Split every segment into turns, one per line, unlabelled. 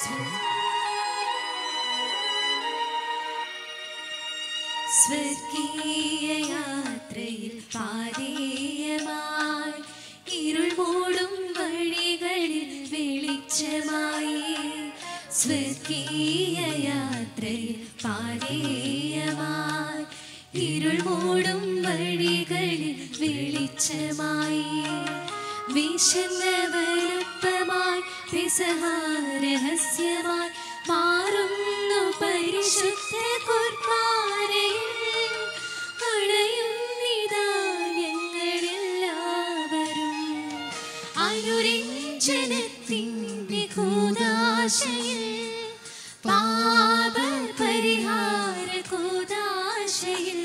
സ്വർഗീയ യാത്രയിൽ പാതേയമായി ഇരുൾ മൂടും വഴികളിൽ വെളിച്ചമായി സ്വർഗീയ യാത്രയിൽ പാതേയമായി ഇരുൾ മൂടും വഴികളിൽ വെളിച്ചമായി വിശന്നവരുപ്പമായി രഹസ്യമായി മാറുന്നു പരിശുദ്ധ കുർബാനയിൽ അണയുന്നിതാ ഞങ്ങളെല്ലാവരും അനുരഞ്ജനത്തിൻ്റെ കൂതാശയിൽ പാപ പരിഹാര കൂതാശയിൽ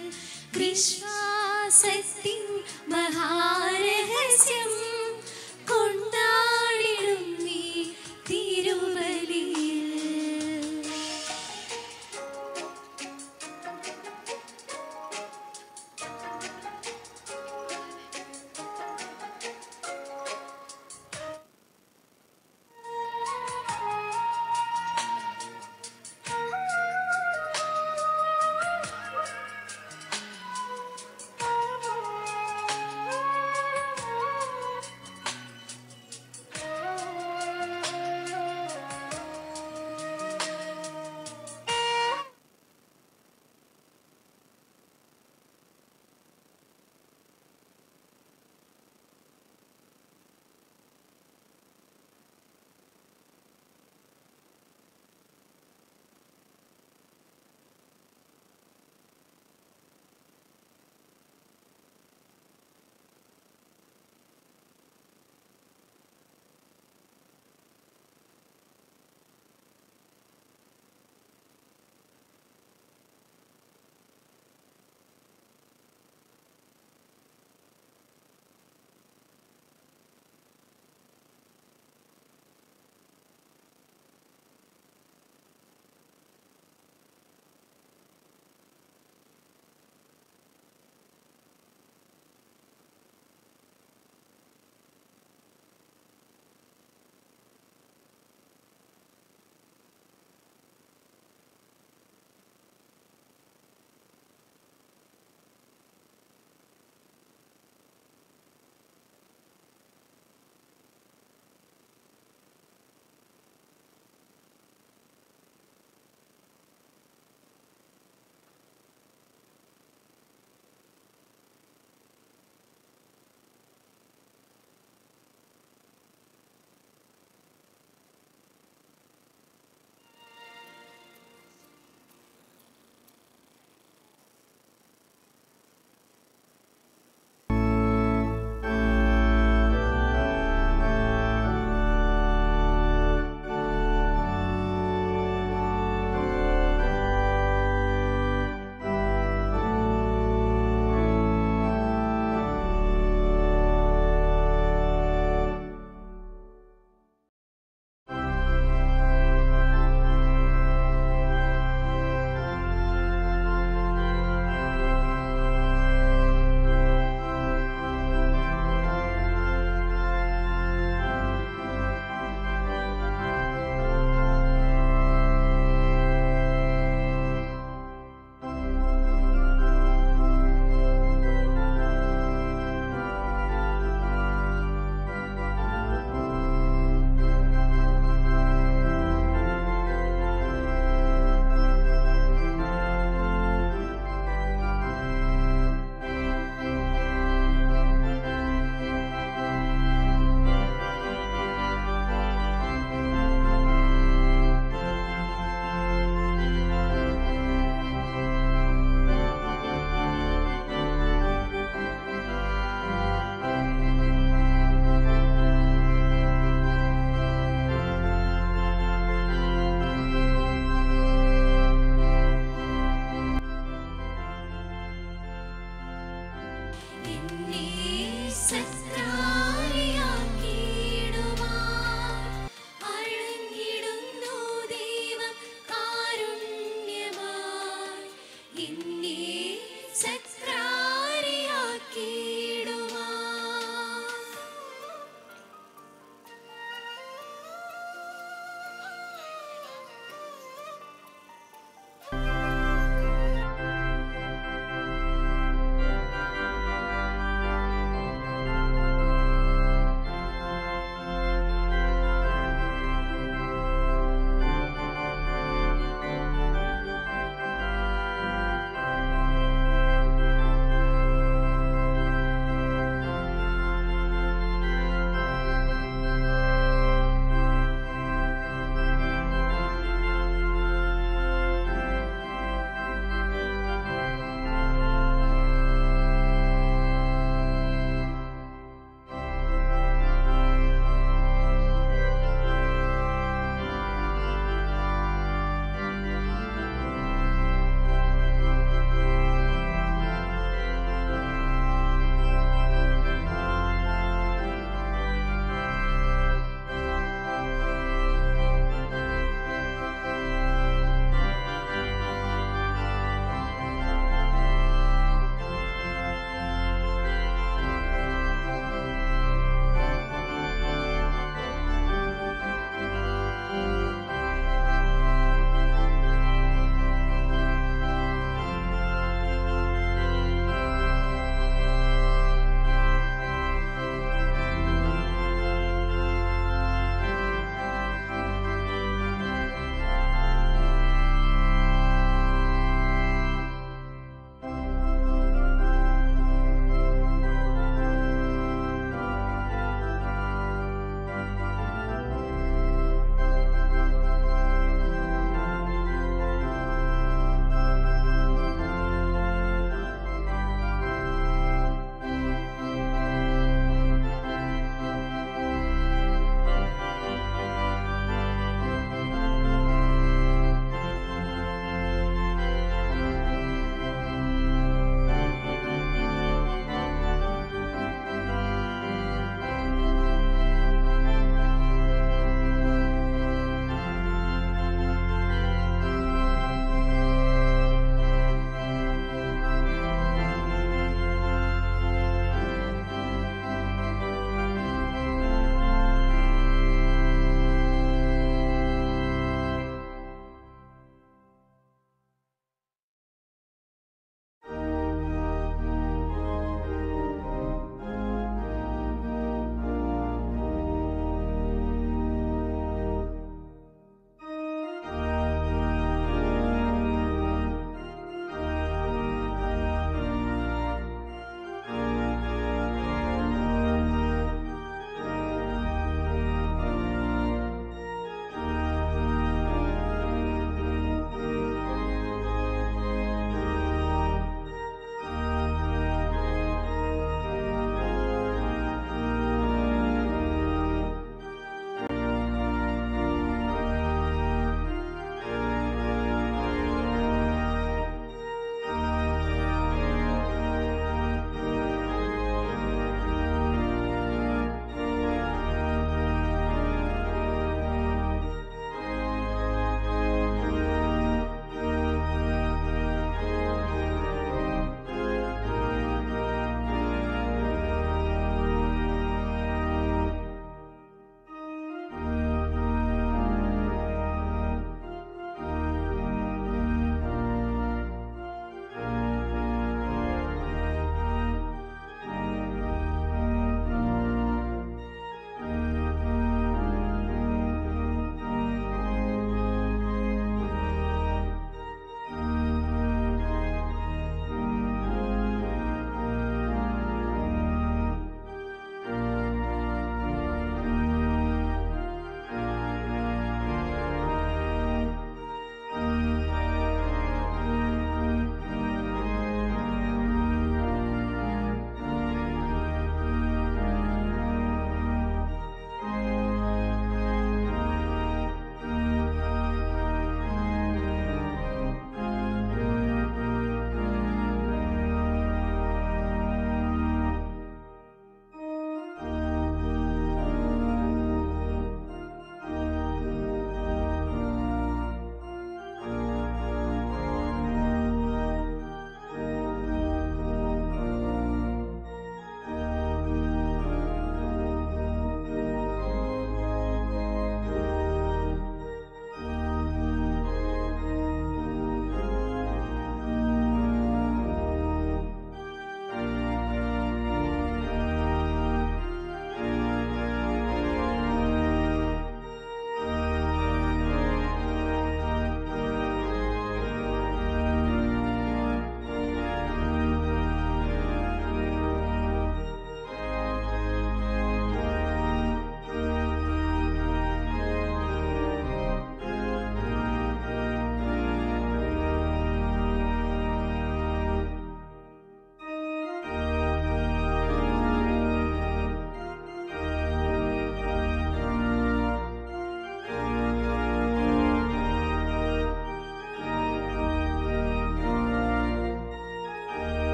വിശ്വാസത്തിൻ മഹാരഹസ്യം കൊണ്ടാടിടും നീ തിരുവലിയിൽ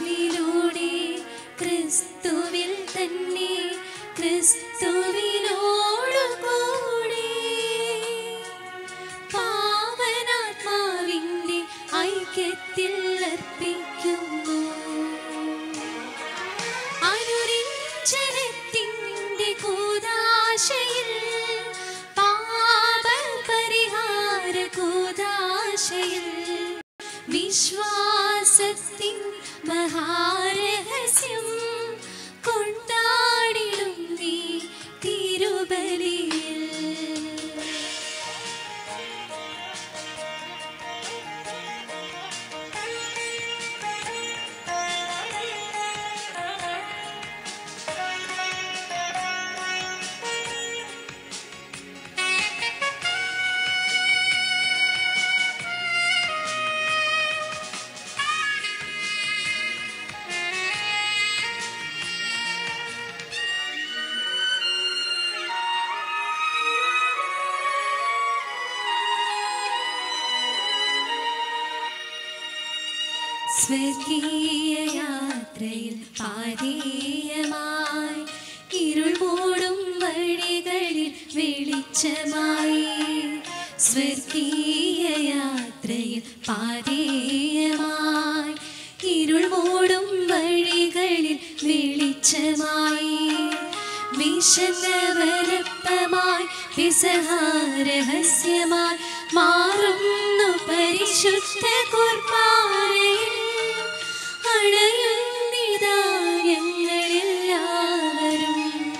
ക്രിസ്തുവിലൂടെ ക്രിസ്തുവിൽ തന്നെ ക്രിസ്തുവിനോടു കൂടെ പാവനാത്മാവിൻ്റെ ഐക്യത്തിൽ അർപ്പിക്കുന്നു അനുരഞ്ജനത്തിൻ്റെ കൂതാശയിൽ പാപപരിഹാര കൂതാശയിൽ വിശ്വാസത്തിൻ മഹാരഹസ്യം കൊണ്ടാടിടും നീ തിരുബലിയിൽ സ്വർഗീയ യാത്രയിൽ പാതീയമായി ഇരുൾ മൂടും വഴികളിൽ വെളിച്ചമായി സ്വർഗീയ യാത്രയിൽ പാതീയമായി ഇരുൾ മൂടും വഴികളിൽ വെളിച്ചമായി വിശന്നവരപ്പമായി വിസഹാരഹസ്യമായി മാറുന്നു പരിശുദ്ധ കുർബാനയിൽ അണയുന്നിതാ ഞങ്ങളെല്ലാവരും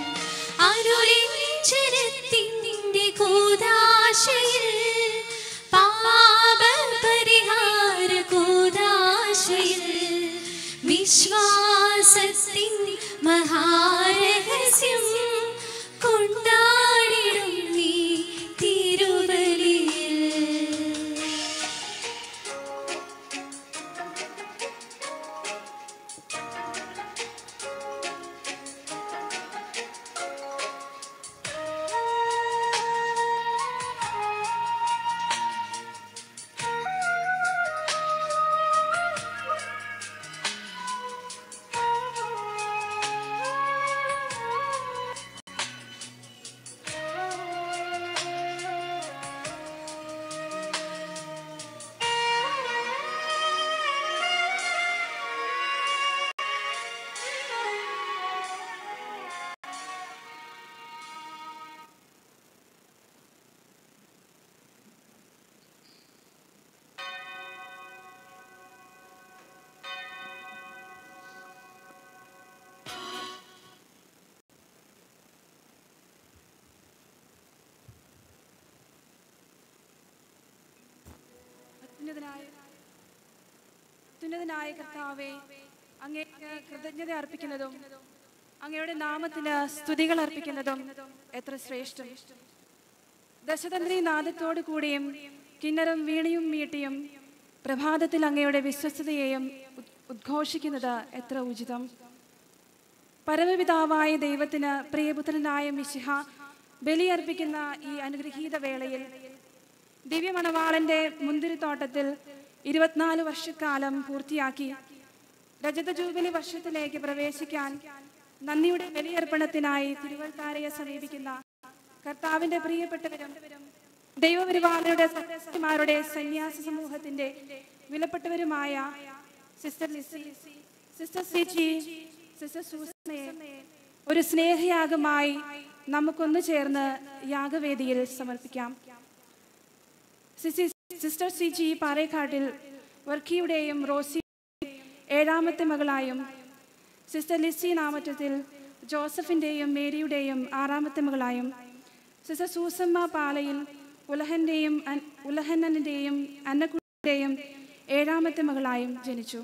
അനുരഞ്ജനത്തിൻ്റെ കൂതാശയിൽ പാപപരിഹാര കൂതാശയിൽ വിശ്വാസത്തിൻ മഹാരഹസ്യം കൊണ്ടാടിടും നീ തിരുവലിയിൽ
അത്യുന്നതനായ അത്യുന്നതനായ കർത്താവെ അങ്ങേക്ക് കൃതജ്ഞത അർപ്പിക്കുന്നതും അങ്ങയുടെ നാമത്തിന് സ്തുതികൾ അർപ്പിക്കുന്നതും എത്ര ശ്രേഷ്ഠം ദശതന്ത്രി നാദത്തോടു കൂടിയും കിന്നരം വീണയും മീട്ടിയും പ്രഭാതത്തിൽ അങ്ങയുടെ വിശ്വസ്തതയെയും ഉദ്- ഉദ്ഘോഷിക്കുന്നത് എത്ര ഉചിതം പരമപിതാവായ ദൈവത്തിന് പ്രിയപുത്രനായ മിശിഹ ബലിയർപ്പിക്കുന്ന ഈ അനുഗ്രഹീത വേളയിൽ ദിവ്യമണവാളന്റെ മുന്തിരിത്തോട്ടത്തിൽ ഇരുപത്തിനാല് വർഷക്കാലം പൂർത്തിയാക്കി രജത ജൂബിലി വർഷത്തിലേക്ക് പ്രവേശിക്കാൻ നന്ദിയുടെ ബലിയർപ്പണത്തിനായി തിരുവൽത്താരയെ സമീപിക്കുന്ന കർത്താവിന്റെ പ്രിയപ്പെട്ടവരും ദൈവപരിപാലനയുടെ സന്യാസിമാരുടെ സന്യാസ സമൂഹത്തിന്റെ വിലപ്പെട്ടവരുമായ sister Lissy sister Siji sister സൂസനയെ ഒരു സ്നേഹയാഗമായി നമുക്കൊന്നു ചേർന്ന് യാഗവേദിയിൽ സമർപ്പിക്കാം സിസി സിസ്റ്റർ സി ജി പാറേക്കാട്ടിൽ വർക്കിയുടെയും റോസിയുടെയും ഏഴാമത്തെ മകളായും സിസ്റ്റർ ലിസി നാമറ്റത്തിൽ ജോസഫിൻ്റെയും മേരിയുടെയും ആറാമത്തെ മകളായും സിസ്റ്റർ സൂസമ്മ പാലയിൽ ഉലഹൻ്റെയും ഉലഹന്നൻ്റെയും അന്നക്കുട്ടിയുടെയും ഏഴാമത്തെ മകളായും ജനിച്ചു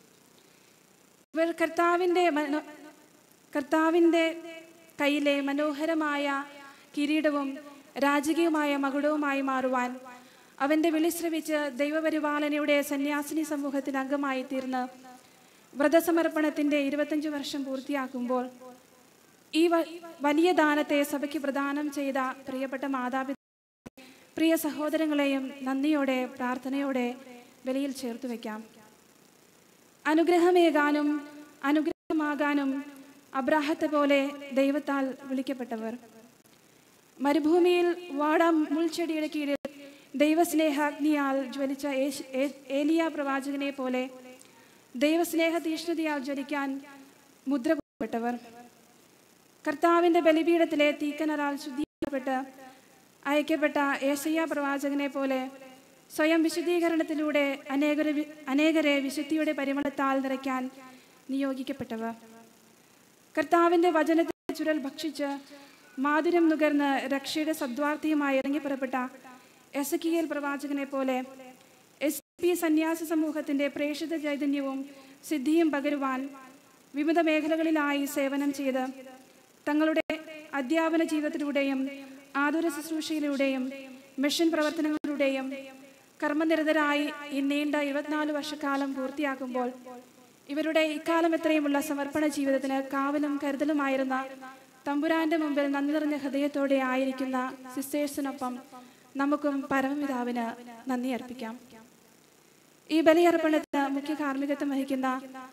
ഇവർ കർത്താവിൻ്റെ മനോ കർത്താവിൻ്റെ കയ്യിലെ മനോഹരമായ കിരീടവും രാജകീയമായ മകുടവുമായി മാറുവാൻ അവൻ്റെ വിളിശ്രവിച്ച് ദൈവപരിപാലനയുടെ സന്യാസിനി സമൂഹത്തിന് അംഗമായി തീർന്ന് വ്രതസമർപ്പണത്തിൻ്റെ ഇരുപത്തഞ്ച് വർഷം പൂർത്തിയാക്കുമ്പോൾ ഈ വ- വലിയ ദാനത്തെ സഭയ്ക്ക് പ്രദാനം ചെയ്ത പ്രിയപ്പെട്ട മാതാപിതാ പ്രിയ സഹോദരങ്ങളെയും നന്ദിയോടെ പ്രാർത്ഥനയോടെ ബലിയിൽ ചേർത്ത് വയ്ക്കാം അനുഗ്രഹമേകാനും അനുഗ്രഹമാകാനും അബ്രാഹത്തെ പോലെ ദൈവത്താൽ വിളിക്കപ്പെട്ടവർ മരുഭൂമിയിൽ വാടാം മുൾച്ചെടിയുടെ കീഴിൽ ദൈവസ്നേഹാഗ്നിയാൽ ജ്വലിച്ച ഏശ്- ഏ- ഏലിയ പ്രവാചകനെ പോലെ ദൈവസ്നേഹ തീഷ്ണതയാൽ ജ്വലിക്കാൻ മുദ്ര കൊള്ളപ്പെട്ടവർ കർത്താവിൻ്റെ ബലിപീഠത്തിലെ തീക്കനറാൽ ശുദ്ധീകരിക്കപ്പെട്ട് അയക്കപ്പെട്ട ഏശയ്യ പ്രവാചകനെ പോലെ സ്വയം വിശുദ്ധീകരണത്തിലൂടെ അനേകരെ വി- അനേകരെ വിശുദ്ധിയുടെ പരിമളത്താൽ നിറയ്ക്കാൻ നിയോഗിക്കപ്പെട്ടവർ കർത്താവിൻ്റെ വചനത്തിന്റെ ചുരൽ ഭക്ഷിച്ച് മാധുര്യം നുകർന്ന് രക്ഷയുടെ സദ്വാർത്ഥിയുമായി ഇറങ്ങിപ്പുറപ്പെട്ട എസക്കിയേൽ പ്രവാചകനെ പോലെ എസ് പി സന്യാസ സമൂഹത്തിന്റെ പ്രേക്ഷിത ചൈതന്യവും സിദ്ധിയും പകരുവാൻ വിവിധ മേഖലകളിലായി സേവനം ചെയ്ത് തങ്ങളുടെ അധ്യാപന ജീവിതത്തിലൂടെയും ആതുര ശുശ്രൂഷയിലൂടെയും മിഷൻ പ്രവർത്തനങ്ങളിലൂടെയും കർമ്മനിരതരായി ഈ നീണ്ട ഇരുപത്തിനാല് വർഷക്കാലം പൂർത്തിയാക്കുമ്പോൾ ഇവരുടെ ഇക്കാലം എത്രയുമുള്ള സമർപ്പണ ജീവിതത്തിന് കാവലും കരുതലുമായിരുന്ന തമ്പുരാന്റെ മുമ്പിൽ നന്ദി നിറഞ്ഞ ഹൃദയത്തോടെ ആയിരിക്കുന്ന സിസ്റ്റേഴ്സിനൊപ്പം നമുക്കും പരമപിതാവിന് നന്ദി അർപ്പിക്കാം ഈ ബലിയർപ്പണത്തിന് മുഖ്യ കാർമ്മികത്വം വഹിക്കുന്ന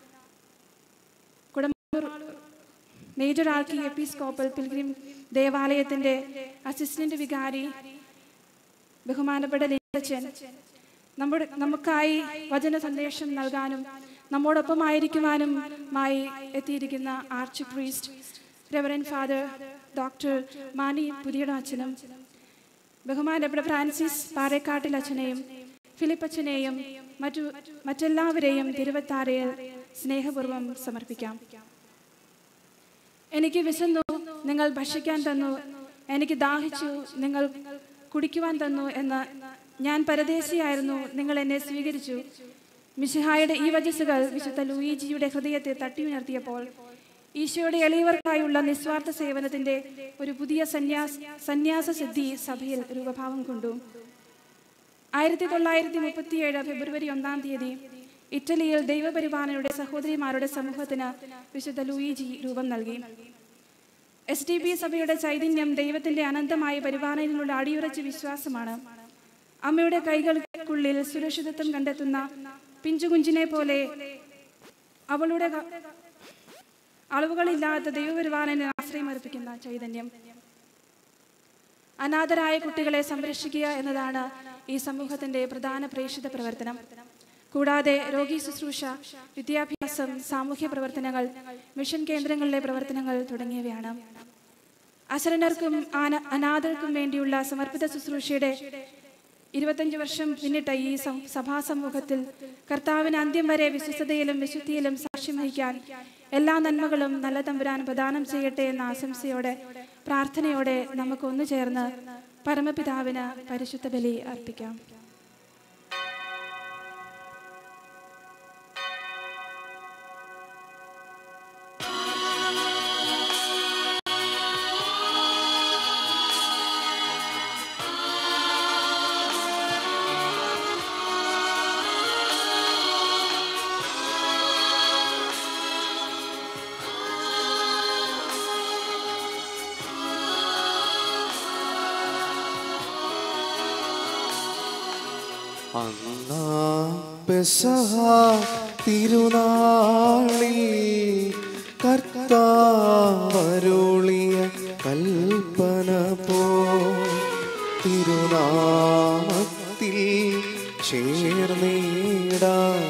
Kudampur major archiepiscopal pilgrim ദേവാലയത്തിന്റെ അസിസ്റ്റന്റ് വികാരി ബഹുമാനപ്പെട്ട ലിച്ചൻ നമ്മുടെ നമുക്കായി വചന സന്ദേശം നൽകാനും നമ്മോടൊപ്പമായിരിക്കുവാനുമായി എത്തിയിരിക്കുന്ന arch priest reverend father doctor Mani പുതിയുടെ അച്ഛനും ബഹുമാനപ്പെട്ട ഫ്രാൻസിസ് പാറേക്കാട്ടിൽ അച്ഛനെയും ഫിലിപ്പ് അച്ഛനെയും മറ്റു മറ്റെല്ലാവരെയും തിരുവത്താരയിൽ സ്നേഹപൂർവ്വം സമർപ്പിക്കാം എനിക്ക് വിശന്നു നിങ്ങൾ ഭക്ഷിക്കാൻ തന്നു എനിക്ക് ദാഹിച്ചു നിങ്ങൾ കുടിക്കുവാൻ തന്നു എന്ന് ഞാൻ പരദേശിയായിരുന്നു നിങ്ങൾ എന്നെ സ്വീകരിച്ചു മിശിഹായുടെ ഈ വചസ്സുകൾ വിശുദ്ധ ലൂയിജിയുടെ ഹൃദയത്തെ തട്ടിയുണർത്തിയപ്പോൾ ഈശോയുടെ എളിയവർക്കായുള്ള നിസ്വാർത്ഥ സേവനത്തിന്റെ ഒരു പുതിയ സന്യാസ് സന്യാസ സിദ്ധി സഭയിൽ രൂപഭാവം കൊണ്ടു ആയിരത്തി തൊള്ളായിരത്തി മുപ്പത്തിയേഴ് ഫെബ്രുവരി ഒന്നാം തീയതി ഇറ്റലിയിൽ ദൈവപരിപാലനയുടെ സഹോദരിമാരുടെ സമൂഹത്തിന് വിശുദ്ധ ലൂയിജി രൂപം നൽകി എസ് ഡി പി സഭയുടെ ചൈതന്യം ദൈവത്തിന്റെ അനന്തമായ പരിപാലനയിലുള്ള അടിയുറച്ച വിശ്വാസമാണ് അമ്മയുടെ കൈകൾക്കുള്ളിൽ സുരക്ഷിതത്വം കണ്ടെത്തുന്ന പിഞ്ചുകുഞ്ചിനെ പോലെ അവളുടെ ക- അളവുകളില്ലാത്ത ദൈവപരിപാലന ആശ്രയമർപ്പിക്കുന്ന ചൈതന്യം അനാഥരായ കുട്ടികളെ സംരക്ഷിക്കുക എന്നതാണ് ഈ സമൂഹത്തിന്റെ പ്രധാന പ്രേക്ഷിത പ്രവർത്തനം കൂടാതെ രോഗി ശുശ്രൂഷ വിദ്യാഭ്യാസം സാമൂഹ്യ പ്രവർത്തനങ്ങൾ മിഷൻ കേന്ദ്രങ്ങളിലെ പ്രവർത്തനങ്ങൾ തുടങ്ങിയവയാണ് അശരണർക്കും ആന അനാഥർക്കും വേണ്ടിയുള്ള സമർപ്പിത ശുശ്രൂഷയുടെ ഇരുപത്തഞ്ച് വർഷം പിന്നിട്ട ഈ സം- സഭാ സമൂഹത്തിൽ കർത്താവിന് അന്ത്യം വരെ വിശ്വസ്തയിലും വിശുദ്ധിയിലും സാക്ഷ്യം വഹിക്കാൻ എല്ലാ നന്മകളും നല്ല തമ്പുരാൻ പ്രദാനം ചെയ്യട്ടെ എന്ന ആശംസയോടെ പ്രാർത്ഥനയോടെ നമുക്ക് ഒന്നു ചേർന്ന് പരമപിതാവിന് പരിശുദ്ധ ബലി അർപ്പിക്കാം
അന്നാ പെസഹ തിരുനാളിൽ കർത്താവരുളിയ കൽപ്പന പോ തിരുനാമത്തിൽ ചേർന്നിടാം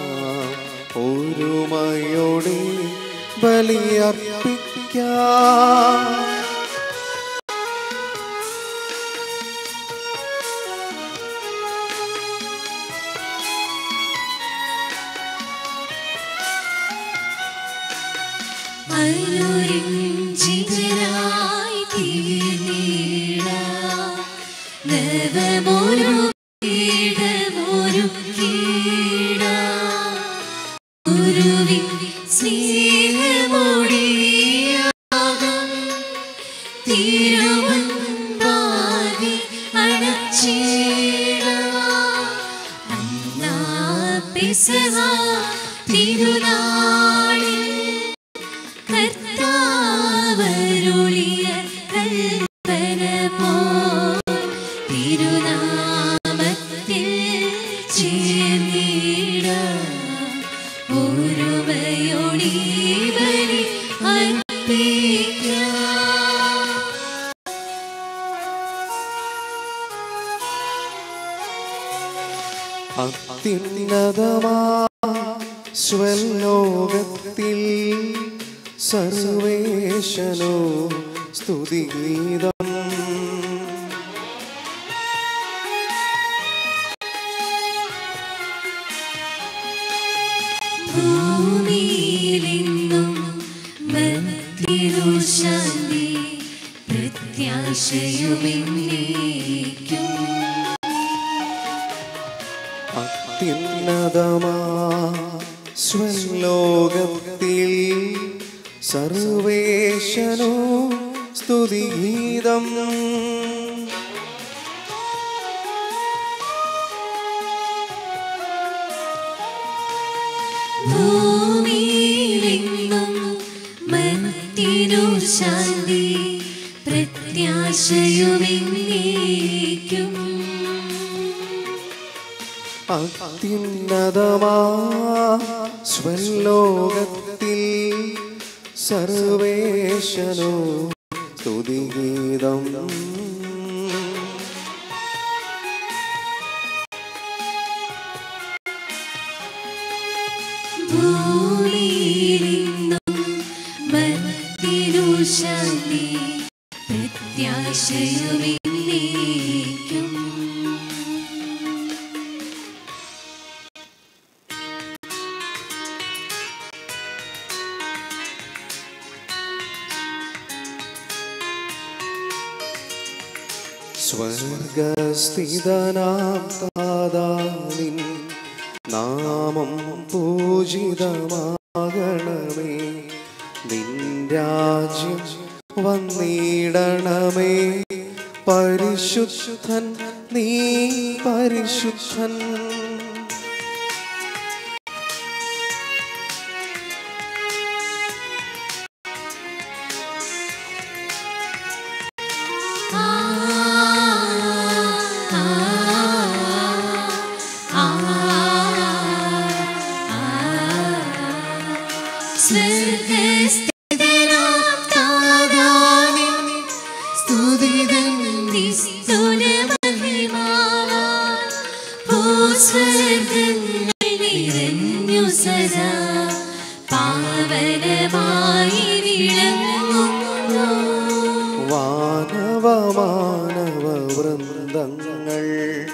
ഒരുമയോടെ ബലിയർപ്പിക്കാം
അനുരഞ്ജിതരായി തീർന്നിട നവമൊരു പീഠമൊരു കീട ഗുരുവിൻ സ്നേഹമൊടിയാകം തിരുവമ്പാകി അണച്ചിട അന്നാ പെസഹ തിരുനാളിൽ കർത്താവരുളിയ കൽപ്പന പോ തിരുനാമത്തിൽ ചേർന്നിട ഒരു ബലി അർപ്പിക്കാം
അത്യുന്നതമാ സ്വലോകത്തിൽ സർവേശനോ സ്തുതിഗീതം
ഭൂമിയിലെങ്ങും ഭക്തിരു ശാന്തി പ്രത്യാശയുമെന്നേക്കും
അത്യുന്നതമാ സ്വലോകത്തിൽ സർവേശനോ സ്തുതിഗീതം
ഭൂമിയിലെങ്ങും മർത്തിനു ശാന്തി പ്രത്യാശയുമെന്നേക്കും
അത്യുന്നതമാ സ്വലോകത്തിൽ സർവേശനോ സ്തുതിഗീതം
ഭൂമിയിലെങ്ങും മർത്തിനു ശാന്തി പ്രത്യാശയുമെന്നേക്കും
സ്വർഗസ്ഥിതനാം താതാനിൻ നാമം പൂജിതമാകണമേ നിൻ രാജ്യം വന്നിടണമേ പരിശുദ്ധൻ നീ പരിശുദ്ധൻ
സ്വർഗസ്ഥിതനാം താതാവിൻ സ്തുതിതൻ നിസ്തുലമഹിമാവാൻ ഭൂസ്വർഗങ്ങൾ നിറഞ്ഞു സദാ പാവനമായി വിളങ്ങുന്നു
വാനവ മാനവ വൃന്ദങ്ങൾ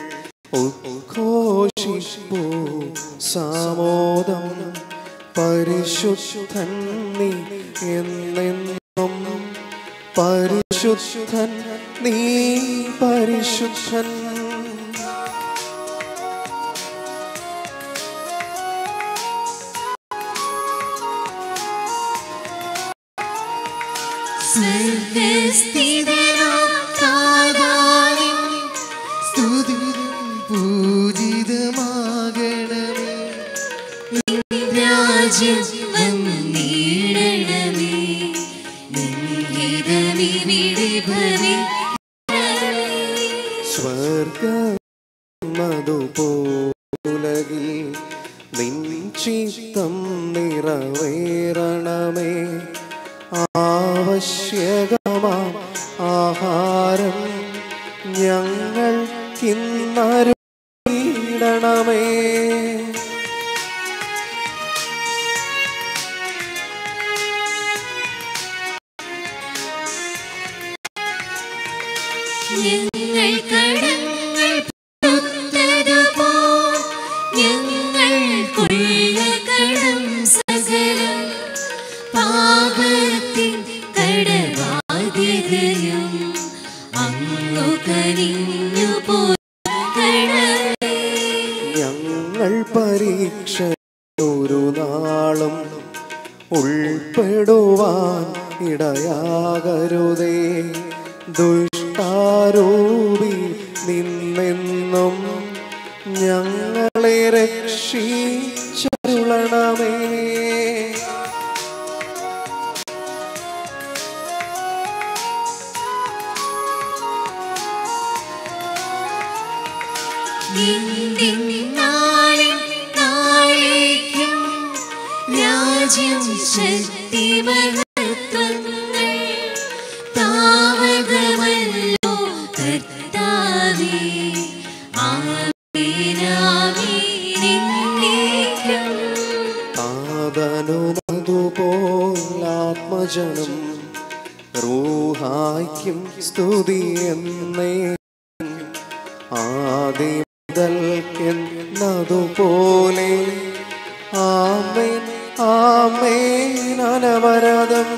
ഉദ്ഘോഷിപ്പൂ സാമോദം പരിശുദ്ധൻ നീ എന്നെന്നും പരിശുദ്ധൻ നീ പരിശുദ്ധൻ
സ്വർഗസ്ഥിതനാം താതാവിൻ
സ്തുതി പൂജിതമാകണമേ
രാജ്യം വന്നിടണമേ നിൻഹിതമിവിടെ ഭവിക്കണമേ
സ്വർഗമതുപോലകിൽ നിൻ ചിത്തം നിറവേറണമേ ആവശ്യകമാം ആഹാരം ഞങ്ങൾ കിന്നരുടണമേ
ഞങ്ങൾ കടങ്ങൾ പൊറുത്തതുപോൽ ഞങ്ങൾക്കുള്ള കടം സകലം പാപത്തിൻ കടബാധ്യതയും അങ്ങു കനിഞ്ഞു പോകണമേ
ഞങ്ങൾ പരീക്ഷ ഒരു നാളും ഉൾപ്പെടുവാൻ ഇടയാകരുതേ ദുഷ്ടാരൂപി നിന്നെന്നും ഞങ്ങളെ രക്ഷിച്ചരുളണമേ
നിന്റെ നാളിൻ നാളേക്കും രാജ്യവും രാജ്യം ശക്തി മഹത്വങ്ങൾ താവകമല്ലോ കർത്താവേ ആമേനാമേനെന്നേക്കും
ആദനുമതുപോലാത്മജനം റൂഹായ്ക്കും സ്തുതി എന്നേ ആദ്യ മുതൽക്കെന്നതുപോലെ ആമേൻ ആമേൻ അനവരതം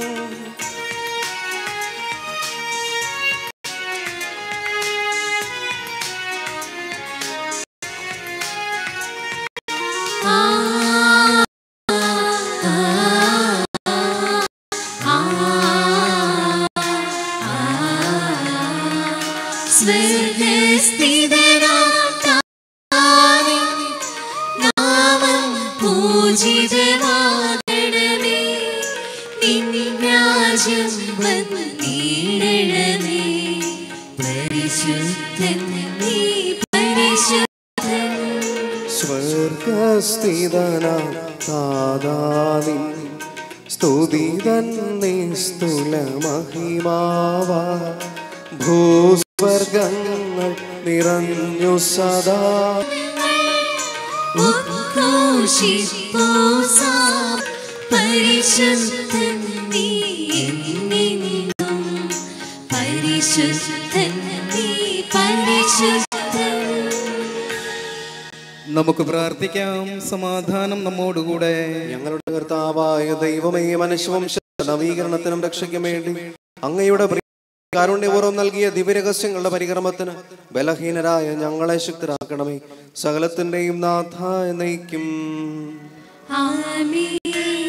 സ്വർഗസ്ഥിതനാം താവേ, നാമം പൂജിതമാകണമേ നിൻ രാജ്യം വന്നിടണമേ പരിശുദ്ധൻ നീ പരിശുദ്ധൻ
സ്വർഗസ്ഥിതനാം താതാവിൻ സ്തുതി തന്നെ സ്ഥൂല മഹിമാവ ഭൂസ്വർഗങ്ങൾ നിറഞ്ഞു സദാ
ഉദ്ഘോഷിപ്പോസാ പരിശുദ്ധൻ നീ എന്നെന്നും പരിശുദ്ധൻ നീ പരിശുദ്ധൻ
നമുക്ക് പ്രാർത്ഥിക്കാം സമാധാനം നമ്മോടുകൂടെ
ഞങ്ങളുടെ കർത്താവായ ദൈവമേ മനുഷ്യവംശ നവീകരണത്തിനും രക്ഷയ്ക്കും വേണ്ടി അങ്ങയുടെ പ്രിയ കാരുണ്യപൂർവ്വം നൽകിയ ദിവ്യരഹസ്യങ്ങളുടെ പരിക്രമത്തിന് ബലഹീനരായ ഞങ്ങളെ ശക്തരാക്കണമേ സകലത്തിന്റെയും നാഥ എന്നേക്കും
ആമേൻ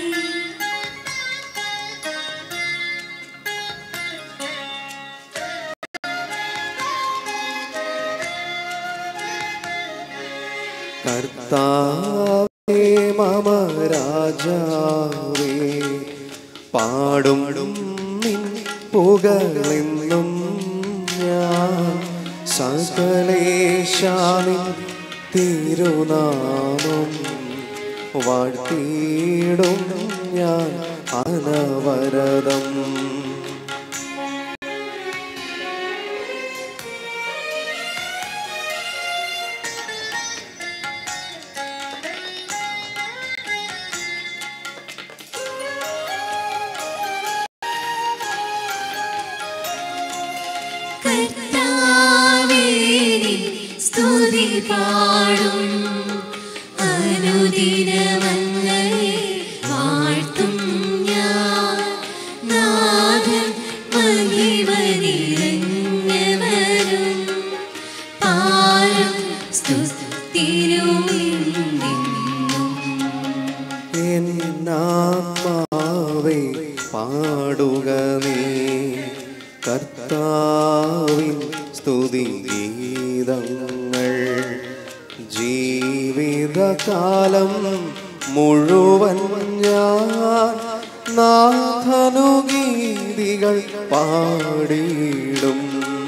കർത്താവേ മമ രാജാവേ പാടും നിൻ പുകളെന്നും ഞാൻ സകലേശാനി തിരുനാമം വാഴ്ത്തിയിടും ഞാൻ അനവരതം
കർത്താവേ നിൻ സ്തുതി പാടും അനുദിനമങ്ങളെ വാഴ്ത്തും ഞാൻ നാഥൻ മഹിമ നിറഞ്ഞവരും പാലും സ്തുതിരുവിന്നും
എന്നാത്മാവേ പാടുക നീ കർത്താവിൻ സ്തുതി ഗീതങ്ങൾ ജീവിതകാലം മുഴുവൻ ഞാൻ നാഥനുഗീതികൾ പാടിയിടും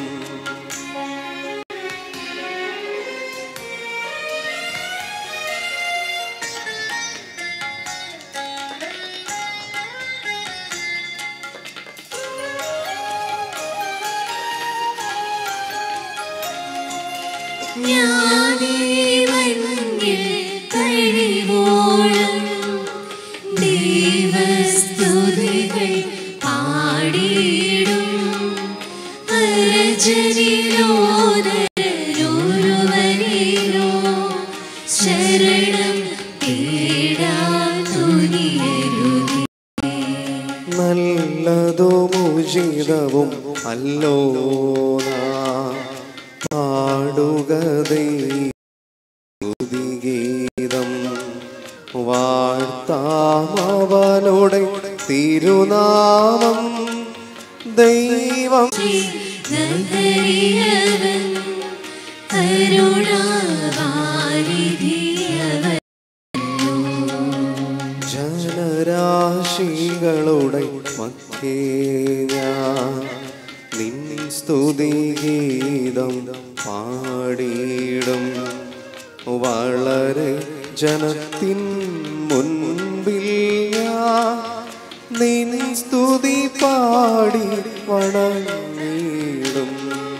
ജ്ഞാനീവന്നിൽ കഴിവോളം ദൈവസ്തുതികൾ പാടിയിടും അരജനിലോ നരരോരുവനിലോ ശരണം തേടാൻ തുനിയരുതേ
നല്ലതും ഉചിതവും അല്ലോ നാം പാടുക ഗീതം വാഴ്ത്താമവനുടെ തിരുനാമം ദൈവം
നഗരിയവൻ കരുണാവാരിധിയവൻ
ജനരാശികളുടെ മധ്യേ ഞാൻ നിൻ സ്തുതി ഗീതം പാടിയിടും വളരെ ജനത്തിൻ മുൻപിൽ നിൻ സ്തുതി പാടി വണങ്ങിടും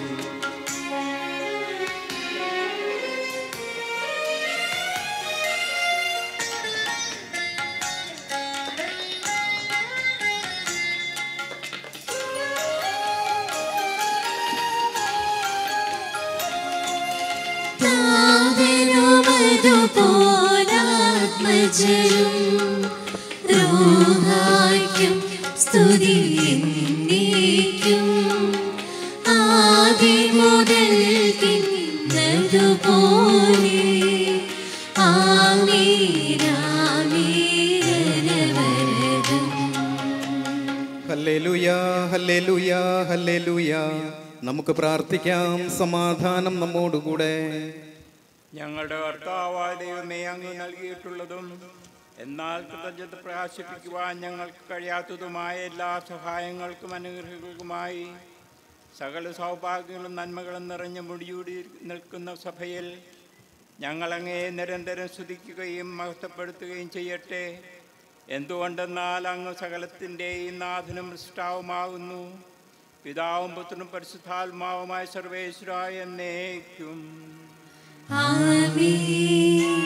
താതനുമതുപോലാത്മജരും റൂഹായ്ക്കും സ്തുതി എന്നേക്കും ആദി മുതൽ കിന്നതുപോലെ ആമീരാമീരനവരതം
ഹല്ലേലൂയ ഹല്ലേലൂയ ഹല്ലേലൂയ നമുക്ക് പ്രാർത്ഥിക്കാം സമാധാനം നമ്മോടുകൂടെ
ഞങ്ങളുടെ കർത്താവായ ദൈവമേ അങ്ങ് നൽകിയിട്ടുള്ളതും എന്നാൽ കൃതജ്ഞത പ്രകാശിപ്പിക്കുവാൻ ഞങ്ങൾക്ക് കഴിയാത്തതുമായ എല്ലാ സഹായങ്ങൾക്കും അനുഗ്രഹങ്ങൾക്കുമായി സകല സൗഭാഗ്യങ്ങളും നന്മകളും നിറഞ്ഞു മുടിയൂടി നിൽക്കുന്ന സഭയിൽ ഞങ്ങളങ്ങയെ നിരന്തരം സ്തുതിക്കുകയും മഹത്വപ്പെടുത്തുകയും ചെയ്യട്ടെ എന്തുകൊണ്ടെന്നാൽ അങ്ങ് സകലത്തിൻ്റെയും നാഥനും സൃഷ്ടാവുമാകുന്നു പിതാവും പുത്രനും പരിശുദ്ധാത്മാവുമായ സർവേശ്വരായ എന്നേക്കും
ആമീൻ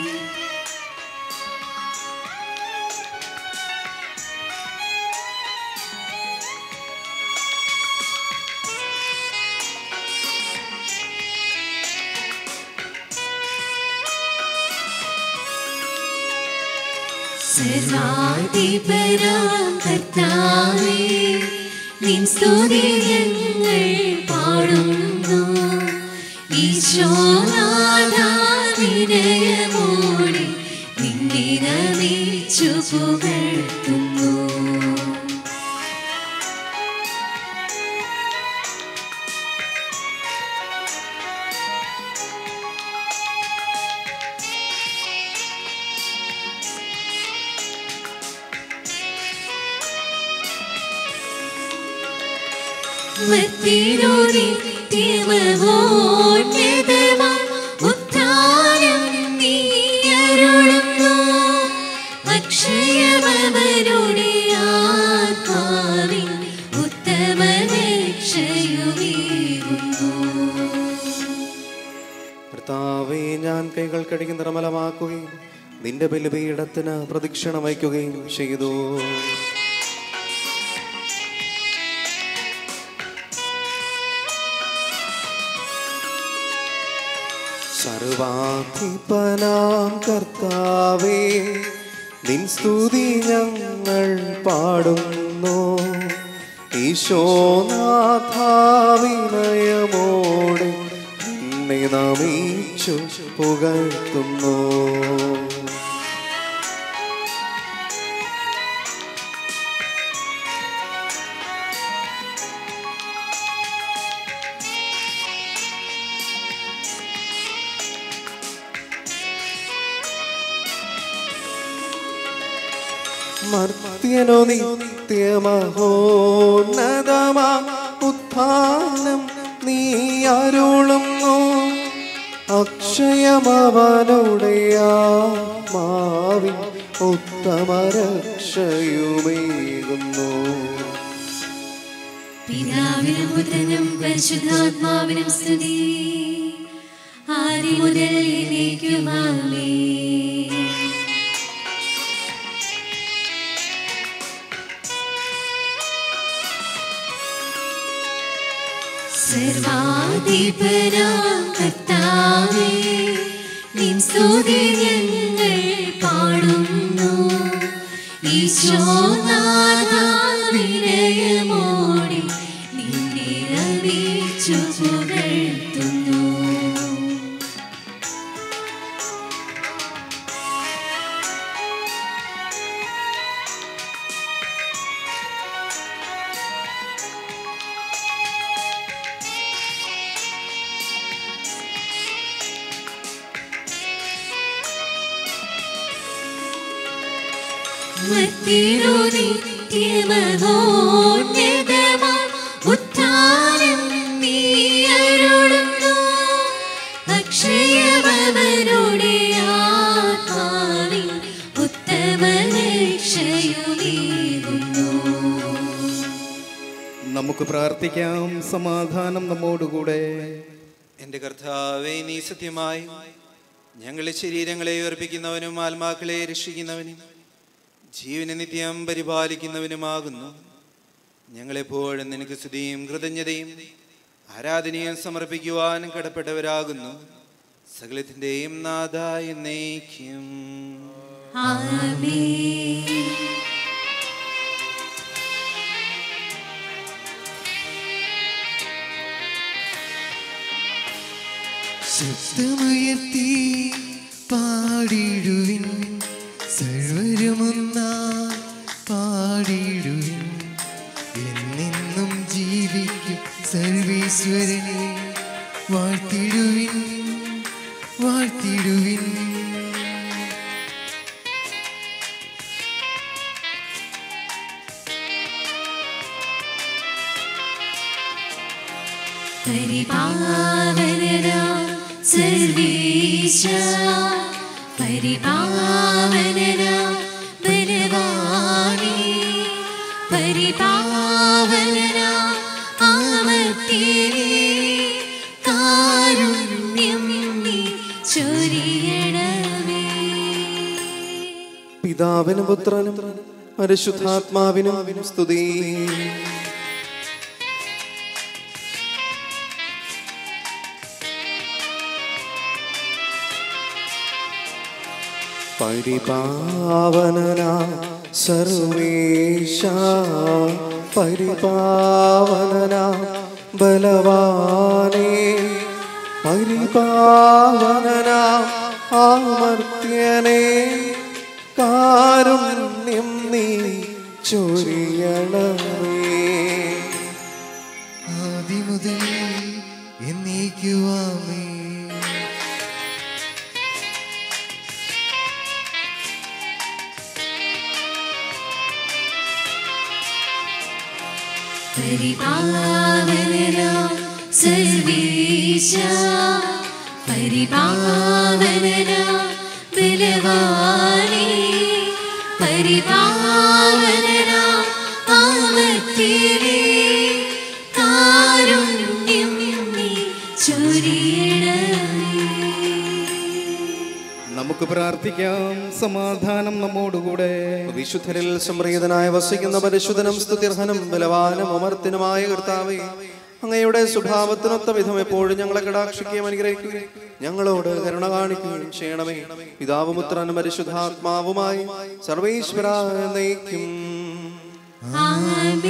സർവാധിപരാം കർത്താവേ നിൻ സ്തുതി ഞങ്ങൾ പാടുന്നു ഈശോനാഥാ വിനയമോടെ നിന്നെ നമിച്ചു പുകഴ്ത്തുന്നു നിത്യമഹോന്നതമാം ഉത്ഥാനം നീ അരുളുന്നു. അക്ഷയമവരുടെ ആത്മാവിൻ ഉത്തമ രക്ഷയുമേകുന്നു.
കർത്താവെ ഞാൻ കൈകൾ കഴുകി നിർമ്മലമാക്കുകയും നിന്റെ ബലിപീഠത്തിന് പ്രദക്ഷിണം വയ്ക്കുകയും ചെയ്തു സർവാധിപനാം കർത്താവേ നിൻ സ്തുതി ഞങ്ങൾ പാടുന്നു ഈശോനാഥാവിനയമോടെ നിന്നെ നമിച്ചു പുകഴ്ത്തുന്നു മർത്യനോ നിത്യമഹോന്നതമാ ഉത്ഥാനം നീ അരുളുന്നു അക്ഷയമവനുടെ ആത്മാവിൻ ഉത്തമ രക്ഷയുമേകുന്നു
പിതാവിനും പുത്രനും പരിശുദ്ധാത്മാവിനും സ്തുതി ആദ്യം മുതൽ എന്നേക്കുമാമേ സർവാധിപനാം കർത്താവേ നിൻ സ്തുതി ഞങ്ങൾ പാടുന്നു ഈശോനാഥാ വിനയമോടെ നിന്നെ നമിച്ചു പുകഴ്ത്തുന്നു മത്തിരുനിത്യമഹോന്നതമാം ഉത്ഥാനം നീ അരുളുന്നു. അക്ഷയമവനുടെ ആത്മാവിൻ ഉത്തമ രക്ഷയുമേകുന്നു
നമുക്ക് പ്രാർത്ഥിക്കാം സമാധാനം നമ്മോടുകൂടെ
എൻ്റെ കർത്താവെ നീ സത്യമായി ഞങ്ങളുടെ ശരീരങ്ങളെ ഉയർപ്പിക്കുന്നവനും ആത്മാക്കളെ രക്ഷിക്കുന്നവനും ജീവനെ നിത്യം പരിപാലിക്കുന്നവനുമാകുന്നു ഞങ്ങളെപ്പോഴും നിനക്ക് സ്തുതിയും കൃതജ്ഞതയും ആരാധനയും സമർപ്പിക്കുവാനും കടപ്പെട്ടവരാകുന്നു സകലത്തിൻ്റെയും നാഥ എന്നേക്കും
ആമേൻ
ശബ്ദമുയർത്തി പാടിടുവിൻ സർവരുമൊന്നായി പാടിടുവിൻ എന്നെന്നും ജീവിക്കും സർവീശ്വരനെ വാഴ്ത്തിടുവിൻ വാഴ്ത്തിടുവിൻ
പരിപാവനനാ സർവീശ പരിപാവനനാ ബലവാനേ പരിപാവനനാ ആമർത്തിയേ കാരുണ്യം നീ ചൊരിയണമേ
പിതാവിനും പുത്രനും പരിശുദ്ധാത്മാവിനും സ്തുതി പരിപാവനന സർവേശ പരിപാവനന ബലവാനേ പരിപാവനന ആമർത്യനേ കാരുണ്യം നീ ചൊരിയണമേ
ആദിമുതൽ എന്നേക്കുവാമേ
പരിപാവനനാ സർവീശ പരിപാവനനാ ബലവാനേ പരിപാവനനാ ആമർത്തിയേ കാരുണ്യം നീ ചൊരിയണമേ
നമുക്ക് പ്രാർത്ഥിക്കാം സമാധാനം നമ്മോടുകൂടെ
വിശുദ്ധരിൽ സംപ്രീതനായി വസിക്കുന്ന പരിശുദ്ധനും സ്തുതിർഹനും ബലവാനും അമർത്തിനുമായ കർത്താവേ അങ്ങയുടെ സ്വഭാവത്തിനൊത്ത വിധം എപ്പോഴും ഞങ്ങളെ കടാക്ഷിക്കുകയും അനുഗ്രഹിക്കുകയും ഞങ്ങളോട് കരുണ കാണിക്കുകയും ചെയ്യണമേ പിതാവുമുത്രനും പരിശുദ്ധാത്മാവുമായി സർവേശ്വര നയിക്കും
ആമേൻ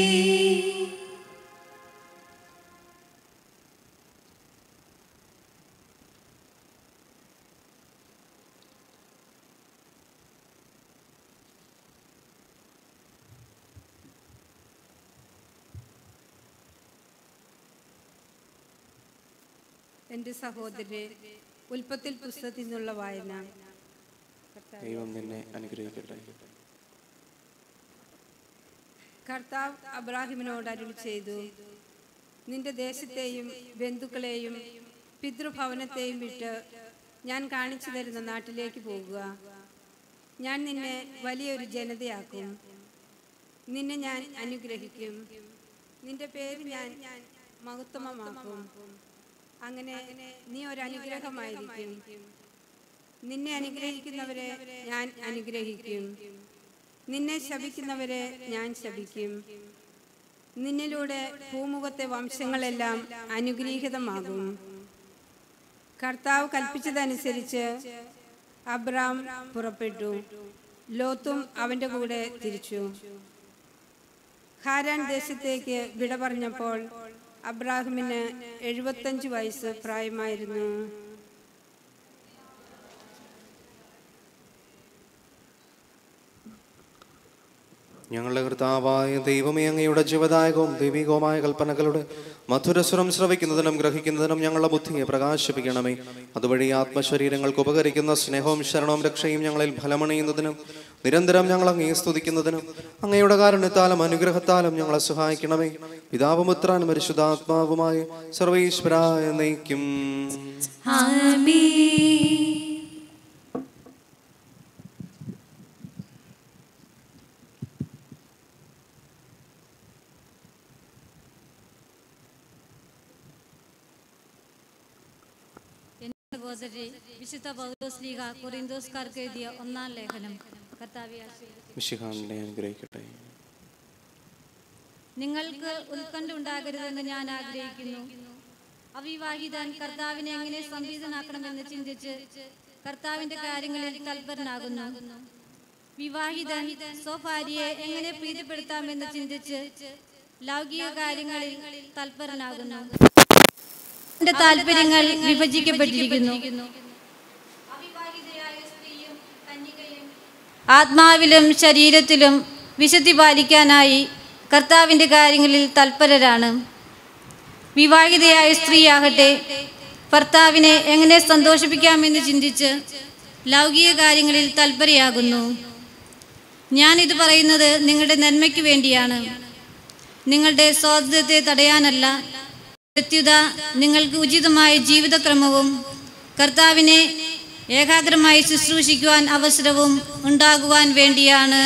എൻ്റെ സഹോദരരെ ഉൽപ്പത്തിൽ പുസ്തകത്തിൽ നിന്നുള്ള വായന
ദൈവം നിന്നെ അനുഗ്രഹിക്കട്ടെ
കർത്താവ് അബ്രാഹിമിനോട് അരുൾ ചെയ്തു നിന്റെ ദേശത്തെയും ബന്ധുക്കളെയും പിതൃഭവനത്തെയും വിട്ട് ഞാൻ കാണിച്ചു തരുന്ന നാട്ടിലേക്ക് പോകുക ഞാൻ നിന്നെ വലിയൊരു ജനതയാക്കും നിന്നെ ഞാൻ അനുഗ്രഹിക്കും നിന്റെ പേര് ഞാൻ മഹത്വമാക്കും അങ്ങനെ നീ ഒരു അനുഗ്രഹമായിരിക്കും നിന്നെ അനുഗ്രഹിക്കുന്നവരെ ഞാൻ അനുഗ്രഹിക്കും നിന്നെ ശപിക്കുന്നവരെ ഞാൻ ശപിക്കും നിന്നിലൂടെ ഭൂമുഖത്തെ വംശങ്ങളെല്ലാം അനുഗ്രഹീതമാകും കർത്താവ് കൽപ്പിച്ചതനുസരിച്ച് അബ്രാം പുറപ്പെട്ടു ലോത്തും അവന്റെ കൂടെ തിരിച്ചു ഹാരാൻ ദേശത്തേക്ക് വിട പറഞ്ഞപ്പോൾ അബ്രാഹിമിന് എഴുപത്തഞ്ച് വയസ്സ് പ്രായമായിരുന്നു
ഞങ്ങളുടെ കർത്താവായ ദൈവമേ അങ്ങയുടെ ജീവദായകവും ദൈവികവുമായ കൽപ്പനകളുടെ മധുരസ്വരം ശ്രവിക്കുന്നതിനും ഗ്രഹിക്കുന്നതിനും ഞങ്ങളുടെ ബുദ്ധിയെ പ്രകാശിപ്പിക്കണമേ അതുവഴി ആത്മശരീരങ്ങൾക്ക് ഉപകരിക്കുന്ന സ്നേഹവും ശരണവും രക്ഷയും ഞങ്ങളിൽ ഫലമണിയുന്നതിനും നിരന്തരം ഞങ്ങൾ അങ്ങേ സ്തുതിക്കുന്നതിനും അങ്ങയുടെ കാരുണ്യത്താലും അനുഗ്രഹത്താലും ഞങ്ങളെ സഹായിക്കണമേ പിതാവുമുത്രാനും പരിശുദ്ധാത്മാവുമായ സർവീശ്വരായ നയിക്കും
ആമേൻ
സഹോദരി വിശുദ്ധ പൗലോസ്ലീഗ കൊറിന്തോസ്കാർക്ക് എഴുതിയ ഒന്നാം ലേഖനം കർത്താവെ ആശീർവദിക്കട്ടെ.
മിശിഹാനെ അനുഗ്രഹിക്കട്ടെ
നിങ്ങൾക്ക് ഉത്കണ്ഠ ഉണ്ടാകരുതെന്ന് ഞാൻ ആഗ്രഹിക്കുന്നു അവിവാഹിതൻ കർത്താവിനെ എങ്ങനെ സംവീതനാക്കണമെന്ന് ചിന്തിച്ച് കർത്താവിന്റെ കാര്യങ്ങളിൽ തൽപരനാകുന്നു വിവാഹിതൻ സ്വഭാര്യയെ എങ്ങനെ പ്രീതിപ്പെടുത്താമെന്ന് ചിന്തിച്ച് ലൗകിക കാര്യങ്ങളിൽ തൽപരനാകുന്നു അവന്റെ താല്പര്യങ്ങൾ വിഭജിക്കപ്പെട്ടിരിക്കുന്നു ആത്മാവിലും ശരീരത്തിലും വിശുദ്ധി പാലിക്കാനായി കർത്താവിൻ്റെ കാര്യങ്ങളിൽ തൽപരരാണ് വിവാഹിതയായ സ്ത്രീയാകട്ടെ ഭർത്താവിനെ എങ്ങനെ സന്തോഷിപ്പിക്കാമെന്ന് ചിന്തിച്ച് ലൗകിക കാര്യങ്ങളിൽ തൽപരയാകുന്നു ഞാനിത് പറയുന്നത് നിങ്ങളുടെ നന്മയ്ക്ക് വേണ്ടിയാണ് നിങ്ങളുടെ സ്വാതന്ത്ര്യത്തെ തടയാനല്ല പ്രത്യുത നിങ്ങൾക്ക് ഉചിതമായ ജീവിതക്രമവും കർത്താവിനെ ഏകാഗ്രമായി ശുശ്രൂഷിക്കുവാൻ അവസരവും ഉണ്ടാകുവാൻ വേണ്ടിയാണ്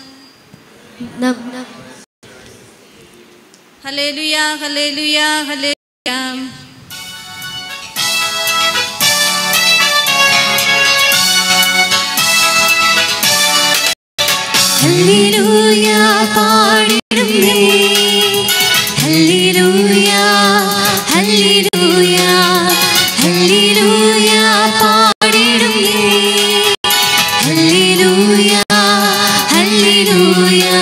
ഹലേലുയ ഹലേലുയ ഹലേലുയ
ഹല്ലേലൂയ പാടിടുന്നേ ഹല്ലേലൂയ ഹല്ലേലൂയ ഹല്ലേലൂയ പാടിടുന്നേ ഹല്ലേലൂയ ഹല്ലേലൂയ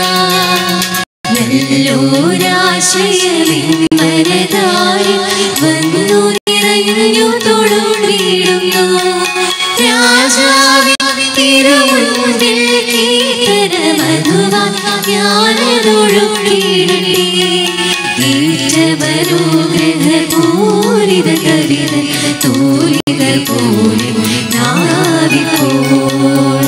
നല്ലോരാശയമിന്മനതായി വന്നു നിറഞ്ഞു തൊടുവിടുന്നു രാജാവിൻ തിരുമുൻപിൽ കീർത്തനമധുവാൻ ഞാനതൊഴുക്കിയിടട്ടെ ഈറ്റമനുഗ്രഹപൂരിത കവിത തൂലികൾ പോലെ നാവിപ്പോൾ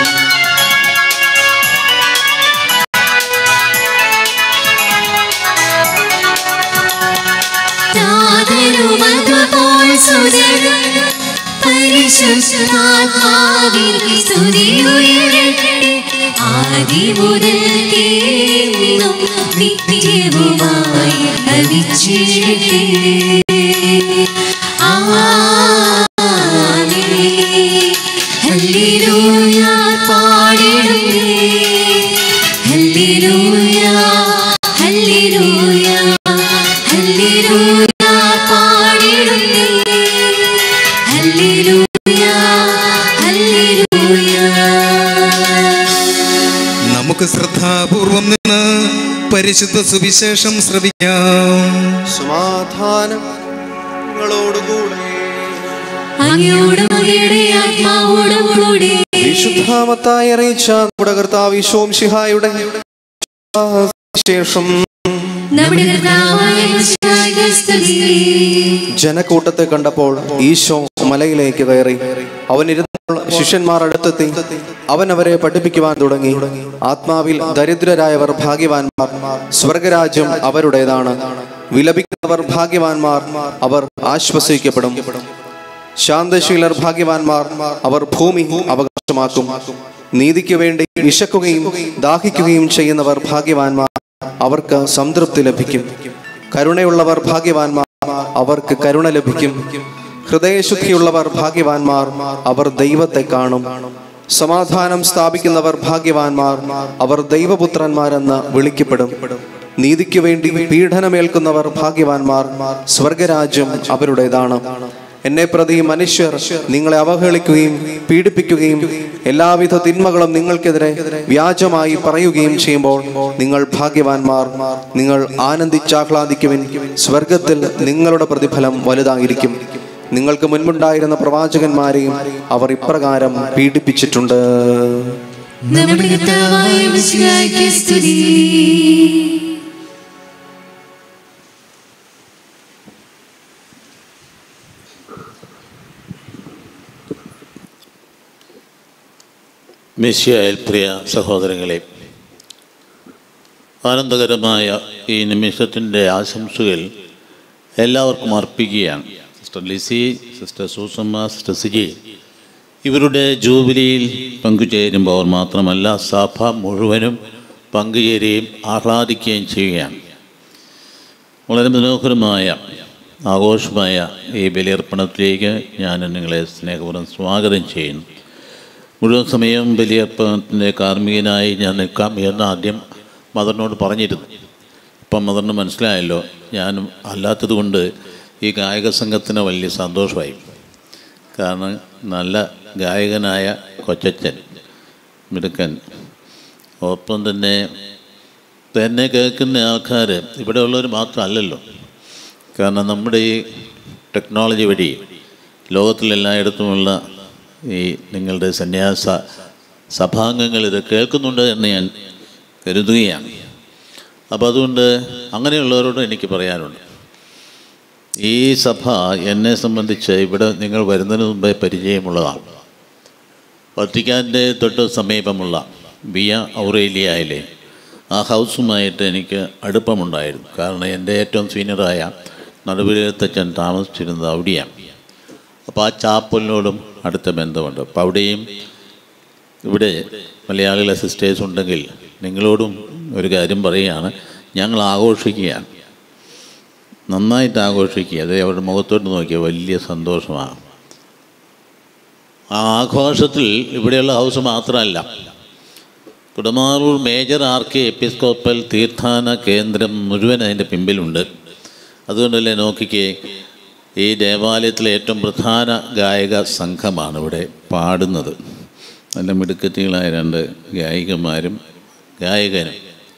താതനുമതുപോൽ സുതരും പരിശുദ്ധാത്മാവിൽ സ്തുതിയുയരട്ടെ ആദി മുതൽ കേന്നും നിത്യവുമായി ഭവിച്ചിടട്ടെ ആമേൻ ഹല്ലേലൂയ പാടിടുന്നേ ഹല്ലേലൂയ ഹല്ലേലൂയ ഹല്ലേലൂയ പാടിടുന്നേ ഹല്ലേലൂയ ഹല്ലേലൂയ
നമുക്ക് ശ്രദ്ധാപൂർവം നിന്ന് പരിശുദ്ധ സുവിശേഷം ശ്രവിക്കാം
സമാധാനം നിങ്ങളോടുകൂടെ
അങ്ങയോടും അങ്ങയുടെ ആത്മാവോടും കൂടെ
വിശുദ്ധാമത്തായി അറിയിച്ച നമ്മുടെ കർത്താവ് ഈശോം ശിഹായുടെ ശേഷം
നമ്മുടെ കർത്താവായ മിശിഹായ്ക്ക് സ്തുതി
ജനക്കൂട്ടത്തെ കണ്ടപ്പോൾ ഈശോ മലയിലേക്ക് കയറി അവൻ ഇരുന്നപ്പോൾ ശിഷ്യന്മാർ അടുത്തെത്തി അവൻ അവരെ പഠിപ്പിക്കുവാൻ തുടങ്ങി ആത്മാവിൽ ദരിദ്രരായവർ ഭാഗ്യവാന്മാർ സ്വർഗരാജ്യം അവരുടേതാണ് വിലപിക്കുന്നവർ ഭാഗ്യവാന്മാർ അവർ ആശ്വസിക്കപ്പെടും ശാന്തശീലർ ഭാഗ്യവാന്മാർ അവർ ഭൂമി അവകാശമാക്കും നീതിക്ക് വേണ്ടി വിശക്കുകയും ദാഹിക്കുകയും ചെയ്യുന്നവർ ഭാഗ്യവാന്മാർ അവർക്ക് സംതൃപ്തി ലഭിക്കും കരുണയുള്ളവർ ഭാഗ്യവാന്മാർ അവർക്ക് കരുണ ലഭിക്കും ഹൃദയശുദ്ധിയുള്ളവർ ഭാഗ്യവാന്മാർ അവർ ദൈവത്തെ കാണും സമാധാനം സ്ഥാപിക്കുന്നവർ ഭാഗ്യവാന്മാർ അവർ ദൈവപുത്രന്മാരെന്ന് വിളിക്കപ്പെടും നീതിക്ക് വേണ്ടി പീഡനമേൽക്കുന്നവർ ഭാഗ്യവാന്മാർ സ്വർഗരാജ്യം അവരുടേതാണ് എന്നെ പ്രതി മനുഷ്യർ നിങ്ങളെ അവഹേളിക്കുകയും പീഡിപ്പിക്കുകയും എല്ലാവിധ തിന്മകളും നിങ്ങൾക്കെതിരെ വ്യാജമായി പറയുകയും ചെയ്യുമ്പോൾ നിങ്ങൾ ഭാഗ്യവാന്മാർ നിങ്ങൾ ആനന്ദിച്ചാഹ്ലാദിക്കുവിൻ സ്വർഗത്തിൽ നിങ്ങളുടെ പ്രതിഫലം വലുതായിരിക്കും നിങ്ങൾക്ക് മുൻപുണ്ടായിരുന്ന പ്രവാചകന്മാരെയും അവർ ഇപ്രകാരം പീഡിപ്പിച്ചിട്ടുണ്ട്
നമ്മുടെ കർത്താവായ മിശിഹായ്ക്ക് സ്തുതി
മെസ്സിയായ പ്രിയ സഹോദരങ്ങളെ ആനന്ദകരമായ ഈ നിമിഷത്തിൻ്റെ ആശംസകൾ എല്ലാവർക്കും അർപ്പിക്കുകയാണ് sister Lissy sister Susamma sister Siji ഇവരുടെ ജൂബിലിയിൽ പങ്കുചേരുമ്പോൾ മാത്രമല്ല സഭ മുഴുവനും പങ്കുചേരുകയും ആഹ്ലാദിക്കുകയും ചെയ്യുകയാണ് വളരെ മനോഹരമായ ആഘോഷമായ ഈ ബലിയർപ്പണത്തിലേക്ക് ഞാൻ നിങ്ങളെ സ്നേഹപൂർവ്വം സ്വാഗതം ചെയ്യുന്നു മുഴുവൻ സമയം ബലിയർപ്പണത്തിൻ്റെ കാർമ്മികനായി ഞാൻ നിൽക്കാം എന്ന് ആദ്യം മദറിനോട് പറഞ്ഞിരുന്നു ഇപ്പം മദറിന് മനസ്സിലായല്ലോ ഞാൻ അല്ലാത്തത് കൊണ്ട് ഈ ഗായക സംഘത്തിന് വലിയ സന്തോഷമായി കാരണം നല്ല ഗായകനായ കൊച്ചച്ചൻ മിടുക്കൻ ഒപ്പം തന്നെ തന്നെ കേൾക്കുന്ന ആൾക്കാർ ഇവിടെ ഉള്ളവർ മാത്രമല്ലല്ലോ കാരണം നമ്മുടെ ഈ ടെക്നോളജി വഴി ലോകത്തിലെല്ലായിടത്തുമുള്ള ഈ നിങ്ങളുടെ സന്യാസ സഭാംഗങ്ങൾ ഇത് കേൾക്കുന്നുണ്ട് എന്ന് ഞാൻ കരുതുകയാണ് അപ്പോൾ അതുകൊണ്ട് അങ്ങനെയുള്ളവരോട് എനിക്ക് പറയാനുണ്ട് ഈ സഭ എന്നെ സംബന്ധിച്ച് ഇവിടെ നിങ്ങൾ വരുന്നതിന് മുമ്പേ പരിചയമുള്ളതാണ് വത്തിക്കാൻ്റെ തൊട്ട് സമീപമുള്ള ബിയ ഔറേലിയയിലെ ആ ഹൗസുമായിട്ട് എനിക്ക് അടുപ്പമുണ്ടായിരുന്നു കാരണം എൻ്റെ ഏറ്റവും സീനിയറായ നടുവിലത്തച്ഛൻ താമസിച്ചിരുന്നത് അവിടെയാണ് അപ്പോൾ ആ ചാപ്പലിനോടും അടുത്ത ബന്ധമുണ്ട് അപ്പോൾ അവിടെയും ഇവിടെ മലയാളികളെ സിസ്റ്റേഴ്സ് ഉണ്ടെങ്കിൽ നിങ്ങളോടും ഒരു കാര്യം പറയുകയാണ് ഞങ്ങൾ ആഘോഷിക്കുകയാണ് നന്നായിട്ട് ആഘോഷിക്കുക അത് അവരുടെ മുഖത്തോട്ട് നോക്കിയാൽ വലിയ സന്തോഷമാണ് ആ ആഘോഷത്തിൽ ഇവിടെയുള്ള ഹൗസ് മാത്രമല്ല കുടമാറൂർ മേജർ ആർക്കി എപ്പിസ്കോപ്പൽ തീർത്ഥാന കേന്ദ്രം മുഴുവൻ അതിൻ്റെ പിമ്പിലുണ്ട് അതുകൊണ്ടല്ലേ നോക്കിക്കേ ഈ ദേവാലയത്തിലെ ഏറ്റവും പ്രധാന ഗായക സംഘമാണ് ഇവിടെ പാടുന്നത് നല്ല മിടുക്കത്തികളായ രണ്ട് ഗായികമാരും ഗായകനും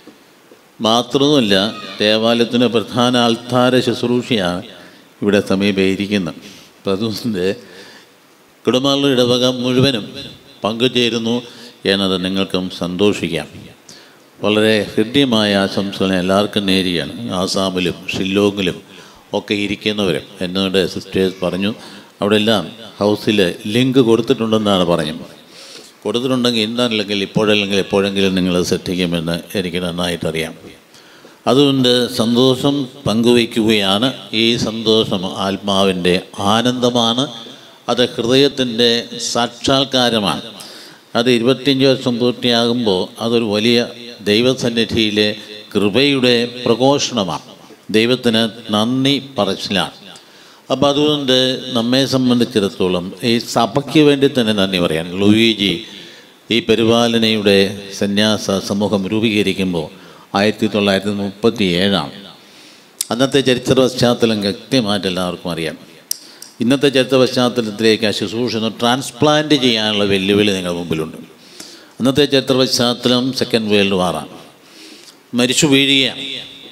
മാത്രവുമല്ല ദേവാലയത്തിൻ്റെ പ്രധാന ആൾത്താര ശുശ്രൂഷയാണ് ഇവിടെ സമീപയിരിക്കുന്നത് അപ്പം അതുകൊണ്ട് കുടുംബാളുടെ ഇടവക മുഴുവനും പങ്കുചേരുന്നു എന്നത് നിങ്ങൾക്കും സന്തോഷിക്കാം വളരെ ഹൃദ്യമായ ആശംസകൾ എല്ലാവർക്കും നേരിയാണ് ആസാമിലും ഷില്ലോങ്ങിലും ഒക്കെ ഇരിക്കുന്നവരും എന്നോട് സിസ്റ്റേഴ്സ് പറഞ്ഞു അവിടെ എല്ലാം ഹൗസിൽ ലിങ്ക് കൊടുത്തിട്ടുണ്ടെന്നാണ് പറഞ്ഞത് കൊടുത്തിട്ടുണ്ടെങ്കിൽ ഇന്നല്ലെങ്കിൽ ഇപ്പോഴല്ലെങ്കിൽ എപ്പോഴെങ്കിലും നിങ്ങൾ ശ്രദ്ധിക്കുമെന്ന് എനിക്ക് നന്നായിട്ടറിയാം അതുകൊണ്ട് സന്തോഷം പങ്കുവയ്ക്കുകയാണ് ഈ സന്തോഷം ആത്മാവിൻ്റെ ആനന്ദമാണ് അത് ഹൃദയത്തിൻ്റെ സാക്ഷാത്കാരമാണ് അത് ഇരുപത്തിയഞ്ച് വർഷം പൂർത്തിയാകുമ്പോൾ അതൊരു വലിയ ദൈവസന്നിധിയിലെ കൃപയുടെ പ്രഘോഷണമാണ് ദൈവത്തിന് നന്ദി പറച്ചിലാണ് അപ്പം അതുകൊണ്ട് നമ്മെ സംബന്ധിച്ചിടത്തോളം ഈ സഭയ്ക്ക് വേണ്ടി തന്നെ നന്ദി പറയാൻ ലൂയിജി ഈ പരിപാലനയുടെ സന്യാസ സമൂഹം രൂപീകരിക്കുമ്പോൾ ആയിരത്തി തൊള്ളായിരത്തി മുപ്പത്തി ഏഴാണ് അന്നത്തെ ചരിത്ര പശ്ചാത്തലം കൃത്യമായിട്ട് എല്ലാവർക്കും അറിയാം ഇന്നത്തെ ചരിത്ര പശ്ചാത്തലത്തിലേക്ക് ആ ശുശ്രൂഷ ഒന്ന് ട്രാൻസ്പ്ലാന്റ് ചെയ്യാനുള്ള വെല്ലുവിളി നിങ്ങളുടെ മുമ്പിലുണ്ട് അന്നത്തെ ചരിത്ര പശ്ചാത്തലം സെക്കൻഡ് വേൾഡ് വാറാണ് മരിച്ചു വീഴുകയാണ്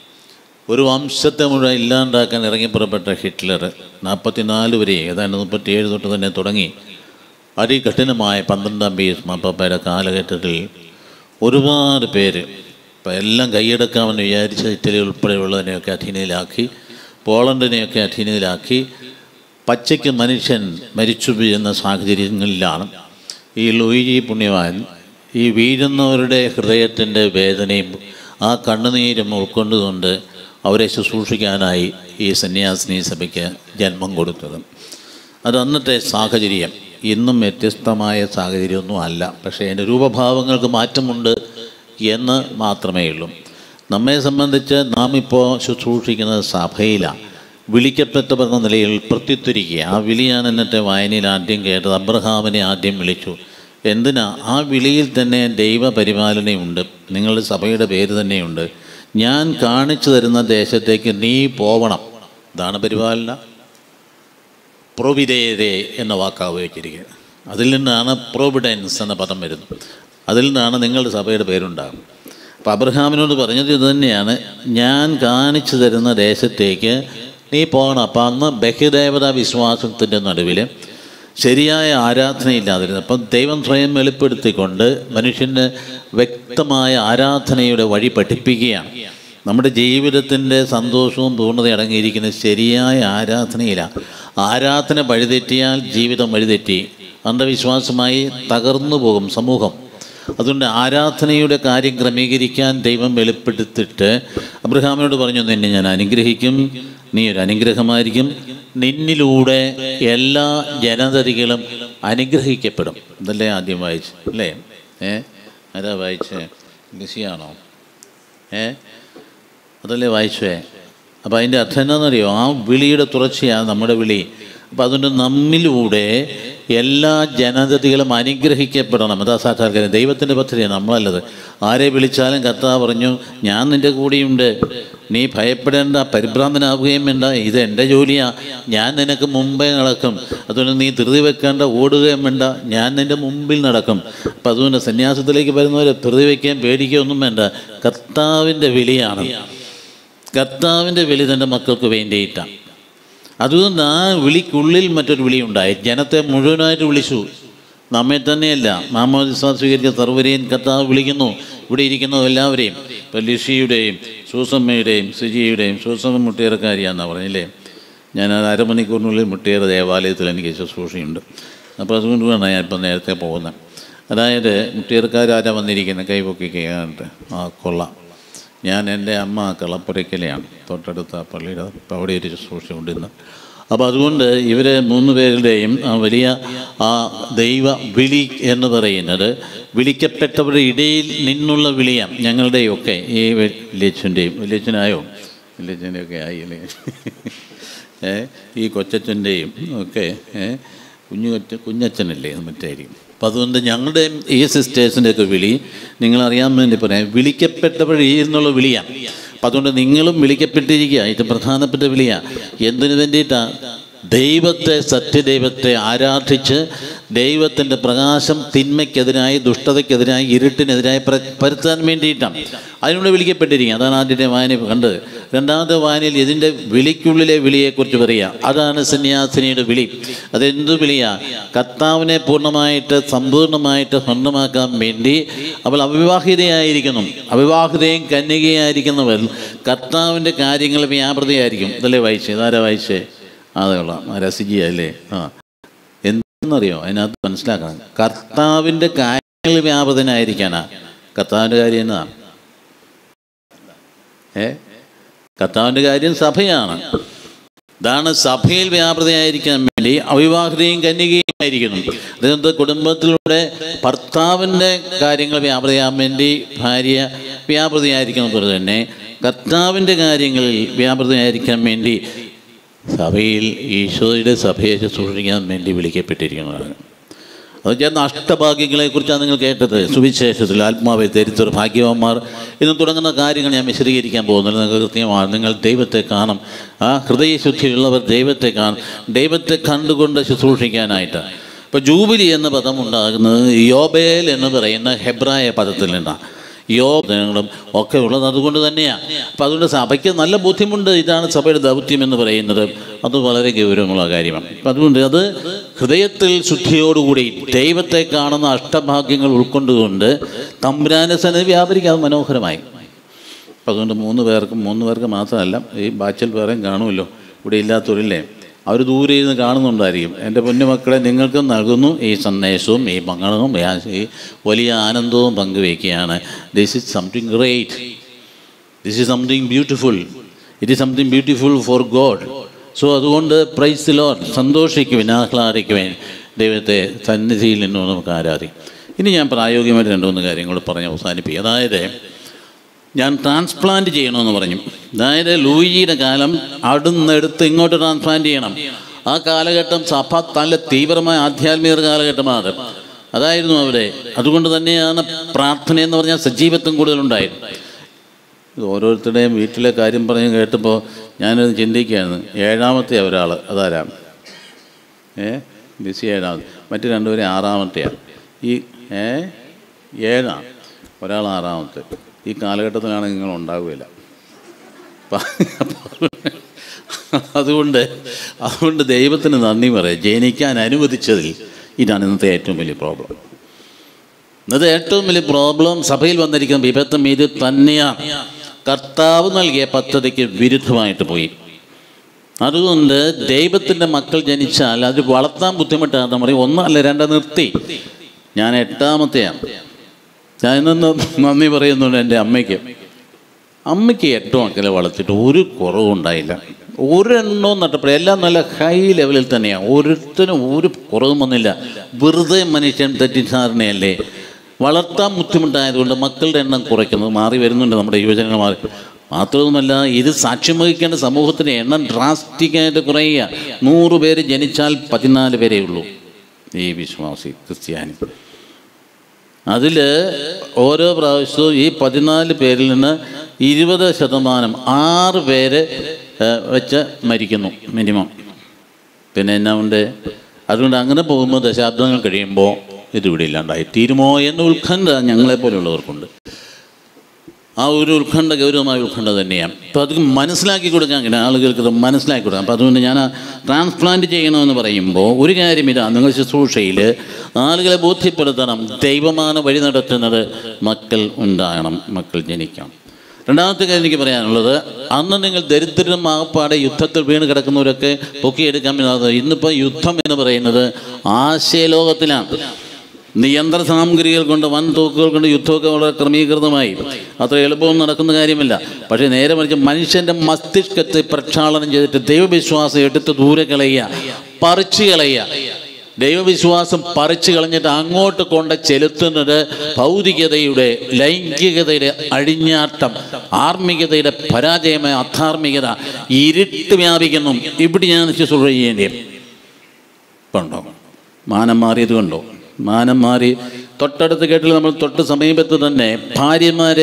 ഒരു വംശത്തെ മുഴുവൻ ഇല്ലാണ്ടാക്കാൻ ഇറങ്ങിപ്പുറപ്പെട്ട ഹിറ്റ്ലർ നാൽപ്പത്തിനാല് വരെ ഏതാണ്ട് മുപ്പത്തിയേഴ് തൊട്ട് തന്നെ തുടങ്ങി അതികഠിനമായ പന്ത്രണ്ടാം പീസ് മാപ്പയുടെ കാലഘട്ടത്തിൽ ഒരുപാട് പേര് ഇപ്പം എല്ലാം കൈയെടുക്കാമെന്ന് വിചാരിച്ച ഇറ്റലി ഉൾപ്പെടെയുള്ളതിനെയൊക്കെ അധീനയിലാക്കി പോളണ്ടിനെയൊക്കെ അധീനയിലാക്കി പച്ചയ്ക്ക് മനുഷ്യൻ മരിച്ചു വീഴുന്ന സാഹചര്യങ്ങളിലാണ് ഈ ലൂയിജി പുണ്യവാൻ ഈ വീഴുന്നവരുടെ ഹൃദയത്തിൻ്റെ വേദനയും ആ കണ്ണുനീരും ഉൾക്കൊണ്ടുകൊണ്ട് അവരെ ശുശ്രൂഷിക്കാനായി ഈ സന്യാസിനി സഭയ്ക്ക് ജന്മം കൊടുത്തത് അത് അന്നത്തെ സാഹചര്യം ഇന്നും വ്യത്യസ്തമായ സാഹചര്യമൊന്നും അല്ല പക്ഷേ അതിൻ്റെ രൂപഭാവങ്ങൾക്ക് മാറ്റമുണ്ട് എന്ന് മാത്രമേ ഉള്ളൂ നമ്മെ സംബന്ധിച്ച് നാം ഇപ്പോൾ ശുശ്രൂഷിക്കുന്ന സഭയിലാണ് വിളിക്കപ്പെട്ടവർ എന്ന നിലയിൽ പ്രത്യുത്തരിക്കുക ആ വിളിയാണ് ഇന്നത്തെ വായനയിൽ ആദ്യം കേട്ടത് അബ്രഹാമിനെ ആദ്യം വിളിച്ചു എന്തിനാ ആ വിളിയിൽ തന്നെ ദൈവപരിപാലനയുണ്ട് നിങ്ങളുടെ സഭയുടെ പേര് തന്നെയുണ്ട് ഞാൻ കാണിച്ചു തരുന്ന ദേശത്തേക്ക് നീ പോവണം ഇതാണ് പരിപാലന പ്രൊവിദേരെ എന്ന വാക്കാണ് ഉപയോഗിച്ചിരിക്കുന്നത് അതിൽ നിന്നാണ് പ്രൊവിഡൻസ് എന്ന പദം വരുന്നത് അതിൽ നിന്നാണ് നിങ്ങളുടെ സഭയുടെ പേരുണ്ടാകും അപ്പോൾ അബ്രഹാമിനോട് പറഞ്ഞത് ഇത് തന്നെയാണ് ഞാൻ കാണിച്ചു തരുന്ന ദേശത്തേക്ക് നീ പോകണം അപ്പം അന്ന് ബഹുദേവത വിശ്വാസത്തിൻ്റെ നടുവിൽ ശരിയായ ആരാധനയില്ലാതിരുന്നു അപ്പം ദൈവം സ്വയം വെളിപ്പെടുത്തിക്കൊണ്ട് മനുഷ്യന് വ്യക്തമായ ആരാധനയുടെ വഴി പഠിപ്പിക്കുകയാണ് നമ്മുടെ ജീവിതത്തിൻ്റെ സന്തോഷവും പൂർണ്ണത അടങ്ങിയിരിക്കുന്ന ശരിയായ ആരാധനയിലാണ് ആരാധന വഴിതെറ്റിയാൽ ജീവിതം വഴിതെറ്റി അന്ധവിശ്വാസമായി തകർന്നു പോകും സമൂഹം അതുകൊണ്ട് ആരാധനയുടെ കാര്യം ക്രമീകരിക്കാൻ ദൈവം വെളിപ്പെടുത്തിയിട്ട് അബ്രഹാമിനോട് പറഞ്ഞു നിന്നെ ഞാൻ അനുഗ്രഹിക്കും നീ ഒരു അനുഗ്രഹമായിരിക്കും നിന്നിലൂടെ എല്ലാ ജനതതികളും അനുഗ്രഹിക്കപ്പെടും ഇതല്ലേ ആദ്യം വായിച്ചു അല്ലേ ഏ ആരാ വായിച്ചേ ലിസിയാണോ ഏ അതല്ലേ വായിച്ചേ അപ്പോൾ അതിൻ്റെ അർത്ഥം എന്താണെന്നറിയോ ആ വിളിയുടെ തുടർച്ചയാണ് നമ്മുടെ വിളി അപ്പോൾ അതുകൊണ്ട് നമ്മിലൂടെ എല്ലാ ജനതകളും അനുഗ്രഹിക്കപ്പെടണം അതാ സാക്ഷാത്കാരം ദൈവത്തിൻ്റെ പദ്ധതിയാണ് നമ്മളല്ലത് ആരെ വിളിച്ചാലും കർത്താവ് പറഞ്ഞു ഞാൻ നിൻ്റെ കൂടെയുണ്ട് നീ ഭയപ്പെടേണ്ട പരിഭ്രാന്തനാവുകയും വേണ്ട ഇത് എൻ്റെ ജോലിയാണ് ഞാൻ നിനക്ക് മുമ്പേ നടക്കും അതുകൊണ്ട് നീ ധൃതി വെക്കേണ്ട ഓടുകയും വേണ്ട ഞാൻ നിൻ്റെ മുമ്പിൽ നടക്കും അപ്പം അതുകൊണ്ട് സന്യാസത്തിലേക്ക് വരുന്നവരെ ധൃതി വയ്ക്കുകയും പേടിക്കുകയും ഒന്നും വേണ്ട കർത്താവിൻ്റെ വിളിയാണ് കർത്താവിൻ്റെ വിളി തൻ്റെ മക്കൾക്ക് വേണ്ടിയിട്ടാണ് അതുകൊണ്ട് ആ വിളിക്കുള്ളിൽ മറ്റൊരു വിളിയുണ്ടായി ജനത്തെ മുഴുവനായിട്ട് വിളിച്ചു നമ്മെ തന്നെയല്ല മാമോദിസ സ്വീകരിച്ച സർവരെയും കർത്താവ് വിളിക്കുന്നു ഇവിടെ ഇരിക്കുന്ന എല്ലാവരെയും ഇപ്പം ലിഷിയുടെയും സൂസമ്മയുടെയും സുജിയുടെയും സൂസമ്മ മുട്ടേറക്കാരിയാണെന്നാണ് പറഞ്ഞില്ലേ ഞാൻ അത് അരമണിക്കൂറിനുള്ളിൽ മുട്ടേറ ദേവാലയത്തിൽ എനിക്ക് ശുശ്രൂഷയുണ്ട് അപ്പോൾ അതുകൊണ്ട് വേണം ഞാൻ ഇപ്പം നേരത്തെ പോകുന്നത് അതായത് മുട്ടേറക്കാരാരാ വന്നിരിക്കുന്നത് കൈപൊക്കി കേൾക്കാനായിട്ട് ആ കൊള്ളാം ഞാൻ എൻ്റെ അമ്മ കളപ്പുരയ്ക്കലെയാണ് തൊട്ടടുത്ത പള്ളിയുടെ അപ്പോൾ അവിടെ ഒരു ശുശ്രൂഷയുണ്ട് ഇന്ന് അപ്പോൾ അതുകൊണ്ട് ഇവരെ മൂന്ന് പേരുടെയും ആ വലിയ ആ ദൈവ വിളി എന്ന് പറയുന്നത് വിളിക്കപ്പെട്ടവരുടെ ഇടയിൽ നിന്നുള്ള വിളിയാണ് ഞങ്ങളുടെയൊക്കെ ഈ വലിയച്ഛൻ്റെയും വലിയച്ഛനായോ വലിയച്ഛൻ്റെയൊക്കെ ആയി അല്ലേ ഏ ഈ കൊച്ചച്ഛൻ്റെയും ഒക്കെ ഏ കുഞ്ഞു കൊച്ച കുഞ്ഞച്ഛനല്ലേ അത് മറ്റായിരിക്കും അപ്പം അതുകൊണ്ട് ഞങ്ങളുടെ ഈ സിസ്റ്റേഴ്സിൻ്റെയൊക്കെ വിളി നിങ്ങളറിയാൻ വേണ്ടി പറയാം വിളിക്കപ്പെട്ടവർ ഈ എന്നുള്ള വിളിയാണ് അപ്പം അതുകൊണ്ട് നിങ്ങളും വിളിക്കപ്പെട്ടിരിക്കുക ഇത് പ്രധാനപ്പെട്ട വിളിയാണ് എന്തിനു വേണ്ടിയിട്ടാണ് ദൈവത്തെ സത്യദൈവത്തെ ആരാധിച്ച് ദൈവത്തിൻ്റെ പ്രകാശം തിന്മയ്ക്കെതിരായി ദുഷ്ടതയ്ക്കെതിരായി ഇരുട്ടിനെതിരായി പ്ര പരത്താൻ വേണ്ടിയിട്ടാണ് അതിനുള്ളിൽ വിളിക്കപ്പെട്ടിരിക്കുക അതാണ് ആദ്യത്തെ വായന കണ്ടത് രണ്ടാമത്തെ വായനയിൽ ഇതിൻ്റെ വിളിക്കുള്ളിലെ വിളിയെക്കുറിച്ച് പറയുക അതാണ് സന്യാസിനിയുടെ വിളി അതെന്തു വിളിയാ കർത്താവിനെ പൂർണ്ണമായിട്ട് സമ്പൂർണ്ണമായിട്ട് സ്വന്തമാക്കാൻ വേണ്ടി അവൾ അവിവാഹിതയായിരിക്കുന്നു അവിവാഹിതയും കന്യകയായിരിക്കുന്നവർ കർത്താവിൻ്റെ കാര്യങ്ങൾ വ്യാപൃതയായിരിക്കും ഇതല്ലേ വായിച്ചേ ഇതാരാ വായിച്ചേ അതെ കൊള്ളാം രസിക്കുക അല്ലേ ആ എന്തെന്നറിയോ അതിനകത്ത് മനസ്സിലാക്കണം കർത്താവിൻ്റെ കാര്യങ്ങൾ വ്യാപൃതനായിരിക്കാനാ കർത്താവിൻ്റെ കാര്യം എന്നാ ഏ കർത്താവിൻ്റെ കാര്യം സഭയാണ് ഇതാണ് സഭയിൽ വ്യാപൃതയായിരിക്കാൻ വേണ്ടി അവിവാഹിതയും കന്യകയും ആയിരിക്കുന്നു അതുകൊണ്ട് കുടുംബത്തിലൂടെ ഭർത്താവിൻ്റെ കാര്യങ്ങൾ വ്യാപൃതയാൻ വേണ്ടി ഭാര്യ വ്യാപൃതയായിരിക്കുന്നത് പോലെ തന്നെ കർത്താവിൻ്റെ കാര്യങ്ങളിൽ വ്യാപൃതയായിരിക്കാൻ വേണ്ടി സഭയിൽ ഈശോയുടെ സഭയെ ശുശ്രൂഷിക്കാൻ വേണ്ടി വിളിക്കപ്പെട്ടിരിക്കുന്നതാണ് അത് ഞാൻ അഷ്ടഭാഗ്യങ്ങളെക്കുറിച്ചാണ് നിങ്ങൾ കേട്ടത് സുവിശേഷത്തിൽ ആത്മാവെ ധരിച്ചവർ ഭാഗ്യവന്മാർ എന്ന് തുടങ്ങുന്ന കാര്യങ്ങൾ ഞാൻ വിശദീകരിക്കാൻ പോകുന്നില്ല നിങ്ങൾക്ക് കൃത്യമാണ് നിങ്ങൾ ദൈവത്തെ കാണും ആ ഹൃദയശുദ്ധിയുള്ളവർ ദൈവത്തെ കാണും ദൈവത്തെ കണ്ടുകൊണ്ട് ശുശ്രൂഷിക്കാനായിട്ട് ഇപ്പോൾ ജൂബിലി എന്ന പദം ഉണ്ടാകുന്നത് യോബേൽ എന്ന് പറയുന്ന ഹെബ്രായ പദത്തിൽ നിന്നാണ് യോഗങ്ങളും ഒക്കെ ഉള്ളത് അതുകൊണ്ട് തന്നെയാണ് അപ്പം അതുകൊണ്ട് സഭയ്ക്ക് നല്ല ബുദ്ധിമുട്ട് ഇതാണ് സഭയുടെ ദൗത്യം എന്ന് പറയുന്നത് അത് വളരെ ഗൗരവമുള്ള കാര്യമാണ് അപ്പം അതുകൊണ്ട് അത് ഹൃദയത്തിൽ ശുദ്ധിയോടുകൂടി ദൈവത്തെ കാണുന്ന അഷ്ടഭാഗ്യങ്ങൾ ഉൾക്കൊണ്ടുകൊണ്ട് തമ്പുരാന സന്നിധി വ്യാപരിക്കാതെ മനോഹരമായി അപ്പം അതുകൊണ്ട് മൂന്ന് പേർക്കും മൂന്ന് പേർക്ക് മാത്രമല്ല ഈ ബാച്ചൽ പേരെയും കാണുമല്ലോ ഇവിടെ ഇല്ലാത്തവരില്ലേ അവർ ദൂരെ ഇരുന്ന് കാണുന്നുണ്ടായിരിക്കും എൻ്റെ പൊന്നുമക്കളെ നിങ്ങൾക്കും നൽകുന്നു ഈ സന്ദേശവും ഈ മംഗളവും ഈ വലിയ ആനന്ദവും പങ്കുവയ്ക്കുകയാണ് this is something great this is something beautiful it is something beautiful for God so അതുകൊണ്ട് പ്രൈസ് ലോൺ സന്തോഷിക്കുവിൻ ആഹ്ലാദിക്കുവിൻ ദൈവത്തെ സന്നിധിയിൽ നിന്നും നമുക്ക് ആരാധിക്കും ഇനി ഞാൻ പ്രായോഗികമായിട്ട് രണ്ട് മൂന്ന് കാര്യങ്ങൾ പറഞ്ഞ് അവസാനിപ്പിക്കും അതായത് ഞാൻ ട്രാൻസ്പ്ലാന്റ് ചെയ്യണമെന്ന് പറഞ്ഞു അതായത് ലൂയിയുടെ കാലം അവിടുന്നെടുത്ത് ഇങ്ങോട്ട് ട്രാൻസ്പ്ലാന്റ് ചെയ്യണം ആ കാലഘട്ടം സഭ നല്ല തീവ്രമായ ആധ്യാത്മിക കാലഘട്ടമാണ് അതായിരുന്നു അവിടെ അതുകൊണ്ട് തന്നെയാണ് പ്രാർത്ഥന എന്ന് പറഞ്ഞാൽ സജീവത്വം കൂടുതലുണ്ടായത് ഇത് ഓരോരുത്തരുടെയും വീട്ടിലെ കാര്യം പറഞ്ഞ് കേട്ടപ്പോൾ ഞാനത് ചിന്തിക്കുകയാണ് ഏഴാമത്തെ ഒരാൾ അതാരാ ഏ ബിസി ഏഴാമത് മറ്റു രണ്ടുപേരും ആറാമത്തെയാണ് ഈ ഏ ഏഴാണ് ഒരാൾ ആറാമത്തെ ഈ കാലഘട്ടത്തിലാണ് നിങ്ങൾ ഉണ്ടാവുകയില്ല അതുകൊണ്ട് അതുകൊണ്ട് ദൈവത്തിന് നന്ദി പറയാം ജനിക്കാൻ അനുവദിച്ചതിൽ ഇതാണ് ഇന്നത്തെ ഏറ്റവും വലിയ പ്രോബ്ലം ഇന്നത്തെ ഏറ്റവും വലിയ പ്രോബ്ലം സഭയിൽ വന്നിരിക്കുന്ന വിപത്തും ഇത് തന്നെയാണ് കർത്താവ് നൽകിയ പദ്ധതിക്ക് വിരുദ്ധമായിട്ട് പോയി അതുകൊണ്ട് ദൈവത്തിൻ്റെ മക്കൾ ജനിച്ചാൽ അത് വളർത്താൻ ബുദ്ധിമുട്ടാണ് പറയും ഒന്നല്ല രണ്ട് നിർത്തി ഞാൻ എട്ടാമത്തെയാണ് ഞാൻ ഇന്ന് നന്ദി പറയുന്നുണ്ട് എൻ്റെ അമ്മയ്ക്ക് അമ്മയ്ക്ക് എട്ട് മക്കളെ വളർത്തിയിട്ട് ഒരു കുറവും ഉണ്ടായില്ല ഒരെണ്ണവും നട്ടപ്പോൾ എല്ലാം നല്ല ഹൈ ലെവലിൽ തന്നെയാണ് ഒരുത്തനും ഒരു കുറവും വന്നില്ല വെറുതെ മനുഷ്യൻ തെറ്റിദ്ധാരണയല്ലേ വളർത്താൻ ബുദ്ധിമുട്ടായതുകൊണ്ട് മക്കളുടെ എണ്ണം കുറയ്ക്കുന്നത് മാറി വരുന്നുണ്ട് നമ്മുടെ യുവജനങ്ങൾ മാറി മാത്രവുമല്ല ഇത് സാക്ഷ്യം വഹിക്കേണ്ട സമൂഹത്തിൻ്റെ എണ്ണം ഡ്രാസ്റ്റിക്കായിട്ട് കുറയുക നൂറ് പേര് ജനിച്ചാൽ പതിനാല് പേരേ ഉള്ളൂ ഈ വിശ്വാസി ക്രിസ്ത്യാനി അതിൽ ഓരോ പ്രാവശ്യവും ഈ പതിനാല് പേരിൽ നിന്ന് ഇരുപത് ശതമാനം ആറ് പേര് ഏഹ്, വെച്ച് മരിക്കുന്നു മിനിമം പിന്നെ എന്നാ ഉണ്ട് അതുകൊണ്ട് അങ്ങനെ പോകുമ്പോൾ ദശാബ്ദങ്ങൾ കഴിയുമ്പോൾ ഇത് ഇവിടെ ഇല്ലാണ്ടായി തീരുമോ എന്ന ഉത്കണ്ഠ ഞങ്ങളെപ്പോലുള്ളവർക്കുണ്ട് ആ ഒരു ഉത്കണ്ഠ ഗൗരവമായ ഉത്കണ്ഠ തന്നെയാണ് അപ്പോൾ അത് മനസ്സിലാക്കി കൊടുക്കാൻ അങ്ങനെ ആളുകൾക്ക് ഇത് മനസ്സിലാക്കി കൊടുക്കാം അപ്പോൾ അതുകൊണ്ട് ഞാൻ ട്രാൻസ്പ്ലാന്റ് ചെയ്യണമെന്ന് പറയുമ്പോൾ ഒരു കാര്യം ഇതാ നിങ്ങൾ ശുശ്രൂഷയിൽ ആളുകളെ ബോധ്യപ്പെടുത്തണം ദൈവമാണ് വഴി നടത്തുന്നത് മക്കൾ ഉണ്ടാകണം മക്കൾ ജനിക്കണം രണ്ടാമത്തെ കാര്യം എനിക്ക് പറയാനുള്ളത് അന്ന് നിങ്ങൾ ദരിദ്രരും ആപ്പാടെ യുദ്ധത്തിൽ വീണ് കിടക്കുന്നവരൊക്കെ പൊക്കിയെടുക്കാൻ പറ്റാതെ ഇന്നിപ്പോൾ യുദ്ധം എന്ന് പറയുന്നത് ആശയലോകത്തിലാണ് നിയന്ത്ര സാമഗ്രികൾ കൊണ്ട് വൻ തോക്കുകൾ കൊണ്ട് യുദ്ധമൊക്കെ വളരെ ക്രമീകൃതമായി അത്ര എളുപ്പമൊന്നും നടക്കുന്ന കാര്യമില്ല പക്ഷേ നേരെ മറിച്ച് മനുഷ്യൻ്റെ മസ്തിഷ്കത്തെ പ്രക്ഷാളനം ചെയ്തിട്ട് ദൈവവിശ്വാസം എടുത്ത് ദൂരെ കളയുക പറിച്ചു കളയുക ദൈവവിശ്വാസം പറിച്ചു കളഞ്ഞിട്ട് അങ്ങോട്ട് കൊണ്ട് ചെലുത്തുന്നത് ഭൗതികതയുടെ ലൈംഗികതയുടെ അഴിഞ്ഞാട്ടം ആർമികതയുടെ പരാജയമായ അധാർമികത ഇരുട്ട് വ്യാപിക്കുന്നു ഇവിടെയാണ് ശുശ്രൂഷ ചെയ്യേണ്ടത് ഉണ്ടോ മാനം മാറിയത് കൊണ്ടോ മാനം മാറി തൊട്ടടുത്ത് കേട്ടിൽ നമ്മൾ തൊട്ട് സമീപത്ത് തന്നെ ഭാര്യമാരെ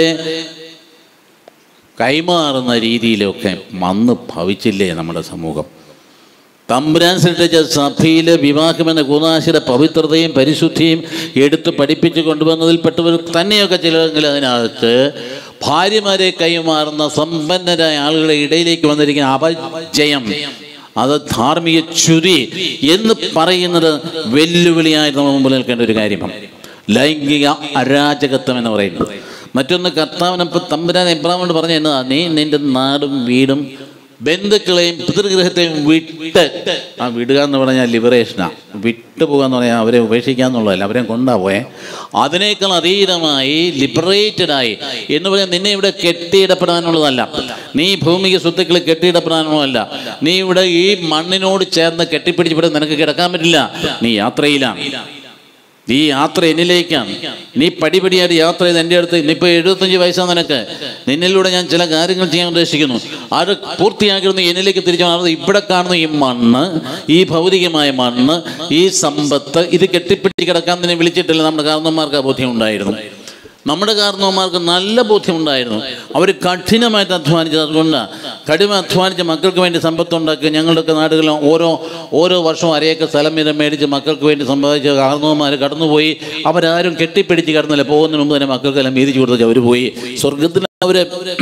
കൈമാറുന്ന രീതിയിലൊക്കെ വന്ന് ഭവിച്ചില്ലേ നമ്മുടെ സമൂഹം തമ്പുരാൻ സൃഷ്ടിച്ച സഭയിലെ വിവാഹമെന്ന കൂതാശിയുടെ പവിത്രതയും പരിശുദ്ധിയും എടുത്ത് പഠിപ്പിച്ച് കൊണ്ടുവന്നതിൽപ്പെട്ടവർ തന്നെയൊക്കെ ചിലരെങ്കിൽ അതിനകത്ത് ഭാര്യമാരെ കൈമാറുന്ന സമ്പന്നരായ ആളുകളുടെ ഇടയിലേക്ക് വന്നിരിക്കുന്ന അപജയം അത് ധാർമ്മിക ചുരി എന്ന് പറയുന്നത് വെല്ലുവിളിയായി നമ്മൾ മുമ്പിൽ നിൽക്കേണ്ട ഒരു കാര്യമാണ് ലൈംഗിക അരാജകത്വം എന്ന് പറയുന്നത് മറ്റൊന്ന് കർത്താവിനപ്പോൾ തമ്പുരാൻ എബ്രാമോട് പറഞ്ഞ എന്നതാ നീ നിന്റെ നാടും വീടും ബന്ധുക്കളെയും പിതൃഗ്രഹത്തെയും വിട്ട് ആ വിടുക എന്ന് പറഞ്ഞാൽ ലിബറേഷനാ വിട്ടു പോകുക എന്ന് പറഞ്ഞാൽ അവരെ ഉപേക്ഷിക്കുക എന്നുള്ളതല്ല അവരെ കൊണ്ടാപോയെ അതിനേക്കാൾ അതീതമായി ലിബറേറ്റഡായി എന്ന് പറഞ്ഞാൽ നിന്നെ ഇവിടെ കെട്ടിയിടപ്പെടാനുള്ളതല്ല നീ ഭൂമിക സ്വത്തുക്കൾ കെട്ടിയിടപ്പെടാനുള്ളതല്ല നീ ഇവിടെ ഈ മണ്ണിനോട് ചേർന്ന് കെട്ടിപ്പിടിച്ചിവിടെ നിനക്ക് കിടക്കാൻ പറ്റില്ല നീ യാത്രയിലാണ് ഈ യാത്ര എന്നിലേക്കാണ് നീ പടിപടിയായിട്ട് യാത്ര ചെയ്ത് എൻ്റെ അടുത്ത് ഇന്നിപ്പോൾ എഴുപത്തഞ്ച് വയസ്സാണ് നിനക്ക് നിന്നിലൂടെ ഞാൻ ചില കാര്യങ്ങൾ ചെയ്യാൻ ഉദ്ദേശിക്കുന്നു അത് പൂർത്തിയാക്കിയിരുന്ന എന്നിലേക്ക് തിരിച്ചു വന്നത് ഇവിടെ കാണുന്ന ഈ മണ്ണ് ഈ ഭൗതികമായ മണ്ണ് ഈ സമ്പത്ത് ഇത് കെട്ടിപ്പിടിച്ച് കിടക്കാൻ തന്നെ വിളിച്ചിട്ടില്ല നമ്മുടെ കാരണന്മാർക്ക് ആ ബോധ്യം ഉണ്ടായിരുന്നു നമ്മുടെ കാരണവന്മാർക്ക് നല്ല ബോധ്യമുണ്ടായിരുന്നു അവർ കഠിനമായിട്ട് അധ്വാനിച്ചത് അതുകൊണ്ട് കഠിന അധ്വാനിച്ച് മക്കൾക്ക് വേണ്ടി സമ്പത്ത് ഉണ്ടാക്കി ഞങ്ങളുടെയൊക്കെ നാടുകളിൽ ഓരോ ഓരോ വർഷവും അരയൊക്കെ സ്ഥലം വീതം മേടിച്ച് മക്കൾക്ക് വേണ്ടി സമ്പാദിച്ച കാരണവന്മാർ കടന്നുപോയി അവരാരും കെട്ടിപ്പിടിച്ച് കിടന്നില്ല പോകുന്നതിന് മുമ്പ് തന്നെ മക്കൾക്കെല്ലാം വീതിച്ചു കൊടുത്ത് അവർ പോയി സ്വർഗത്തിൽ അവർ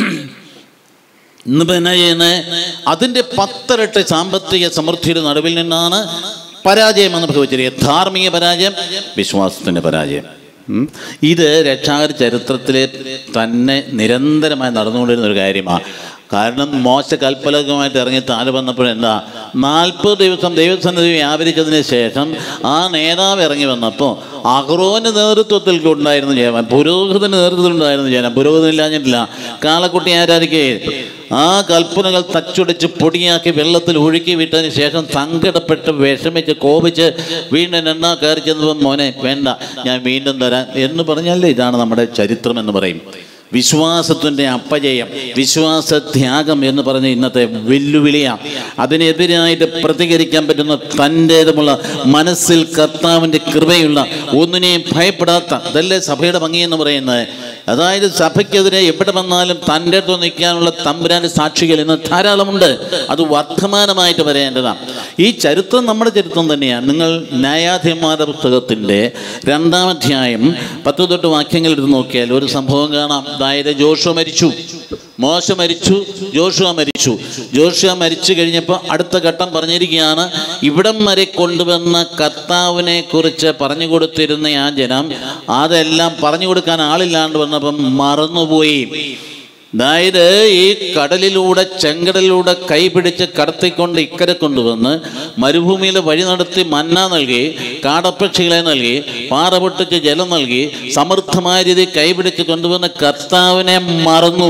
ഇന്നിപ്പോൾ എന്നാ ചെയ്യുന്നത് അതിൻ്റെ പത്തരട്ട് സാമ്പത്തിക സമൃദ്ധിയുടെ നടുവിൽ നിന്നാണ് പരാജയം എന്ന് ഭവിച്ചിരിക്കുക ധാർമ്മിക പരാജയം വിശ്വാസത്തിൻ്റെ പരാജയം ഉം. ഇത് രക്ഷാകര ചരിത്രത്തിലെ തന്നെ നിരന്തരമായി നടന്നുകൊണ്ടിരുന്ന ഒരു കാര്യമാണ് കാരണം മോശ കൽപ്പലകമായിട്ട് ഇറങ്ങി താഴെ വന്നപ്പോൾ എന്താ നാൽപ്പത് ദിവസം ദൈവസന്നിധി വ്യാപരിച്ചതിന് ശേഷം ആ നേതാവ് ഇറങ്ങി വന്നപ്പോൾ അഹ്റോന്റെ നേതൃത്വത്തിൽ ഉണ്ടായിരുന്നു ജയവൻ പുരോഹിതന്റെ നേതൃത്വത്തിൽ ഉണ്ടായിരുന്നു ജയനം പുരോഹിതൻ ഇല്ലാഞ്ഞിട്ടില്ല കാളക്കുട്ടി ആരാധിക്കുകയും ആ കൽപ്പനകൾ തച്ചുടച്ച് പൊടിയാക്കി വെള്ളത്തിൽ ഒഴുക്കി വിട്ടതിന് ശേഷം സങ്കടപ്പെട്ട് വിഷമിച്ച് കോപിച്ച് വീണ്ടും എണ്ണ കയറി ചെന്നപ്പോൾ മോനെ വേണ്ട ഞാൻ വീണ്ടും തരാം എന്ന് പറഞ്ഞാലേ ഇതാണ് നമ്മുടെ ചരിത്രം എന്ന് പറയും വിശ്വാസത്തിൻ്റെ അപ്പജയം വിശ്വാസത്യാഗം എന്ന് പറഞ്ഞ ഇന്നത്തെ വെല്ലുവിളിയാണ് അതിനെതിരായിട്ട് പ്രതികരിക്കാൻ പറ്റുന്ന തൻ്റേതുമുള്ള മനസ്സിൽ കർത്താവിൻ്റെ കൃപയുള്ള ഒന്നിനെയും ഭയപ്പെടാത്ത അതല്ലേ സഭയുടെ ഭംഗി എന്ന് പറയുന്നത് അതായത് സഭയ്ക്കെതിരെ എവിടെ വന്നാലും തൻ്റെ അടുത്ത് നിൽക്കാനുള്ള തമ്പുരാൻ്റെ സാക്ഷികൾ ഇന്ന് ധാരാളമുണ്ട് അത് വർദ്ധമാനമായിട്ട് വരേണ്ടതാണ് ഈ ചരിത്രം നമ്മുടെ ചരിത്രം തന്നെയാണ് നിങ്ങൾ ന്യായാധിപന്മാരുടെ പുസ്തകത്തിൻ്റെ രണ്ടാം അധ്യായം പത്ത് തൊട്ട് വാക്യങ്ങൾ എടുത്ത് നോക്കിയാൽ ഒരു സംഭവം കാണാം അതായത് ജോഷുവ മരിച്ചു മോശ മരിച്ചു ജോഷുവ മരിച്ചു ജോഷുവ മരിച്ചു കഴിഞ്ഞപ്പോൾ അടുത്ത ഘട്ടം പറഞ്ഞിരിക്കുകയാണ് ഇവിടം വരെ കൊണ്ടുവന്ന കർത്താവിനെ കുറിച്ച് പറഞ്ഞു കൊടുത്തിരുന്ന ആ ജനം അതെല്ലാം പറഞ്ഞു കൊടുക്കാൻ ആളില്ലാണ്ട് വന്നപ്പം മറന്നുപോയി അതായത് ഈ കടലിലൂടെ ചെങ്കടലിലൂടെ കൈപിടിച്ച് കടത്തിക്കൊണ്ട് ഇക്കരെ കൊണ്ടുവന്ന് മരുഭൂമിയിൽ വഴി നടത്തി മന്ന നൽകി കാടപ്പക്ഷികളെ നൽകി പാറ പൊട്ടിച്ച് ജലം നൽകി സമൃദ്ധമായ രീതിയിൽ കൈപിടിച്ച് കൊണ്ടുവന്ന കർത്താവിനെ മറന്നു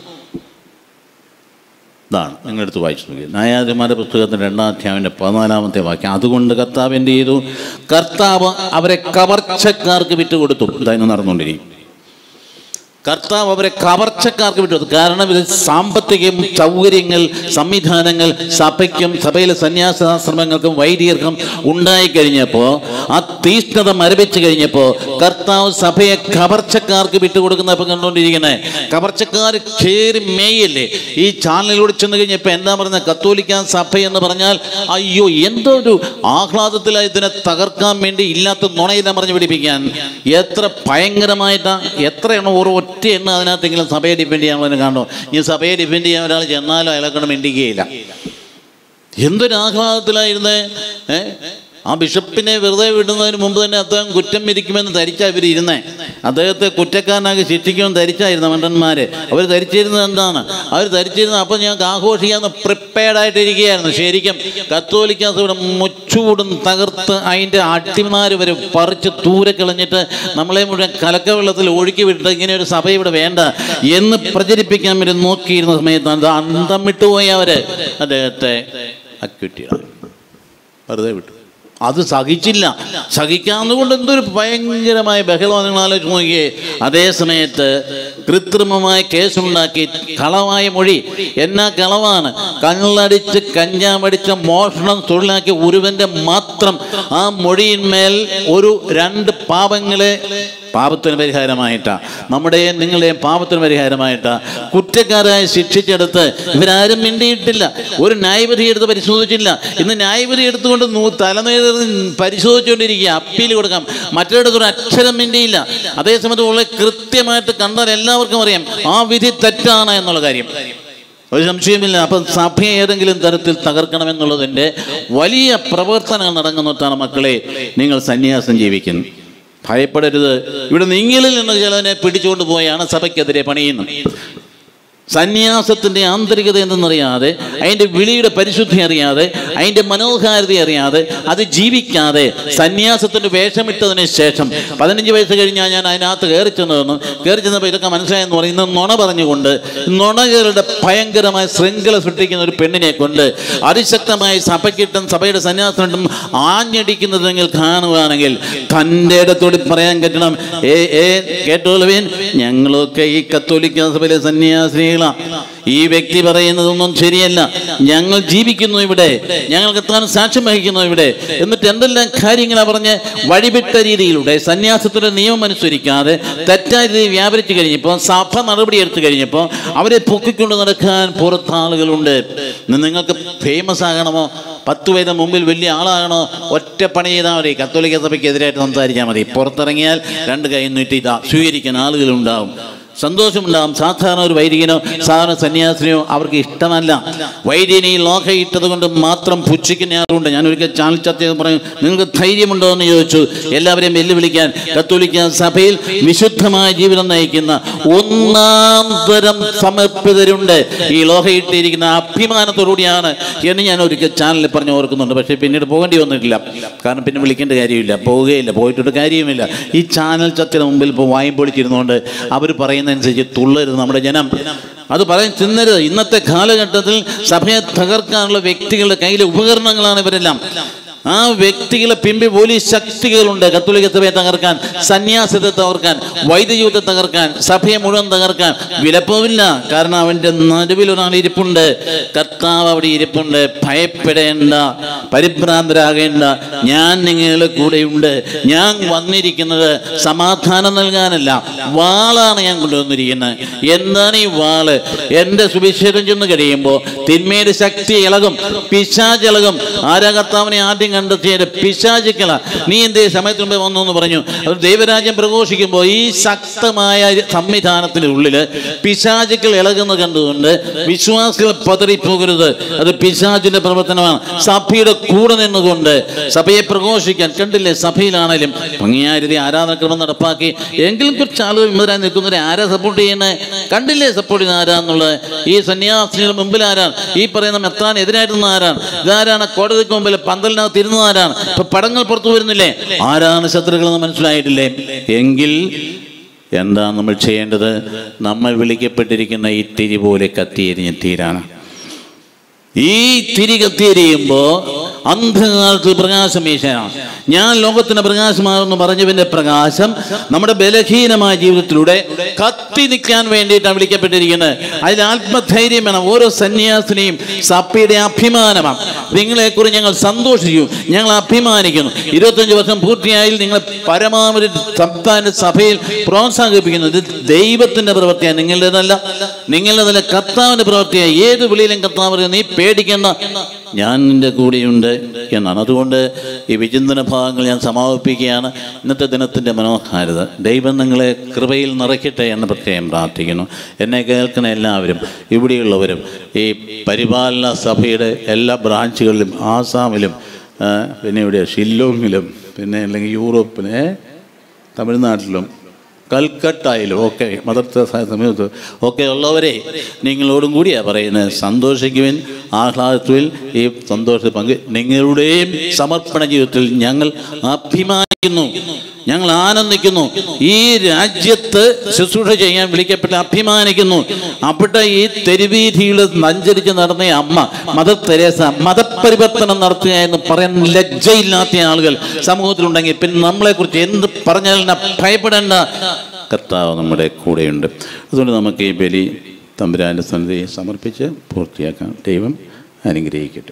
ഇതാണ് നിങ്ങളെടുത്ത് വായിച്ചു നോക്കി ന്യായാധിമാരുടെ പുസ്തകത്തിൻ്റെ രണ്ടാം അധ്യായൻ്റെ പതിനാലാമത്തെ വാക്യം അതുകൊണ്ട് കർത്താവ് എന്ത് ചെയ്തു കർത്താവ് അവരെ കവർച്ചക്കാർക്ക് വിറ്റുകൊടുത്തു ഇതായിരുന്നു നടന്നുകൊണ്ടിരിക്കും കർത്താവ് അവരെ കവർച്ചക്കാർക്ക് വിട്ടു കാരണം ഇത് സാമ്പത്തികം സൗകര്യങ്ങൾ സംവിധാനങ്ങൾ സഭയ്ക്കും സഭയിലെ സന്യാസാശ്രമങ്ങൾക്കും വൈദികർക്കും ഉണ്ടായിക്കഴിഞ്ഞപ്പോൾ ആ തീഷ്ണത മരവിച്ചു കഴിഞ്ഞപ്പോൾ കർത്താവ് സഭയെ കവർച്ചക്കാർക്ക് വിട്ടുകൊടുക്കുന്ന ഇപ്പം കണ്ടുകൊണ്ടിരിക്കുന്നത് കവർച്ചക്കാർ കയറി മേയല്ലേ ഈ ചാനലിലൂടെ ചെന്ന് കഴിഞ്ഞപ്പോൾ എന്താ പറയുന്നത് കത്തോലിക്ക സഭ എന്ന് പറഞ്ഞാൽ അയ്യോ എന്തോ ഒരു ആഹ്ലാദത്തിലായി ഇതിനെ തകർക്കാൻ വേണ്ടി ഇല്ലാത്ത നുണയില്ല പറഞ്ഞ് പിടിപ്പിക്കാൻ എത്ര ഭയങ്കരമായിട്ടാ എത്രയാണ് ഓരോ ഒറ്റ എണ്ണ അതിനകത്തെങ്കിലും സഭയെ ഡിപ്പെൻഡ് ചെയ്യാൻ കാണുമോ ഈ സഭയെ ഡിപ്പെൻഡ് ചെയ്യാൻ ഒരാൾ ചെന്നാലും അയാളെക്കൊണ്ട് മിണ്ടിക്കുകയില്ല എന്തൊരു ആഹ്ലാദത്തിലായിരുന്നേ ഏ ആ ബിഷപ്പിനെ വെറുതെ വിടുന്നതിന് മുമ്പ് തന്നെ അദ്ദേഹം കുറ്റം വിരിക്കുമെന്ന് ധരിച്ചാ ഇവർ ഇരുന്നേ അദ്ദേഹത്തെ കുറ്റക്കാരനാക്കി ശിക്ഷിക്കുമെന്ന് ധരിച്ചായിരുന്നു മണ്ടന്മാര് അവർ ധരിച്ചിരുന്നത് എന്താണ് അവർ ധരിച്ചിരുന്നത് അപ്പം ഞങ്ങൾക്ക് ആഘോഷിക്കാന്ന് പ്രിപ്പയർഡ് ആയിട്ടിരിക്കുകയായിരുന്നു ശരിക്കും കത്തോലിക്ക സഭയുടെ മുച്ചൂടും തകർത്ത് അതിൻ്റെ അട്ടിമാർ വരെ പറിച്ച് ദൂരെ കളഞ്ഞിട്ട് നമ്മളെ മുഴുവൻ കലക്ക വെള്ളത്തിൽ ഒഴുക്കി വിട്ടിട്ട് ഇങ്ങനെ ഒരു സഭ ഇവിടെ വേണ്ട എന്ന് പ്രചരിപ്പിക്കാൻ വേണ്ടി നോക്കിയിരുന്ന സമയത്താണ് ഇത് അന്തം വിട്ടുപോയി അവര് അദ്ദേഹത്തെ അക്വിറ്റിയാണ് വെറുതെ വിട്ടു അത് സഹിച്ചില്ല സഹിക്കാവുന്നതുകൊണ്ട് എന്തൊരു ഭയങ്കരമായ ബഹളം നിങ്ങൾ ആലോചിച്ച് നോക്കിയേ അതേ സമയത്ത് കൃത്രിമമായ കേസുണ്ടാക്കി കളവായ മൊഴി എന്നാ കളവാണ് കള്ളടിച്ച് കഞ്ചാമടിച്ച മോഷണം തൊഴിലാക്കിയ ഒരുവന്റെ മാത്രം ആ മൊഴിയിന്മേൽ ഒരു രണ്ട് പാപങ്ങളെ പാപത്തിന് പരിഹാരമായിട്ടാ നമ്മുടെയും നിങ്ങളുടെയും പാപത്തിന് പരിഹാരമായിട്ടാ കുറ്റക്കാരായ ശിക്ഷിച്ചെടുത്ത് ഇവരാരും മിണ്ടിയിട്ടില്ല ഒരു ന്യായവിധി എടുത്ത് പരിശോധിച്ചില്ല ഇന്ന് ന്യായവിധി എടുത്തുകൊണ്ട് നൂ- തലനേര് പരിശോധിച്ചുകൊണ്ടിരിക്കുക അപ്പീൽ കൊടുക്കാം മറ്റൊരിടത്ത് ഒരു അക്ഷരം മിണ്ടിയില്ല അതേസമയത്ത് വളരെ കൃത്യമായിട്ട് കണ്ടാൽ എല്ലാവർക്കും അറിയാം ആ വിധി തെറ്റാണ് എന്നുള്ള കാര്യം ഒരു സംശയമില്ല അപ്പം സഭയെ ഏതെങ്കിലും തരത്തിൽ തകർക്കണമെന്നുള്ളതിൻ്റെ വലിയ പ്രവർത്തനങ്ങൾ നടക്കുന്നിടത്താണ് മക്കളെ നിങ്ങൾ സന്യാസം ജീവിക്കുന്നത് ഭയപ്പെടരുത് ഇവിടെ നിങ്ങളിൽ നിന്ന് ചിലതിനെ പിടിച്ചുകൊണ്ട് പോയാണ് സഭയ്ക്കെതിരെ പണിയുന്നത് സന്യാസത്തിൻ്റെ ആന്തരികത എന്തെന്നറിയാതെ അതിൻ്റെ വിളിയുടെ പരിശുദ്ധി അറിയാതെ അതിൻ്റെ മനോഹാരിത അറിയാതെ അത് ജീവിക്കാതെ സന്യാസത്തിൻ്റെ വേഷമിട്ടതിന് ശേഷം പതിനഞ്ച് വയസ്സ് കഴിഞ്ഞാൽ ഞാൻ അതിനകത്ത് കയറി ചെന്നതെന്ന് കയറി ചെന്നപ്പോൾ ഇതൊക്കെ മനസ്സിലായെന്ന് പറയുന്ന നുണ പറഞ്ഞുകൊണ്ട് നുണകളുടെ ഭയങ്കരമായ ശൃംഖല സൃഷ്ടിക്കുന്ന ഒരു പെണ്ണിനെ കൊണ്ട് അതിശക്തമായി സഭയ്ക്കിട്ടും സഭയുടെ സന്യാസത്തിനും ആഞ്ഞടിക്കുന്നത് നിങ്ങൾ കാണുകയാണെങ്കിൽ തൻ്റെ ഇടത്തോട് പറയാൻ പറ്റണം ഏ ഏ കേട്ടോളുവേൻ ഞങ്ങളൊക്കെ ഈ കത്തോലിക്ക സഭയിലെ സന്യാസിനികളാണ് ഈ വ്യക്തി പറയുന്നതൊന്നും ശരിയല്ല ഞങ്ങൾ ജീവിക്കുന്നു ഇവിടെ ഞങ്ങൾക്ക് എത്താൻ സാക്ഷ്യം വഹിക്കുന്നു ഇവിടെ എന്നിട്ട് എന്തെല്ലാം കാര്യങ്ങളാ പറഞ്ഞ് വഴിവിട്ട രീതിയിലൂടെ സന്യാസത്തിന്റെ നിയമം അനുസരിക്കാതെ തെറ്റായ രീതിയിൽ വ്യാപരിച്ചു കഴിഞ്ഞപ്പോൾ സഭ നടപടി എടുത്തു കഴിഞ്ഞപ്പോൾ അവരെ പൊക്കിക്കൊണ്ട് നടക്കാൻ പുറത്ത് ആളുകളുണ്ട് ഇന്ന് നിങ്ങൾക്ക് ഫേമസ് ആകണമോ പത്ത് പേരുടെ മുമ്പിൽ വലിയ ആളാകണോ ഒറ്റ പണി ചെയ്താൽ മതി കത്തോലിക്ക സഭയ്ക്കെതിരായിട്ട് സംസാരിച്ചാൽ മതി പുറത്തിറങ്ങിയാൽ രണ്ട് കൈ നീട്ടി ഇതാ സ്വീകരിക്കാൻ ആളുകളുണ്ടാവും സന്തോഷമുണ്ടാകും സാധാരണ ഒരു വൈദികനോ സാധാരണ സന്യാസിനെയോ അവർക്ക് ഇഷ്ടമല്ല വൈദികനെ ഈ ലോക ഇട്ടത് കൊണ്ട് മാത്രം പുച്ഛിക്കുന്ന ആളുണ്ട് ഞാൻ ഒരിക്കൽ ചാനൽ ചർച്ച ചെയ്ത് പറയും നിങ്ങൾക്ക് ധൈര്യമുണ്ടോ എന്ന് ചോദിച്ചു എല്ലാവരെയും വെല്ലുവിളിക്കാൻ കത്തോലിക്ക സഭയിൽ വിശുദ്ധമായ ജീവിതം നയിക്കുന്ന ഒന്നാം തരം സമർപ്പിതരുണ്ട് ഈ ലോക ഇട്ടിരിക്കുന്ന അഭിമാനത്തോടുകൂടിയാണ് എന്ന് ഞാൻ ഒരിക്കൽ ചാനലിൽ പറഞ്ഞു ഓർക്കുന്നുണ്ട് പക്ഷേ പിന്നീട് പോകേണ്ടി വന്നിട്ടില്ല കാരണം പിന്നെ വിളിക്കേണ്ട കാര്യമില്ല പോവുകയില്ല പോയിട്ടൊരു കാര്യവുമില്ല ഈ ചാനൽ ചർച്ചയുടെ മുമ്പിൽ ഇപ്പോൾ വായും പൊളിച്ചിരുന്നുകൊണ്ട് അവർ പറയുന്നതനുസരിച്ച് തുള്ളരുത് നമ്മുടെ ജനം അത് പറയാൻ തിന്നരുത് ഇന്നത്തെ കാലഘട്ടത്തിൽ സഭയെ തകർക്കാനുള്ള വ്യക്തികളുടെ കയ്യിലെ ഉപകരണങ്ങളാണ് ഇവരെല്ലാം ആ വ്യക്തികളെ പിമ്പി പോലീസ് ശക്തികളുണ്ട് കത്തോലിക്ക സഭയെ തകർക്കാൻ സന്യാസത്തെ തകർക്കാൻ വൈദ്യജീവിതത്തെ തകർക്കാൻ സഭയെ മുഴുവൻ തകർക്കാൻ വിലപ്പോവില്ല കാരണം അവൻ്റെ നടുവിൽ ഒരാൾ ഇരിപ്പുണ്ട് കർത്താവ് അവിടെ ഇരിപ്പുണ്ട് ഭയപ്പെടേണ്ട പരിഭ്രാന്തരാകേണ്ട ഞാൻ നിങ്ങളുടെ കൂടെയുണ്ട് ഞാൻ വന്നിരിക്കുന്നത് സമാധാനം നൽകാനല്ല വാളാണ് ഞാൻ കൊണ്ടുവന്നിരിക്കുന്നത് എന്താണ് ഈ വാള് എൻ്റെ സുവിശേഷം ചെന്ന് കഴിയുമ്പോൾ തിന്മയുടെ ശക്തി ഇളകും പിശാച് ഇളകും ആരാ കർത്താവിനെ ആദ്യം കണ്ടെത്തിയത് പിശാചിക്കള നീ എന്തേ സമയത്തിന് മുമ്പേ വന്നു എന്ന് പറഞ്ഞു അത് ദൈവരാജ്യം പ്രഘോഷിക്കുമ്പോൾ ഈ ശക്തമായ സംവിധാനത്തിന് ഉള്ളിൽ പിശാചുക്കൾ ഇളകുന്ന കണ്ടുകൊണ്ട് വിശ്വാസികൾ പതറിപ്പോകരുത് അത് പിശാചിന്റെ പ്രവർത്തനമാണ് സഭയുടെ കൂടെ നിന്നുകൊണ്ട് സഭയെ പ്രഘോഷിക്കാൻ കണ്ടില്ലേ സഭയിലാണേലും ഭംഗിയായ രീതി ആരാധനക്രമം നടപ്പാക്കി എങ്കിലും കുറച്ച് ആളുകൾ വിമതരായി നിൽക്കുന്നവരെ ആരാ സപ്പോർട്ട് ചെയ്യുന്നത് കണ്ടില്ലേ സപ്പോർട്ട് ചെയ്യുന്ന ആരാന്നുള്ളത് ഈ സന്യാസിനിയുടെ മുമ്പിൽ ആരാണ് ഈ പറയുന്ന മെത്താൻ എതിരായിട്ടുന്ന ആരാണ് ഇതാരാണ് കോടതിക്ക് മുമ്പിൽ പന്തലിനകത്ത് ഇരുന്ന ആരാണ് ഇപ്പൊ പടങ്ങൾ പുറത്തു വരുന്നില്ലേ ആരാണ് ശത്രുക്കളെന്ന് മനസ്സിലായിട്ടില്ലേ എങ്കിൽ എന്താ നമ്മൾ ചെയ്യേണ്ടത് നമ്മൾ വിളിക്കപ്പെട്ടിരിക്കുന്ന ഈ തിരി പോലെ കത്തിയെരിഞ്ഞ് തീരാണ് ഈ തിരി കത്തിയെരിയുമ്പോൾ അന്ധകാലത്ത് പ്രകാശം വീശാനാണ് ഞാൻ ലോകത്തിന് പ്രകാശമാകുന്നു പറഞ്ഞതിന്റെ പ്രകാശം നമ്മുടെ ബലഹീനമായ ജീവിതത്തിലൂടെ കത്തി നിൽക്കാൻ വേണ്ടിയിട്ടാണ് വിളിക്കപ്പെട്ടിരിക്കുന്നത് അതിൽ ആത്മധൈര്യം വേണം ഓരോ സന്യാസിനെയും സഭയുടെ അഭിമാനമാണ് നിങ്ങളെക്കുറിച്ച് ഞങ്ങൾ സന്തോഷിച്ചു ഞങ്ങൾ അഭിമാനിക്കുന്നു ഇരുപത്തഞ്ച് വർഷം പൂർത്തിയായി നിങ്ങൾ പരമാവധി സംസ്ഥാന സഭയിൽ പ്രോത്സാഹിപ്പിക്കുന്നു ഇത് ദൈവത്തിന്റെ പ്രവൃത്തിയാണ് നിങ്ങളുടേതല്ല നിങ്ങളുടേതല്ല കർത്താവിന്റെ പ്രവൃത്തിയാണ് ഏത് വിളിയിലും കർത്താവ് പറയും, നീ പേടിക്കേണ്ട ഞാൻ നിന്റെ കൂടെയുണ്ട് എന്നാണ് അതുകൊണ്ട് ഈ വിചിന്തന ഭാഗങ്ങൾ ഞാൻ സമാപിപ്പിക്കുകയാണ് ഇന്നത്തെ ദിനത്തിൻ്റെ മനോഹാരിത ദൈവം നിങ്ങളെ കൃപയിൽ നിറയ്ക്കട്ടെ എന്ന് പ്രത്യേകം പ്രാർത്ഥിക്കുന്നു എന്നെ കേൾക്കുന്ന എല്ലാവരും ഇവിടെയുള്ളവരും ഈ പരിപാലന സഭയുടെ എല്ലാ ബ്രാഞ്ചുകളിലും ആസാമിലും ആ, പിന്നെ ഇവിടെ ഷില്ലോങ്ങിലും പിന്നെ അല്ലെങ്കിൽ യൂറോപ്പിലെ തമിഴ്നാട്ടിലും കൽക്കട്ടയിലും ഒക്കെ മദർ തെരേസ സമയത്ത് ഒക്കെ ഉള്ളവരെ നിങ്ങളോടും കൂടിയാണ് പറയുന്നത് സന്തോഷിക്കുവിൻ ആഹ്ലാദത്തിൽ ഈ സന്തോഷ പങ്ക് നിങ്ങളുടെയും സമർപ്പണ ജീവിതത്തിൽ ഞങ്ങൾ അഭിമാനിക്കുന്നു ഞങ്ങൾ ആനന്ദിക്കുന്നു ഈ രാജ്യത്ത് ശുശ്രൂഷ ചെയ്യാൻ വിളിക്കപ്പെട്ട് അഭിമാനിക്കുന്നു അവിടെ ഈ തെരുവീതിയിൽ നഞ്ചരിച്ച് നടന്ന ഈ അമ്മ മദർ തെരേസ മതപരിവർത്തനം നടത്തുക എന്ന് പറയാൻ ലജ്ജയില്ലാത്ത ആളുകൾ സമൂഹത്തിലുണ്ടെങ്കിൽ പിന്നെ നമ്മളെക്കുറിച്ച് എന്ത് പറഞ്ഞാലും ഭയപ്പെടേണ്ട കർത്താവ് നമ്മുടെ കൂടെയുണ്ട് അതുകൊണ്ട് നമുക്ക് ഈ ബലി തമ്പുരാൻ്റെ സന്നിധി സമർപ്പിച്ച് പൂർത്തിയാക്കാം ദൈവം അനുഗ്രഹിക്കട്ടെ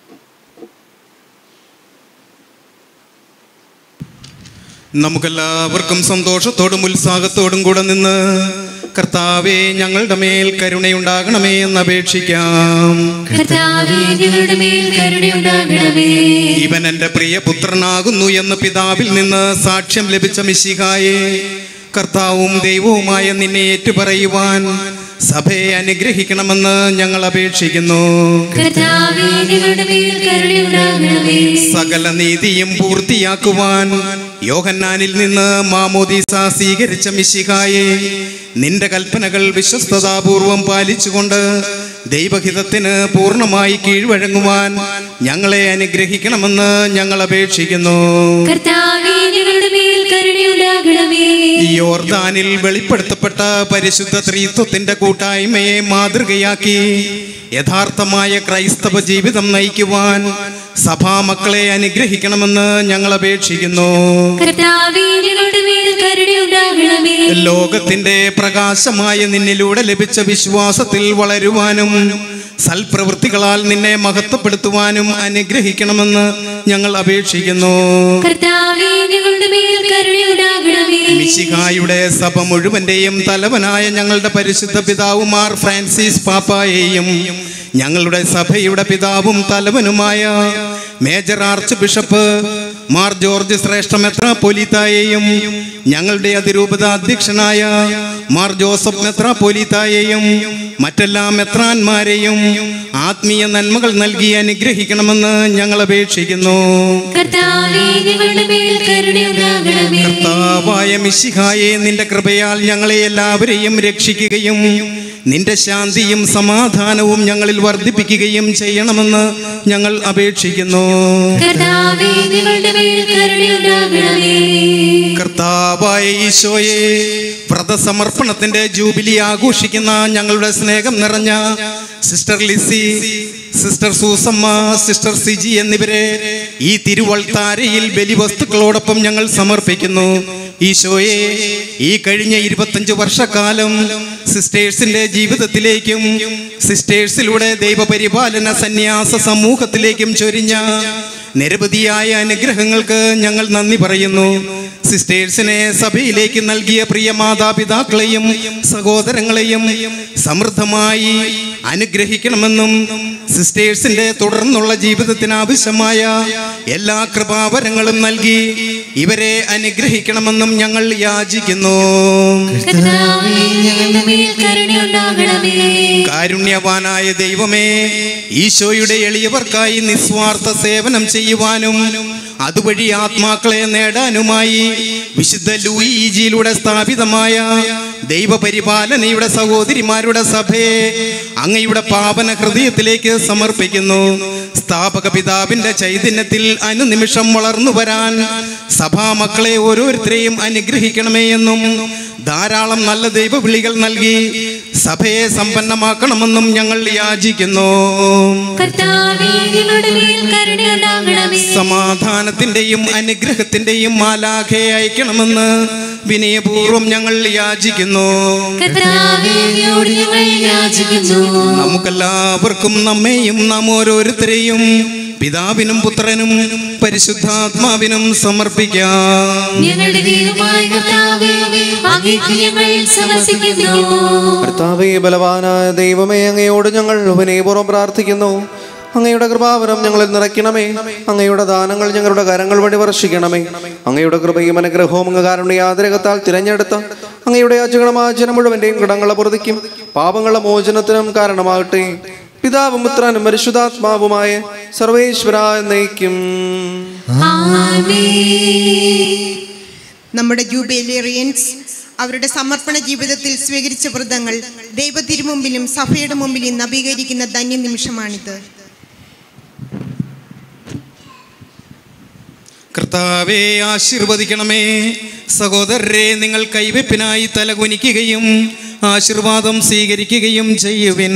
നമുക്കെല്ലാവർക്കും സന്തോഷത്തോടും ഉത്സാഹത്തോടും കൂടെ നിന്ന് കർത്താവെ ഞങ്ങളുടെ മേൽ കരുണയുണ്ടാകണമേ എന്ന് അപേക്ഷിക്കാം
കർത്താവേ ഞങ്ങളുടെ മേൽ കരുണയുണ്ടാകണമേ
ഇവൻ എൻ്റെ പ്രിയ പുത്രനാകുന്നു എന്ന് പിതാവിൽ നിന്ന് സാക്ഷ്യം ലഭിച്ച മിശിഹായെ കർത്താവും ദൈവവുമായ നിന്നെ ഏറ്റുപറയുവാൻ സഭയെ അനുഗ്രഹിക്കണമെന്ന് ഞങ്ങൾ അപേക്ഷിക്കുന്നു
കർത്താവേ ഞങ്ങളുടെ മേൽ കരുണയുണ്ടാകണമേ
സകല നീതിയും പൂർത്തിയാക്കുവാൻ യോഹന്നാനിൽ നിന്ന് മാമോദീസ സ്വീകരിച്ച മിശിഹായെ നിന്റെ കൽപ്പനകൾ വിശ്വസ്തതാപൂർവം പാലിച്ചുകൊണ്ട് ദൈവഹിതത്തിന് പൂർണ്ണമായി കീഴ്വഴങ്ങുവാൻ ഞങ്ങളെ അനുഗ്രഹിക്കണമെന്ന് ഞങ്ങൾ അപേക്ഷിക്കുന്നു
കർത്താവേ ഞങ്ങളുടെ മേൽ കരുണയുണ്ടാകണമേ
ഈ യോർദാനിൽ വെളിപ്പെടുത്തപ്പെട്ട പരിശുദ്ധ ത്രീത്വത്തിന്റെ കൂട്ടായ്മയെ മാതൃകയാക്കി യഥാർത്ഥമായ ക്രൈസ്തവ ജീവിതം നയിക്കുവാൻ സഭാമക്കളെ അനുഗ്രഹിക്കണമെന്ന് ഞങ്ങൾ അപേക്ഷിക്കുന്നു
കർത്താവേ ഞങ്ങളുടെ മേൽ കരുണയുണ്ടാകണമേ
ലോകത്തിന്റെ പ്രകാശമായ നിന്നിലൂടെ ലഭിച്ച വിശ്വാസത്തിൽ വളരുവാനും സൽപ്രവൃത്തികളാൽ നിന്നെ മഹത്വപ്പെടുത്തുവാനും അനുഗ്രഹിക്കണമെന്ന് ഞങ്ങൾ അപേക്ഷിക്കുന്നു
കർത്താവേ ഞങ്ങളുടെ മേൽ കരുണയുണ്ടാകണമേ
മിശിഹായുടെ സഭ മുഴുവന്റെയും തലവനായ ഞങ്ങളുടെ പരിശുദ്ധ പിതാവുമാർ ഫ്രാൻസിസ് പാപ്പായെയും ഞങ്ങളുടെ സഭയുടെ പിതാവും തലവനുമായ major archbishop Mar George ശ്രേഷ്ഠ മെത്രാപ്പൊലീത്തായെയും ഞങ്ങളുടെ അതിരൂപത അധ്യക്ഷനായ മാർ ജോസഫ് മെത്രാപ്പൊലീത്തായെയും മറ്റെല്ലാ മെത്രാന്മാരെയും ആത്മീയ നന്മകൾ നൽകി അനുഗ്രഹിക്കണമെന്ന് ഞങ്ങൾ അപേക്ഷിക്കുന്നു
കർത്താവേ ഞങ്ങളുടെ മേൽ കരുണയുണ്ടാകണമേ
കർത്താവായ മിശിഹായെ നിന്റെ കൃപയാൽ ഞങ്ങളെ എല്ലാവരെയും രക്ഷിക്കുകയും നിന്റെ ശാന്തിയും സമാധാനവും ഞങ്ങളിൽ വർദ്ധിപ്പിക്കുകയും ചെയ്യണമെന്ന് ഞങ്ങൾ അപേക്ഷിക്കുന്നു
കർത്താവേ ഞങ്ങളുടെ മേൽ കരുണയുണ്ടാകണമേ
കർത്താവായ ഈശോയെ വ്രതസമർപ്പണത്തിന്റെ ജൂബിലി ആഘോഷിക്കുന്ന ഞങ്ങളുടെ സ്നേഹം നിറഞ്ഞ sister Lissy sister Susamma sister Siji എന്നിവരെ ഈ തിരുവൾത്താരയിൽ ബലിവസ്തുക്കളോടൊപ്പം ഞങ്ങൾ സമർപ്പിക്കുന്നു ഈശോയെ ഈ കഴിഞ്ഞ ഇരുപത്തഞ്ച് വർഷക്കാലം സിസ്റ്റേഴ്സിന്റെ ജീവിതത്തിലേക്കും സിസ്റ്റേഴ്സിലൂടെ ദൈവപരിപാലന സന്യാസ സമൂഹത്തിലേക്കും ചൊരിഞ്ഞ നിരവധിയായ അനുഗ്രഹങ്ങൾക്ക് ഞങ്ങൾ നന്ദി പറയുന്നു സിസ്റ്റേഴ്സിനെ സഭയിലേക്ക് നൽകിയ പ്രിയ മാതാപിതാക്കളെയും സഹോദരങ്ങളെയും സമൃദ്ധമായി അനുഗ്രഹിക്കണമെന്നും സിസ്റ്റേഴ്സിന്റെ തുടർന്നുള്ള ജീവിതത്തിന് ആവശ്യമായ എല്ലാ കൃപാവരങ്ങളും നൽകി ഇവരെ അനുഗ്രഹിക്കണമെന്നും ഞങ്ങൾ യാചിക്കുന്നു
കർത്താവേ ഞങ്ങളുടെ മേൽ കരുണയുണ്ടാകണമേ
കാരുണ്യവാനായ ദൈവമേ ഈശോയുടെ എളിയവർക്കായി നിസ്വാർത്ഥ സേവനം ചെയ്യുവാനും അതുവഴി ആത്മാക്കളെ നേടാനുമായി വിശുദ്ധ ലൂയിജിയിലൂടെ സ്ഥാപിതമായ ദൈവപരിപാലനയുടെ സഹോദരിമാരുടെ സഭയെ അങ്ങയുടെ പാവന ഹൃദയത്തിലേക്ക് സമർപ്പിക്കുന്നു സ്ഥാപക പിതാവിന്റെ ചൈതന്യത്തിൽ അനുനിമിഷം വളർന്നു വരാൻ സഭാമക്കളെ ഓരോരുത്തരെയും അനുഗ്രഹിക്കണമേ എന്നും ധാരാളം നല്ല ദൈവവിളികൾ നൽകി സഭയെ സമ്പന്നമാക്കണമെന്നും ഞങ്ങൾ യാചിക്കുന്നു
കർത്താവേ ഞങ്ങളുടെ മേൽ കരുണയുണ്ടാകണമേ
സമാധാനത്തിന്റെയും അനുഗ്രഹത്തിന്റെയും മാലാഖയെ അയക്കണമെന്ന് വിനയപൂർവ്വം ഞങ്ങൾ യാചിക്കുന്നു
കർത്താവേ അങ്ങയോട് ഞങ്ങൾ യാചിക്കുന്നു
നമുക്കെല്ലാവർക്കും നമ്മെയും നാം ഓരോരുത്തരെയും പിതാവിനും പുത്രനും പരിശുദ്ധാത്മാവിനും സമർപ്പിക്കാം
ഞങ്ങളുടെ ദൈവമായ കർത്താവേ അങ്ങേക്ക് ഞങ്ങൾ സമർപ്പിക്കുന്നു
കർത്താവേ ബലവാനായ ദൈവമേ അങ്ങയോട് ഞങ്ങൾ വിനയപൂർവ്വം പ്രാർത്ഥിക്കുന്നു അങ്ങയുടെ കൃപാവരം ഞങ്ങളിൽ നിറയ്ക്കണമേ അങ്ങയുടെ ദാനങ്ങൾ ഞങ്ങളുടെ കരങ്ങൾ വഴി വർഷിക്കണമേ അങ്ങയുടെ കൃപയും അനുഗ്രഹവും അങ്ങ് കാരുണ്യാതിരകത്താൽ തിരഞ്ഞെടുത്ത അങ്ങയുടെ യാചകണമായ ജനം മുഴുവന്റെയും കടങ്ങളെ പൊറുതിക്കും പാപങ്ങളുടെ മോചനത്തിനും കാരണമാകട്ടെ പിതാവും പുത്രനും പരിശുദ്ധാത്മാവുമായ സർവേശ്വര എന്നേക്കും
നമ്മുടെ ജൂബിലേറിയൻസ് അവരുടെ സമർപ്പണ ജീവിതത്തിൽ സ്വീകരിച്ച വ്രതങ്ങൾ ദൈവത്തിരുമുമ്പിലും സഭയുടെ മുമ്പിലും നവീകരിക്കുന്ന ധന്യ നിമിഷമാണിത്
കർത്താവെ ആശീർവദിക്കണമേ സഹോദരരെ നിങ്ങൾ കൈവെപ്പിനായി തലകുനിക്കുകയും ആശീർവാദം സ്വീകരിക്കുകയും ചെയ്യുവിൻ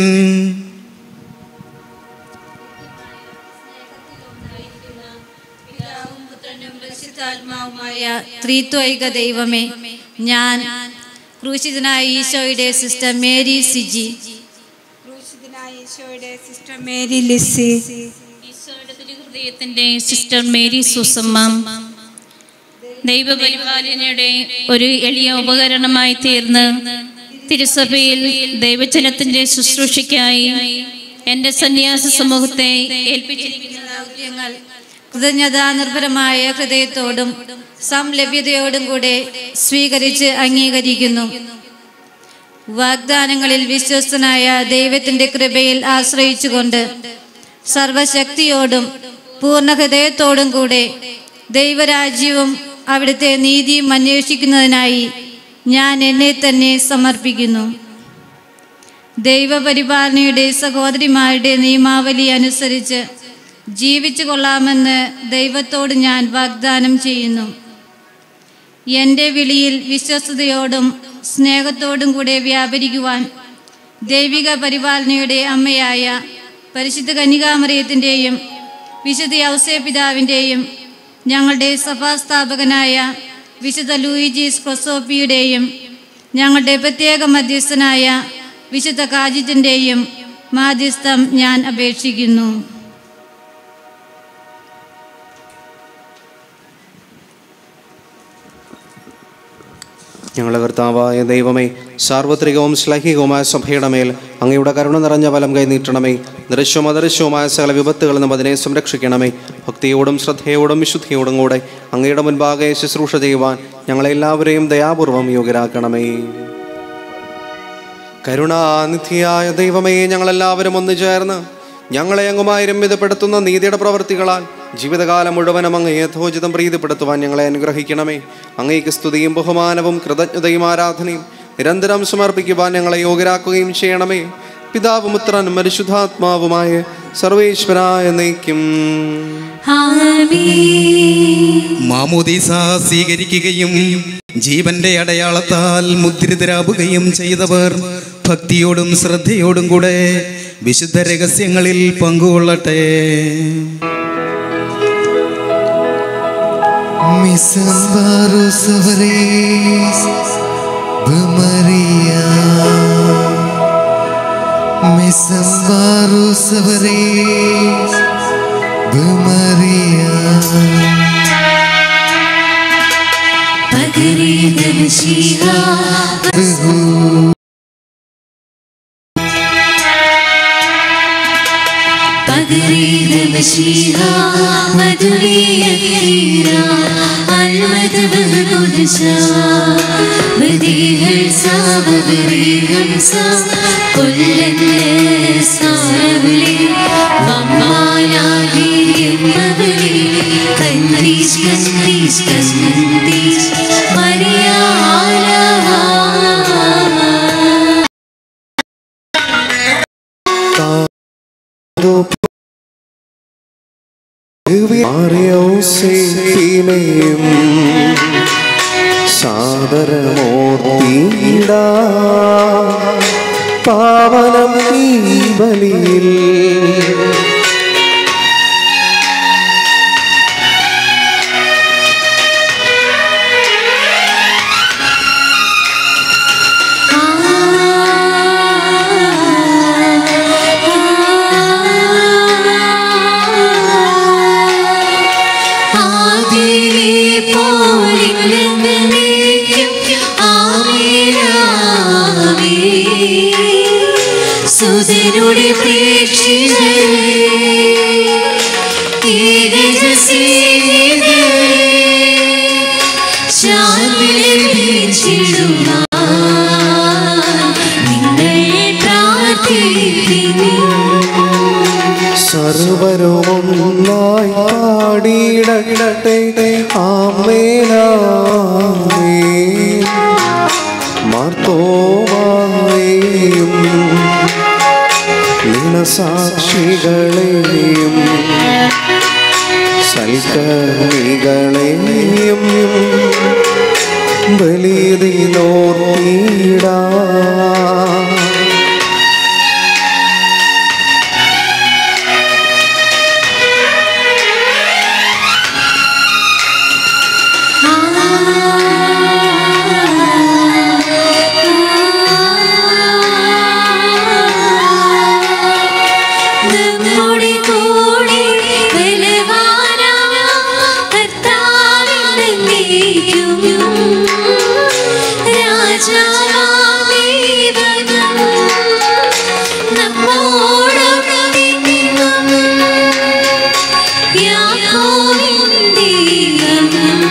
പരിശുദ്ധാത്മാവുമായ ത്രിത്വൈക ദൈവമേ ഞാൻ ക്രൂശിതനായ ഈശോയുടെ സിസ്റ്റർ മേരി സിജി
ഈശോയുടെ സിസ്റ്റർ മേരി ലിസി
ഈശോയുടെ തിരുഹൃദയത്തിന്റെ സിസ്റ്റർ മേരി സുസമ്മ ദൈവപരിപാലനയുടെ ഒരു എളിയ ഉപകരണമായി തീർന്ന് തിരുസഭയിൽ ദൈവജനത്തിന്റെ ശുശ്രൂഷയ്ക്കായി എൻ്റെ സന്യാസ സമൂഹത്തെ ഏൽപ്പിച്ചിരിക്കുന്ന
ദൗത്യങ്ങൾ കൃതജ്ഞതാ നിർഭരമായ ഹൃദയത്തോടും സംലഭ്യതയോടും കൂടെ സ്വീകരിച്ച് അംഗീകരിക്കുന്നു വാഗ്ദാനങ്ങളിൽ വിശ്വസ്തനായ ദൈവത്തിന്റെ കൃപയിൽ ആശ്രയിച്ചുകൊണ്ട് സർവശക്തിയോടും പൂർണ്ണ ഹൃദയത്തോടും കൂടെ ദൈവരാജ്യവും അവിടുത്തെ നീതിയും അന്വേഷിക്കുന്നതിനായി ഞാൻ എന്നെ തന്നെ സമർപ്പിക്കുന്നു ദൈവപരിപാലനയുടെ സഹോദരിമാരുടെ നിയമാവലി അനുസരിച്ച് ജീവിച്ചു കൊള്ളാമെന്ന് ദൈവത്തോട് ഞാൻ വാഗ്ദാനം ചെയ്യുന്നു എൻ്റെ വിളിയിൽ വിശ്വസ്തയോടും സ്നേഹത്തോടും കൂടെ വ്യാപരിക്കുവാൻ ദൈവിക പരിപാലനയുടെ അമ്മയായ പരിശുദ്ധ കന്യകാമറിയത്തിൻ്റെയും വിശുദ്ധ ഔസേ പിതാവിൻ്റെയും ഞങ്ങളുടെ സഭാസ്ഥാപകനായ വിശുദ്ധ ലൂയിജീസ് ക്രൊസോപ്പിയുടെയും ഞങ്ങളുടെ പ്രത്യേക മധ്യസ്ഥനായ വിശുദ്ധ കാജിറ്റിൻ്റെയും മാധ്യസ്ഥം ഞാൻ അപേക്ഷിക്കുന്നു
ഞങ്ങളുടെ കർത്താവായ ദൈവമേ സാർവത്രികവും ശ്ലൈഹികവുമായ സഭയുടെ മേൽ അങ്ങയുടെ കരുണ നിറഞ്ഞ ഫലം കൈനീട്ടണമേ ദൃശ്യവും അദൃശ്യവുമായ സകല വിപത്തുകളിൽ നിന്നും അതിനെ സംരക്ഷിക്കണമേ ഭക്തിയോടും ശ്രദ്ധയോടും വിശുദ്ധിയോടും കൂടെ അങ്ങയുടെ മുൻപാകെ ശുശ്രൂഷ ചെയ്യുവാൻ ഞങ്ങളെല്ലാവരെയും ദയാപൂർവം യോഗ്യരാക്കണമേ കരുണാനിധിയായ ദൈവമേ ഞങ്ങളെല്ലാവരും ഒന്നു ചേർന്ന് ഞങ്ങളെ അങ്ങുമായി രമ്യതപ്പെടുത്തുന്ന നീതിയുടെ പ്രവൃത്തികളാൽ ജീവിതകാലം മുഴുവനും അങ്ങ് യഥോചിതം പ്രീതിപ്പെടുത്തുവാൻ ഞങ്ങളെ അനുഗ്രഹിക്കണമേ അങ്ങേക്ക് സ്തുതിയും ബഹുമാനവും കൃതജ്ഞതയും ആരാധനയും നിരന്തരം സമർപ്പിക്കുവാൻ ഞങ്ങളെ യോഗ്യരാക്കുകയും ചെയ്യണമേ പിതാവും പുത്രനും പരിശുദ്ധാത്മാവുമായ സർവേശ്വരായ നയിക്കും
മാമോദീസ സ്വീകരിക്കുകയും ജീവന്റെ അടയാളത്താൽ മുദ്രിതരാവുകയും ചെയ്തവർ ഭക്തിയോടും ശ്രദ്ധയോടും കൂടെ വിശുദ്ധ രഹസ്യങ്ങളിൽ പങ്കുകൊള്ളട്ടെ
Misambaros sabres de María. Misambaros sabres de María.
മാറിയോസേപ്പിനെയും സാ ആദരമോർത്തിടാ പാവനം ഈ ബലിയിൽ
ആദിയിലെ പോലിന്നെന്നേക്കും ആമേനാമേ. സുതനുടെ പ്രേക്ഷിതരേ, ഏകജസ്നേഹിതരേ, ശാന്തി ലഭിച്ചിടുവാൻ നിങ്ങൾ പ്രാർത്ഥിക്കുന്നു
സർവരുമൊന്നായി പാടിയിടട്ടെ ആമേനാമേ മാർത്തോമായേയും നിണസാക്ഷികളെയും സൽക്കർമ്മികളെയും ബലിതിനോർത്തിടാ
നമ്മുടെ കൂടെ ബലവാനാം കർത്താവിനെന്നേക്കും രാജാവാം ദൈവം നമ്മോടൊപ്പം നിന്നും യാക്കോബിൻ ദൈവം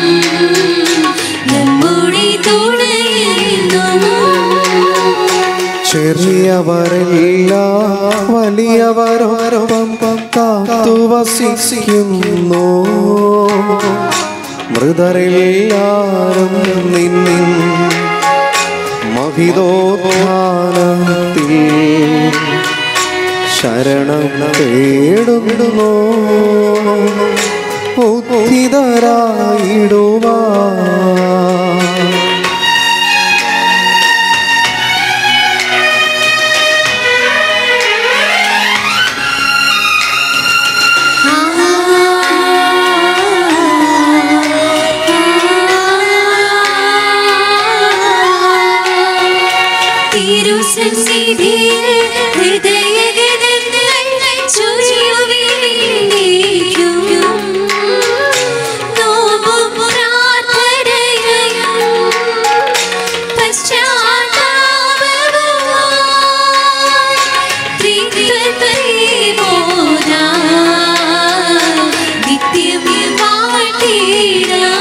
നമ്മുടെ തുണയെന്നും
ചെറിയവരെല്ലാം വലിയവരോരൊപ്പം കാത്തുവസിക്കുന്നു മൃതരെല്ലാരും നിന്നിൻ മഹിതോത്ഥാനത്തിൽ ശരണം തേടുന്നു ഉദ്ധിതരായിടുവാ
തിരുസന്നിധിയിൽ ഹൃദയഗതങ്ങൾ ചൊരിയുവിനേക്കും. നോവും പ്രാർത്ഥനയും പശ്ചാത്താപവുമായി ത്രിത്വത്തെ മോദാൻ നിത്യം വാഴ്ത്തിടാം.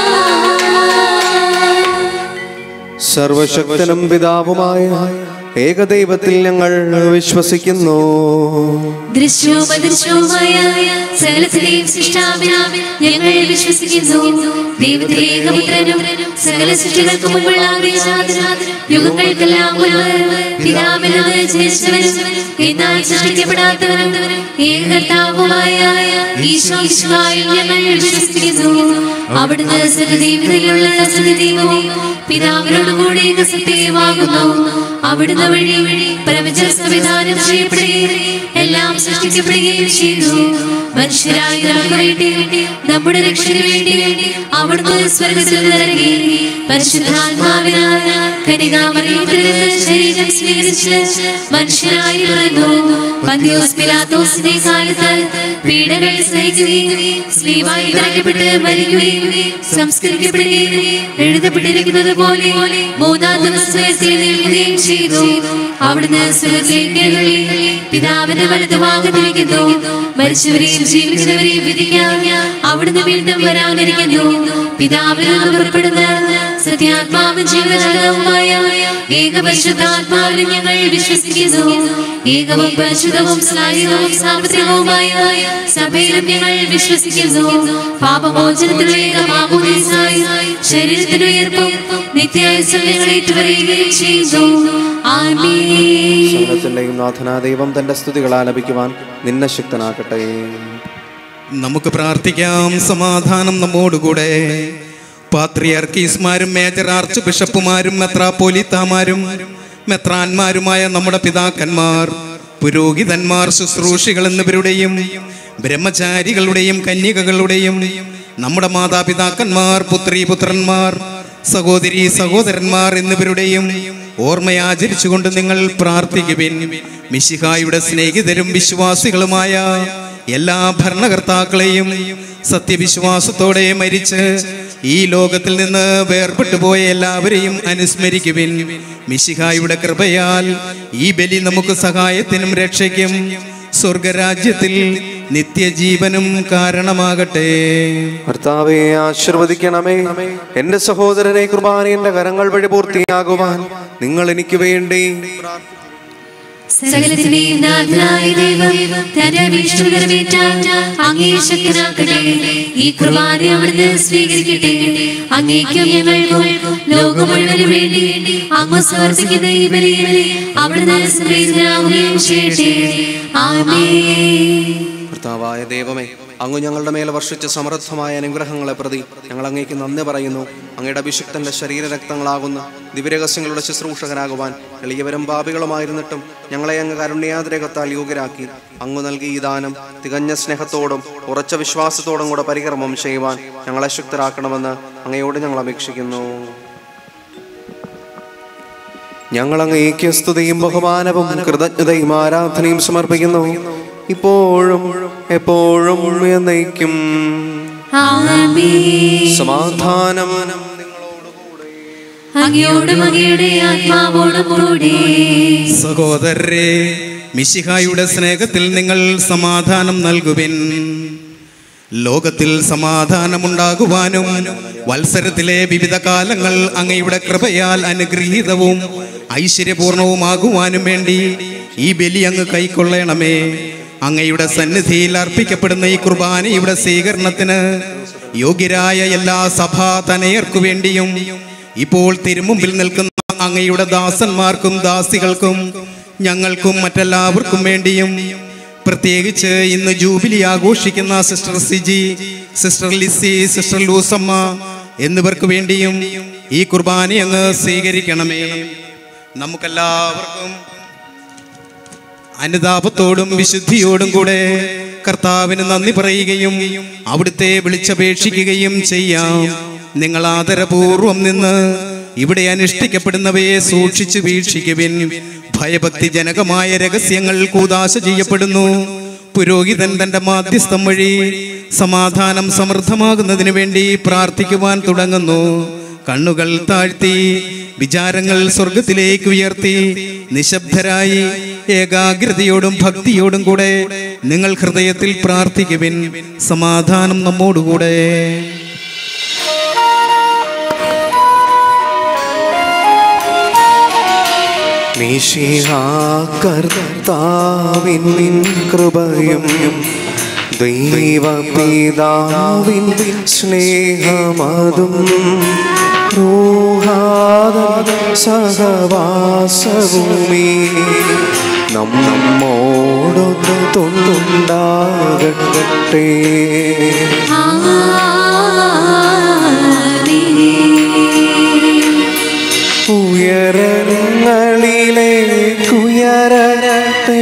സർവശക്തനും പിതാവുമായ ഏകദൈവത്തിൽ ഞങ്ങൾ വിശ്വസിക്കുന്നു
ദൃശ്യവും അദൃശ്യവുമായ സകലത്തിലെയും സൃഷ്ടാവിനാം ഞങ്ങൾ വിശ്വസിക്കുന്നു ദൈവത്തിലെ ഏകപുത്രനും സകല സൃഷ്ടികൾക്ക് മുൻപുള്ള ആദിജാതനും യുഗങ്ങൾക്കെല്ലാം മുൻപ് പിതാവിനായ ജനിച്ചവനും എന്നാൽ സൃഷ്ടിക്കപ്പെടാത്തവനും ഏകകർത്താവുമായ ഈശോ ഈശോയിൽ ഞങ്ങൾ വിശ്വസിക്കുന്നു അവിടുന്ന് സകദൈവത്തിലുള്ള സകദൈവവും പിതാവിനോടുകൂടി ഏകസത്യമാകുന്നു അവിടുന്ന് വഴി പ്രപഞ്ച സംവിധാനം ചെയ്യപ്പെടുകയും എല്ലാം സൃഷ്ടിക്കപ്പെടുകയും ചെയ്തു മനുഷ്യരായി നമുക്ക് വേണ്ടി നമ്മുടെ രക്ഷയ്ക്ക് വേണ്ടി അവിടുന്ന് സ്വർഗത്തിൽ നിറങ്ങി പരിശുദ്ധാത്മാവിനാൽ കനികാമറിയത്തിൽ നിന്ന് ശരീരം സ്വീകരിച്ച് മനുഷ്യനായി പിറന്നു പന്തിയോസ് പിലാത്തോസിന്റെ കാലത്ത് പീഡകൾ സഹിക്കുകയും സ്ലീവായി തറയ്ക്കപ്പെട്ട് മരിക്കുകയും സംസ്കരിക്കപ്പെടുകയും എഴുതപ്പെട്ടിരിക്കുന്നത് പോലെ മൂന്നാം ദിവസം ഉയർത്തെഴുന്നേൽക്കുകയും ചെയ്തു അവിടുന്ന് സ്വർഗ്ഗത്തിലേക്ക് എഴുന്നള്ളി പിതാവിന്റെ വലത്ത് ഭാഗത്തിരിക്കുന്നു മരിച്ചവരെയും ജീവിക്കുന്നവരെയും വിധിക്കാൻ അവിടുന്ന് വീണ്ടും വരാനിരിക്കുന്നു പിതാവിൽ നിന്ന് പുറപ്പെടുന്ന സത്യാത്മാവും ജീവനകവുമായ ഏകപരിശുദ്ധാത്മാവിനെ ഞങ്ങൾ വിശ്വസിക്കുന്നു ഏകവും പരിശുദ്ധവും സായുധവും സാമ്പത്തികവുമായ സഭയിലും ഞങ്ങൾ വിശ്വസിക്കുന്നു പാപമോചനത്തിനുള്ള ഏകമാമോദീസായി ശരീരത്തിന് ഉയർപ്പും നിത്യായുസം ഞങ്ങൾ ഏറ്റുപറയുകയും ചെയ്യുന്നു ആമേൻ
സകലത്തിന്റെയും നാഥനാ ദൈവം തന്റെ സ്തുതികൾ ആലപിക്കുവാൻ നിന്നെ ശക്തനാക്കട്ടെ
നമുക്ക് പ്രാർത്ഥിക്കാം സമാധാനം നമ്മോടുകൂടെ പാത്രിയർക്കീസ്മാരും മേജർ ആർച്ച് ബിഷപ്പുമാരും മെത്രാപ്പോലിത്താമാരും മെത്രാന്മാരുമായ നമ്മുടെ പിതാക്കന്മാർ പുരോഹിതന്മാർ ശുശ്രൂഷികൾ എന്നിവരുടെയും ബ്രഹ്മചാരികളുടെയും കന്യകകളുടെയും നമ്മുടെ മാതാപിതാക്കന്മാർ പുത്രി പുത്രന്മാർ സഹോദരി സഹോദരന്മാർ എന്നിവരുടെയും ഓർമ്മയാചരിച്ചുകൊണ്ട് നിങ്ങൾ പ്രാർത്ഥിക്കുവിൻ മിശിഹായുടെ സ്നേഹിതരും വിശ്വാസികളുമായ എല്ലാ ഭരണകർത്താക്കളെയും സത്യവിശ്വാസത്തോടെ മരിച്ച് ഈ ലോകത്തിൽ നിന്ന് വേർപെട്ടു പോയ എല്ലാവരെയും അനുസ്മരിക്കുവിൻ മിശിഹായുടെ കൃപയാൽ ഈ ബലി നമുക്ക് സഹായത്തിനും രക്ഷയ്ക്കും സ്വർഗരാജ്യത്തിൽ നിത്യജീവനും കാരണമാകട്ടെ
കർത്താവെ ആശീർവദിക്കണമേ എന്റെ സഹോദരനെ കുർബാന എന്റെ കരങ്ങൾ വഴി പൂർത്തിയാകുവാൻ നിങ്ങൾ എനിക്ക് വേണ്ടി
സകലത്തിന്റെയും നാഥനായ ദൈവം തന്റെ അപേക്ഷകൾ നിറവേറ്റാൻ അങ്ങേ ശക്തനാക്കട്ടെ ഈ കുർബാന അവിടുന്ന് സ്വീകരിക്കട്ടെ അങ്ങേക്കും ഞങ്ങൾക്കും ലോകം മുഴുവനും വേണ്ടി അങ്ങ് സമർപ്പിക്കുന്ന ഈ ബലിയിൽ അവിടുന്ന് സംപ്രീതനാവുകയും ചെയ്യട്ടെ ആമേൻ
കർത്താവായ ദൈവമേ അങ്ങ് ഞങ്ങളുടെ മേലെ വർഷിച്ച സമൃദ്ധമായ അനുഗ്രഹങ്ങളെ പ്രതി ഞങ്ങൾ അങ്ങേക്ക് നന്ദി പറയുന്നു അങ്ങയുടെ അഭിഷിക്തന്റെ ശരീരരക്തങ്ങളാകുന്ന ദിവ്യരഹസ്യങ്ങളുടെ ശുശ്രൂഷകരാകുവാൻ എളിയവരും പാപികളുമായിരുന്നിട്ടും ഞങ്ങളെ അങ്ങ് കരുണ്യാതിരകത്താൽ യോഗ്യരാക്കി അങ്ങ് നൽകി ഈ ദാനം തികഞ്ഞ സ്നേഹത്തോടും ഉറച്ച വിശ്വാസത്തോടും കൂടെ പരികർമ്മം ചെയ്യുവാൻ ഞങ്ങളെ ശക്തരാക്കണമെന്ന് അങ്ങയോട് ഞങ്ങൾ അപേക്ഷിക്കുന്നു ഞങ്ങൾ അങ്ങേക്ക് സ്തുതിയും ബഹുമാനവും കൃതജ്ഞതയും ആരാധനയും സമർപ്പിക്കുന്നു ഇപ്പോഴും എപ്പോഴും എന്നേക്കും
ആമേൻ
സമാധാനം
അങ്ങയോടും അങ്ങയുടെ ആത്മാവോടും കൂടെ
സഹോദരരെ മിശിഹായുടെ സ്നേഹത്തിൽ നിങ്ങൾ സമാധാനം നൽകുവിൻ ലോകത്തിൽ സമാധാനമുണ്ടാകുവാനും വത്സരത്തിലെ വിവിധ കാലങ്ങൾ അങ്ങയുടെ കൃപയാൽ അനുഗ്രഹീതവും ഐശ്വര്യപൂർണവുമാകുവാനും വേണ്ടി ഈ ബലി അങ്ങ് കൈക്കൊള്ളണമേ അങ്ങയുടെ സന്നിധിയിൽ അർപ്പിക്കപ്പെടുന്ന ഈ കുർബാനയുടെ സ്വീകരണത്തിന് യോഗ്യരായ എല്ലാ സഭാ തനയർക്കു വേണ്ടിയും ഇപ്പോൾ തിരുമുമ്പിൽ നിൽക്കുന്ന അങ്ങയുടെ ദാസന്മാർക്കും ദാസികൾക്കും ഞങ്ങൾക്കും മറ്റെല്ലാവർക്കും വേണ്ടിയും പ്രത്യേകിച്ച് ഇന്ന് ജൂബിലി ആഘോഷിക്കുന്ന sister Siji sister Lissy sister Lusamma എന്നിവർക്ക് വേണ്ടിയും ഈ കുർബാന അങ്ങ് സ്വീകരിക്കണമേ നമുക്കെല്ലാവർക്കും അനുതാപത്തോടും വിശുദ്ധിയോടും കൂടെ കർത്താവിന് നന്ദി പറയുകയും അവിടുത്തെ വിളിച്ചപേക്ഷിക്കുകയും ചെയ്യാം നിങ്ങൾ ആദരപൂർവം നിന്ന് ഇവിടെ അനുഷ്ഠിക്കപ്പെടുന്നവയെ സൂക്ഷിച്ചു വീക്ഷിക്കുവിൻ ഭയഭക്തി ജനകമായ രഹസ്യങ്ങൾ കൂതാശ ചെയ്യപ്പെടുന്നു പുരോഹിതൻ തന്റെ മാധ്യസ്ഥം വഴി സമാധാനം സമൃദ്ധമാകുന്നതിന് വേണ്ടി പ്രാർത്ഥിക്കുവാൻ തുടങ്ങുന്നു കണ്ണുകൾ താഴ്ത്തി വിചാരങ്ങൾ സ്വർഗത്തിലേക്ക് ഉയർത്തി നിശബ്ദരായി ഏകാഗ്രതയോടും ഭക്തിയോടും കൂടെ നിങ്ങൾ ഹൃദയത്തിൽ പ്രാർത്ഥിക്കുവിൻ സമാധാനം നമ്മോടുകൂടെ
കർത്താവിൻ കൃപയും ദൈവപിതാവിൻ സ്നേഹമതും റൂഹാദ സഹവാസഭൂമി നമ്മോടൊന്ന് തൊണ്ടുണ്ടാകട്ടെ ഉയരങ്ങളിലേക്കുയരട്ടെ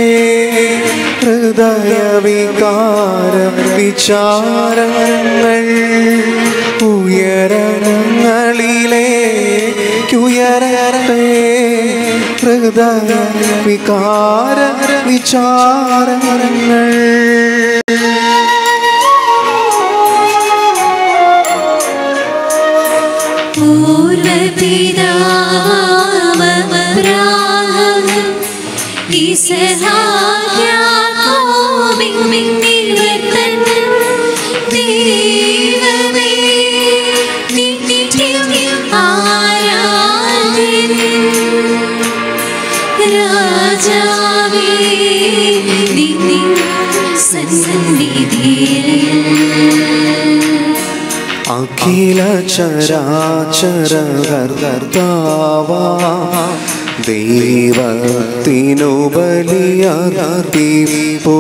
ഹൃദയവികാര വിചാരങ്ങൾ ഉയരങ്ങളിലേക്കുയരട്ടെ ഹൃദയ വികാര വിചാരങ്ങൾ
പൂർവപിതാമബ്രാഹം ഈസഹാക്യാക്കോബിന്നിവർത്തൻ ദൈവമേ നിത്യം ആരാധൻ രാജാവേ നിന്നിൻ സന്നിധിയിൽ
അഖില ചരാചര കർത്താവാ ദൈവത്തിനു ബലിയർപ്പിപ്പോ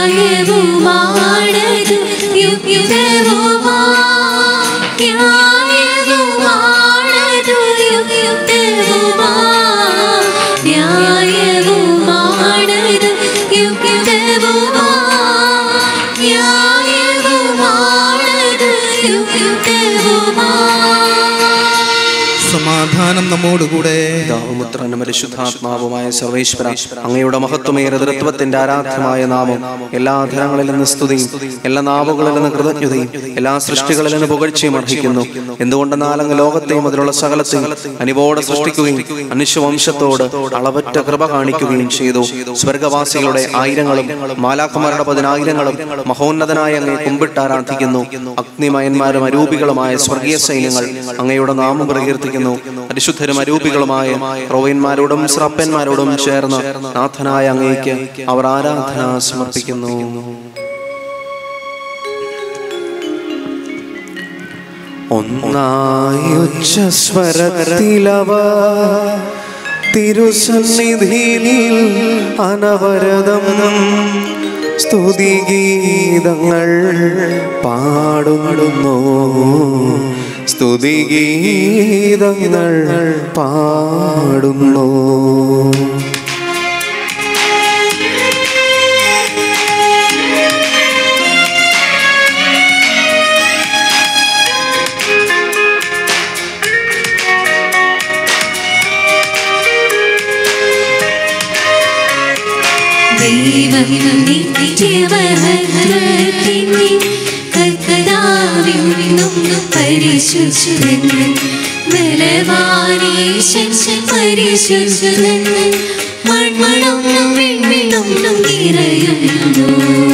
ന്യായവുമാണത് യുക്തവുമാ ന്യായവുമാണതു യുക്തവുമാ ന്യായവുമാണത് യുക്തവുമാ ന്യായവുമാണത് യുക്തവുമാ
സമാധാനം നമ്മോടുകൂടെ
പിതാവുപുത്രനും പരിശുദ്ധാത്മാവുമായ സർവേശ്വര അങ്ങയുടെ മഹത്വമേറെ തൃത്വത്തിന്റെ ആരാധ്യമായ നാമം എല്ലാ ധനങ്ങളിൽ നിന്ന് സ്തുതിയും എല്ലാ നാവുകളിൽ നിന്ന് കൃതജ്ഞതയും എല്ലാ സൃഷ്ടികളിൽ നിന്ന് പുകഴ്ചയും അർഹിക്കുന്നു എന്തുകൊണ്ടെന്നാൽ അങ്ങ് ലോകത്തെയും അതിലുള്ള സകലത്തെയും അനിവോടെ സൃഷ്ടിക്കുകയും മനുഷ്യവംശത്തോട് അളവറ്റ കൃപ കാണിക്കുകയും ചെയ്തു സ്വർഗവാസികളുടെ ആയിരങ്ങളും മാലാഖമാരുടെ പതിനായിരങ്ങളും മഹോന്നതനായ അങ്ങയെ കുമ്പിട്ട് ആരാധിക്കുന്നു അഗ്നിമയന്മാരും അരൂപികളുമായ സ്വർഗീയ സൈന്യങ്ങൾ അങ്ങയുടെ നാമം പ്രകീർത്തിക്കുന്നു പരിശുദ്ധരും അരൂപികളുമായ റോവന്മാരോടും സ്രപ്പന്മാരോടും ചേർന്ന് നാഥനായ അങ്ങേക്ക് അവർ ആരാധന സമർപ്പിക്കുന്നു ഒന്നായി ഉച്ചസ്വരത്തിലവ തിരുസന്നിധിയിൽ അനവരതം സ്തുതിഗീതങ്ങൾ പാടുന്നു സ്തുതിഗീതങ്ങൾ പാടുന്നു
ദൈവം നിത്യമഹത്വത്തിൻ്റെ കർത്താവിനും പരിശുദ്ധൻ ബലവാനീശൻ പരിശുദ്ധൻ മൺമണം വിൺമിണം നിറയുന്നു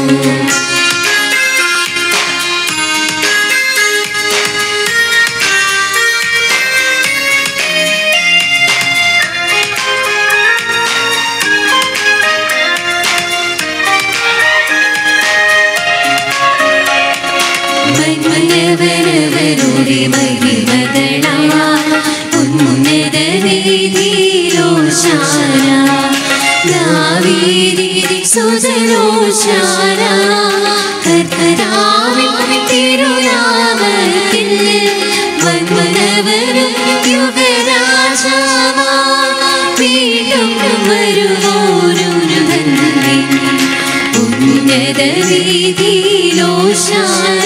മന്മനവനവരുടെ മഹിമകളാ ഉന്നത വീതിയിലോശാന ദാവീദി സുതലോശാന കർത്തരാവിൻ തിരുനാമത്തിൽ മന്മനവനും യുഗരാജാവാ വീണ്ടും വരുവോരും തന്നെ ഉന്നത വീതിയിലോശാന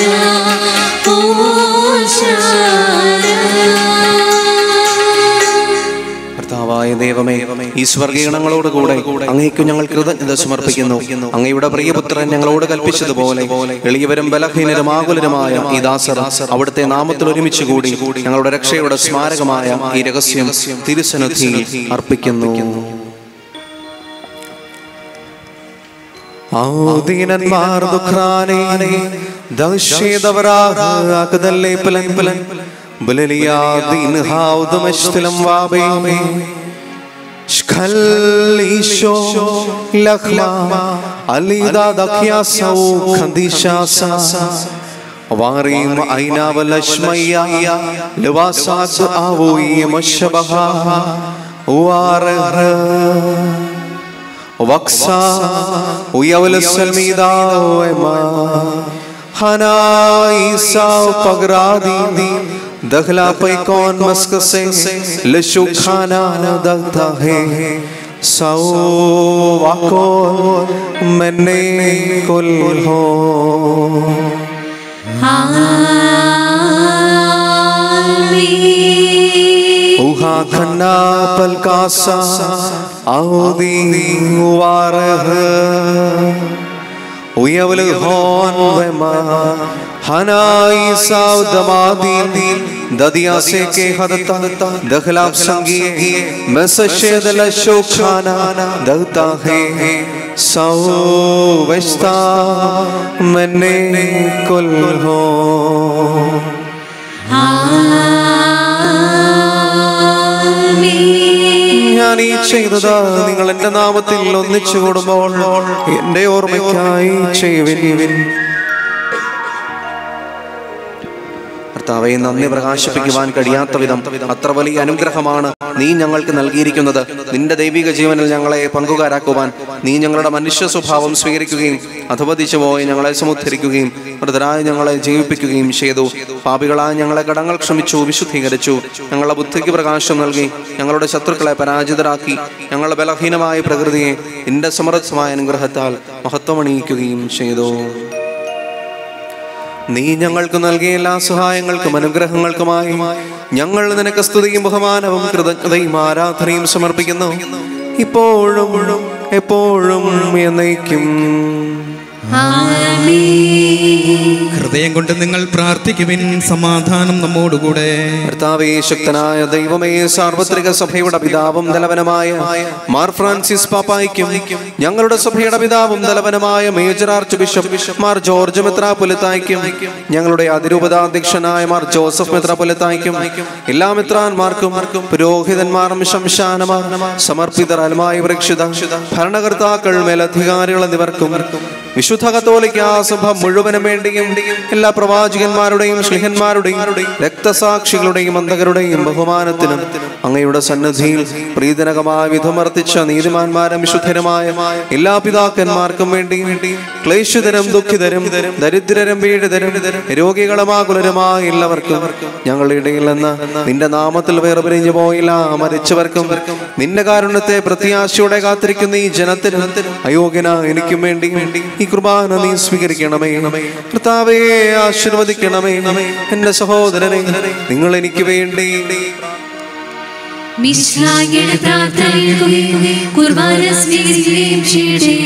കർത്താവായ ദൈവമേ ഈ സ്വർഗീയണങ്ങളോട് കൂടെ അങ്ങേക്ക് ഞങ്ങൾ കൃതജ്ഞത സമർപ്പിക്കുന്നു അങ്ങയുടെ പ്രിയപുത്രൻ ഞങ്ങളോട് കൽപ്പിച്ചതുപോലെ എളിയവരും ബലഹീനരും ആകുലരുമായ ഈ ദാസർ അവിടുത്തെ നാമത്തിൽ ഒരുമിച്ച് കൂടി ഞങ്ങളുടെ രക്ഷയുടെ സ്മാരകമായ ഈ രഹസ്യം തിരുസന്നിധിയിൽ അർപ്പിക്കുന്നു ഔദീനന്മാർ ദുഃഖാനെ ദംശിതവരാകതല്ലേ പലൻ പലൻ ബലലിയാദീൻ ഹാവുദമശ്തലം വാബേ ശഖലീശോ ലഖ്ലാ അലിദാ ദഖ്യാസൗ ഖന്ദിശാസ വാറീം ഐനാവലശ്മയ്യ ലവാസാസ് ആവോയി മശബഹ വാറഹ وكسا ويول السلميدا وما هنا عيسى وپگرادی دخلا پی کون مسک سے لشو کھانا دگتا ہے سو واکول منے کل ہو ऊहा खन्ना पलकासा आउदी वारह उयवल होन वमा हनाई साव दमादी ददिया से के हदता दखला संगी मैं सशेद लशो खाना दगता है सौ वस्ता मैंने कुल हो ഞാൻ ഈ ചെയ്തത് നിങ്ങൾ എന്റെ നാമത്തിൽ ഒന്നിച്ചു കൂടുമ്പോൾ എന്റെ ഓർമ്മയ്ക്കായി ചെയ്യുവിൻ കർത്താവെ നന്ദി പ്രകാശിപ്പിക്കുവാൻ കഴിയാത്ത വിധം അത്ര വലിയ അനുഗ്രഹമാണ് നീ ഞങ്ങൾക്ക് നൽകിയിരിക്കുന്നത് നിന്റെ ദൈവിക ജീവനിൽ ഞങ്ങളെ പങ്കുകാരാക്കുവാൻ നീ ഞങ്ങളുടെ മനുഷ്യ സ്വഭാവം സ്വീകരിക്കുകയും അധപതിച്ചു പോയി ഞങ്ങളെ സമുദ്ധരിക്കുകയും മൃതരായി ഞങ്ങളെ ജീവിപ്പിക്കുകയും ചെയ്തു പാപികളായ ഞങ്ങളെ കടങ്ങൾ ക്ഷമിച്ചു വിശുദ്ധീകരിച്ചു ഞങ്ങളുടെ ബുദ്ധിക്ക് പ്രകാശം നൽകി ഞങ്ങളുടെ ശത്രുക്കളെ പരാജിതരാക്കി ഞങ്ങളുടെ ബലഹീനമായ പ്രകൃതിയെ നിന്റെ സമൃദ്ധമായ അനുഗ്രഹത്താൽ മഹത്വമണിയിക്കുകയും ചെയ്തു നീ ഞങ്ങൾക്ക് നൽകിയ എല്ലാ സഹായങ്ങൾക്കും അനുഗ്രഹങ്ങൾക്കുമായി ഞങ്ങൾ നിനക്ക് സ്തുതിയും ബഹുമാനവും കൃതജ്ഞതയും ആരാധനയും സമർപ്പിക്കുന്നു ഇപ്പോഴും എപ്പോഴും എന്നേക്കും
ഹൃദയം കൊണ്ട് നിങ്ങൾ പ്രാർത്ഥിക്കുവിൻ സമാധാനം നമ്മോടുകൂടെ
കർത്താവേ ശക്തനായ ദൈവമേ സാർവത്രിക സഭയുടെ പിതാവും തലവനുമായ മാർ ഫ്രാൻസിസ് പാപ്പായിക്കും ഞങ്ങളുടെ സഭയുടെ പിതാവും തലവനുമായ major archbishop Mar George മെത്രാപൊലിത്തായിക്കും ഞങ്ങളുടെ അതിരൂപതാധ്യക്ഷനായ മാർ ജോസഫ് മെത്രാപൊലിത്തായിക്കും എല്ലാ മിത്രാന്മാർക്കും പുരോഹിതന്മാരും ശംശാനമാർ സമർപ്പിതർ അൽമായ പ്രേക്ഷിത ഭരണകർത്താക്കൾ മേലധികാരികൾ എന്നിവർക്കും വിശുദ്ധ കത്തോലിക്ക സഭ മുഴുവനും വേണ്ടിയും എല്ലാ പ്രവാചകന്മാരുടെയും ശ്ലിഹന്മാരുടെയും രക്തസാക്ഷികളുടെയും അന്തകരുടെയും ബഹുമാനത്തിനും അങ്ങയുടെ സന്നദ്ധിയിൽ പ്രീതനകമായ വിധമർത്തിച്ച നീതിമാന്മാരും വിശുദ്ധരുമായ എല്ലാ പിതാക്കന്മാർക്കും വേണ്ടി ക്ലേശിതരും ദുഃഖിതരും ദരിദ്രരും പീഡിതരും രോഗികളുമാകുലരുമായ എല്ലാവർക്കും ഞങ്ങളുടെ ഇടയിൽ നിന്ന് നിന്റെ നാമത്തിൽ വേർപിരിഞ്ഞു പോയില്ല മരിച്ചവർക്കും നിന്റെ കാരുണ്യത്തെ പ്രത്യാശയോടെ കാത്തിരിക്കുന്ന ഈ ജനത്തിന് അയോഗ്യന എനിക്കും വേണ്ടി ഈ കുർബാന നീ സ്വീകരിക്കണമേ കർത്താവേ ആശീർവദിക്കണമേ എന്റെ സഹോദരനെ നിങ്ങൾ എനിക്ക് വേണ്ടി
മിശ്രായുടെ പ്രാർത്ഥനയ്ക്കും കുർബാന സ്വീകരിക്കുകയും ചെയ്യട്ടെ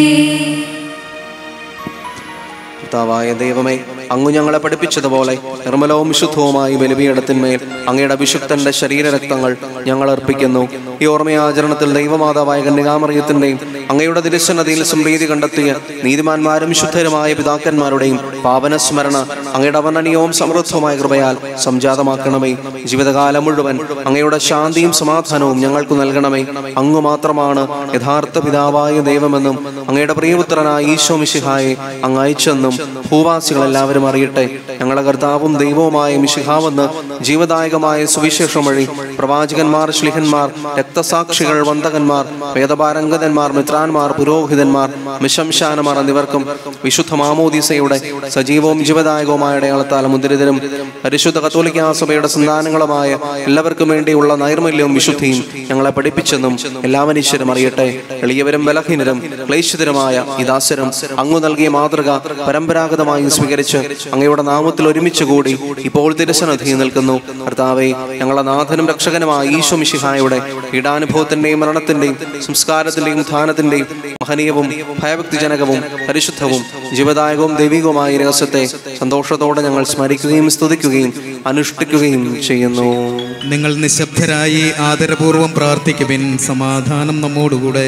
കർത്താവായ ദൈവമേ അങ്ങ് ഞങ്ങളെ പഠിപ്പിച്ചതുപോലെ നിർമ്മലവും വിശുദ്ധവുമായി ബലിപീഠത്തിന്മേൽ അങ്ങയുടെ അഭിഷുക്തന്റെ ശരീരരക്തങ്ങൾ ഞങ്ങൾ അർപ്പിക്കുന്നു ഈ ഓർമ്മയാചരണത്തിൽ ദൈവമാതാവായ കന്യകാമറിയത്തിന്റെയും അങ്ങയുടെ തിരുസന്നതിയിൽ സംപ്രീതി കണ്ടെത്തിയ നീതിമാന്മാരും ശുദ്ധരുമായ പിതാക്കന്മാരുടെയും പാവനസ്മരണ അങ്ങയുടെ വർണ്ണനീയവും സമൃദ്ധവുമായ കൃപയാൽ സംജാതമാക്കണമേ ജീവിതകാലം മുഴുവൻ അങ്ങയുടെ ശാന്തിയും സമാധാനവും ഞങ്ങൾക്ക് നൽകണമേ അങ്ങ് മാത്രമാണ് യഥാർത്ഥ പിതാവായ ദൈവമെന്നും അങ്ങയുടെ പ്രിയപുത്രനായ ഈശോ മിശിഹായെ അങ്ങ് അയച്ചെന്നും ഭൂവാസികൾ എല്ലാവരും അറിയട്ടെ ഞങ്ങളുടെ കർത്താവും ദൈവവുമായ മിശിഹാവെന്ന് ജീവദായകമായ സുവിശേഷം വഴി പ്രവാചകന്മാർ ശ്ലിഹന്മാർ രക്തസാക്ഷികൾ വന്ദകന്മാർ വേദപാരംഗതന്മാർ മിത്രാന്മാർ പുരോഹിതന്മാർ മിശംശാനമാർ എന്നിവർക്കും വിശുദ്ധ മാമോദീസയുടെ സജീവവും ജീവദായകവുമായ അടയാളത്താൽ മുദ്രിതരും പരിശുദ്ധ കത്തോലിക്ക സഭയുടെ സന്താനങ്ങളുമായ എല്ലാവർക്കും വേണ്ടിയുള്ള നൈർമല്യവും വിശുദ്ധിയും ഞങ്ങളെ പഠിപ്പിച്ചെന്നും എല്ലാ മനുഷ്യരും അറിയട്ടെ എളിയവരും ബലഹീനരും ക്ലേശിതരുമായ ഈ ദാസരും അങ്ങ് നൽകിയ മാതൃക പരമ്പരാഗതമായി സ്വീകരിച്ച് അങ്ങയുടെ നാമത്തിൽ ഒരുമിച്ച് കൂടി ഇപ്പോൾ തിരുസന്നിധിയിൽ നിൽക്കുന്നു കർത്താവെ ഞങ്ങളുടെ നാഥനും രക്ഷകനുമായ ഈശോ മിശിഹായുടെ പീഡാനുഭവത്തിന്റെയും മരണത്തിന്റെയും സംസ്കാരത്തിന്റെയും ഉത്ഥാനത്തിന്റെയും മഹനീയവും ഭയഭക്തിജനകവും പരിശുദ്ധവും ജീവദായകവും ദൈവികവുമായ ഈ രഹസ്യത്തെ സന്തോഷത്തോടെ ഞങ്ങൾ സ്മരിക്കുകയും സ്തുതിക്കുകയും അനുഷ്ഠിക്കുകയും ചെയ്യുന്നു
നിങ്ങൾ നിശബ്ദരായി ആദരപൂർവം പ്രാർത്ഥിക്കുവിൻ സമാധാനം നമ്മോടുകൂടെ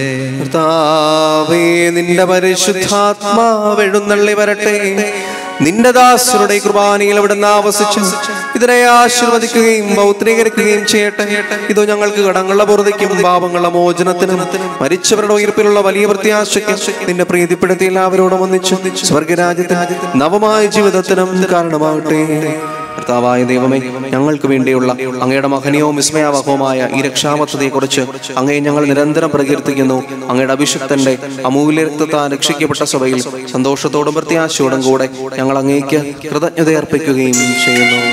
കർത്താവേ നിന്റെ പരിശുദ്ധാത്മാവ് എഴുന്നള്ളി വരട്ടെ നിന്റെ ദാസരുടെ കുർബാനയിൽ അവിടുന്ന് ആവസിച്ചു ഇതിനെ ആശീർവദിക്കുകയും പൗത്രീകരിക്കുകയും ചെയ്യട്ടെ ഇത് ഞങ്ങൾക്ക് കടങ്ങളുടെ പുറത്തേക്കും പാപങ്ങളുടെ മോചനത്തിനും മരിച്ചവരുടെ ഉയർപ്പിലുള്ള വലിയ പ്രത്യാശയ്ക്കും നിന്നെ പ്രീതിപ്പെടുത്തി എല്ലാവരോടും ഒന്നിച്ചു സ്വർഗരാജ്യത്തിന് നവമായ ജീവിതത്തിനും കാരണമാകട്ടെ കർത്താവായ ദൈവമേ ഞങ്ങൾക്ക് വേണ്ടിയുള്ള അങ്ങയുടെ മഹനീയവും വിസ്മയാവഹവുമായ ഈ രക്ഷാപദ്ധതിയെക്കുറിച്ച് അങ്ങയെ ഞങ്ങൾ നിരന്തരം പ്രകീർത്തിക്കുന്നു അങ്ങയുടെ അഭിഷിക്തന്റെ അമൂല്യ രക്തത്താൽ രക്ഷിക്കപ്പെട്ട സഭയിൽ സന്തോഷത്തോടും പ്രത്യാശയോടും കൂടെ ഞങ്ങൾ അങ്ങേക്ക് കൃതജ്ഞത അർപ്പിക്കുകയും ചെയ്യുന്നു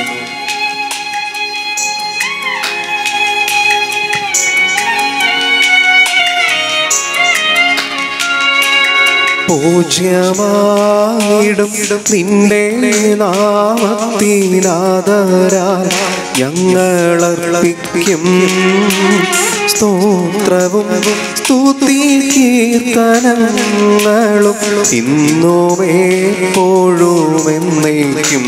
പൂജ്യമായിടും നിന്റെ നാമത്തിനാദരാൽ ഞങ്ങളർപ്പിക്കും സ്തോത്രവും സ്തുതി കീർത്തനങ്ങളും ഇന്നും എപ്പോഴും എന്നേക്കും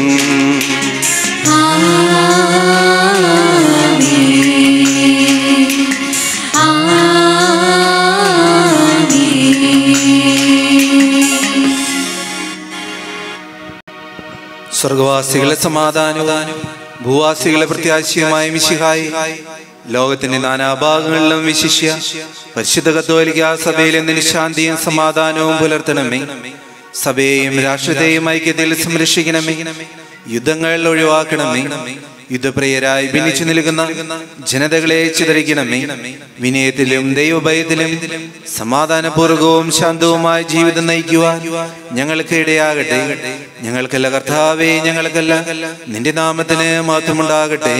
സ്വർഗവാസികളെ സമാധാനവും ഭൂവാസികളെ പ്രത്യാശയുമായ മിശിഹായി ലോകത്തിന്റെ നാനാഭാഗങ്ങളിലും വിശിഷ്യ പരിശുദ്ധ കത്തോലിക്ക സഭയിൽ എന്തിന് ശാന്തിയും സമാധാനവും പുലർത്തണമേ സഭയെയും രാഷ്ട്രത്തെയും ഐക്യത്തിൽ സംരക്ഷിക്കണമേ യുദ്ധങ്ങൾ ഒഴിവാക്കണമേ യുദ്ധപ്രിയരായി ഭിന്നിച്ചു നിൽക്കുന്ന ജനതകളെ ചിതറിക്കണമേ വിനയത്തിലും ദൈവഭയത്തിലും സമാധാനപൂർവകവും ശാന്തവുമായ ജീവിതം നയിക്കുവാൻ ഞങ്ങൾക്ക് ഇടയാകട്ടെ ഞങ്ങൾക്കല്ല കർത്താവേ ഞങ്ങൾക്കല്ല നിന്റെ നാമത്തിന് മാത്രമുണ്ടാകട്ടെ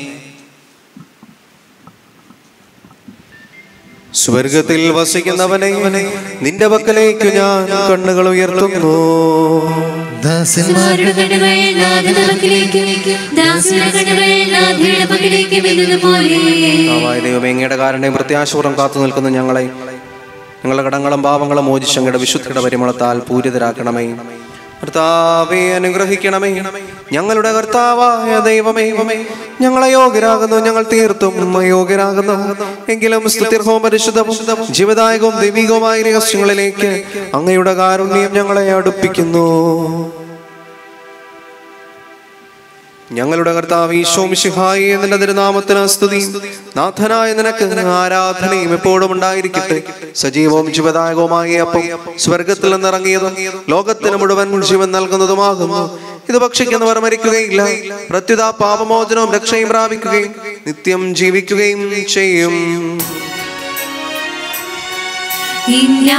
സ്വർഗത്തിൽ വസിക്കുന്നവനെ നിന്റെ പക്കലേക്ക് ഞാൻ കണ്ണുകൾ ഉയർത്തുന്നു
ദാസന്മാരുടെ കണ്ണുകൾ നാഥന്റെ പക്കലേക്കും ദാസരുടെ കണ്ണുകൾ നാഥയുടെ പക്കലേക്കും എന്നതുപോലെ
കർത്താവായ ദൈവമേ അങ്ങയുടെ കാരണയും പ്രത്യാശപൂർവ്വം കാത്തു നിൽക്കുന്ന ഞങ്ങളെ ഞങ്ങളുടെ കടങ്ങളും പാപങ്ങളും മോചിച്ച് അങ്ങയുടെ വിശുദ്ധിയുടെ പരിമളത്താൽ പൂരിതരാക്കണമേ കർത്താവെ അനുഗ്രഹിക്കണമേ ഞങ്ങളുടെ കർത്താവായ ദൈവമേ ഞങ്ങളെ യോഗ്യരാകുന്നു ഞങ്ങൾ തീർത്തും യോഗ്യരാകുന്നു എങ്കിലും സ്തുത്യർഹവും പരിശുദ്ധവും ജീവദായകവും ദൈവികവുമായ രഹസ്യങ്ങളിലേക്ക് അങ്ങയുടെ കാരുണ്യം ഞങ്ങളെ അടുപ്പിക്കുന്നു ഞങ്ങളുടെ കർത്താവ് ഈശോ മിശിഹായി നിന്റെ തിരുനാമത്തിന് സ്തുതി നാഥനായ നിനക്ക് ആരാധനയും എപ്പോഴും ഉണ്ടായിരിക്കട്ടെ സജീവവും ജീവദായകവുമായ അപ്പം സ്വർഗത്തിൽ നിന്നിറങ്ങിയതും ലോകത്തിന് മുഴുവൻ ജീവൻ നൽകുന്നതുമാകുന്നു ഇത് ഭക്ഷിക്കുന്നവർ മരിക്കുകയില്ല പ്രത്യുത പാപമോചനവും രക്ഷയും പ്രാപിക്കുകയും നിത്യം ജീവിക്കുകയും ചെയ്യും
ഇന്ന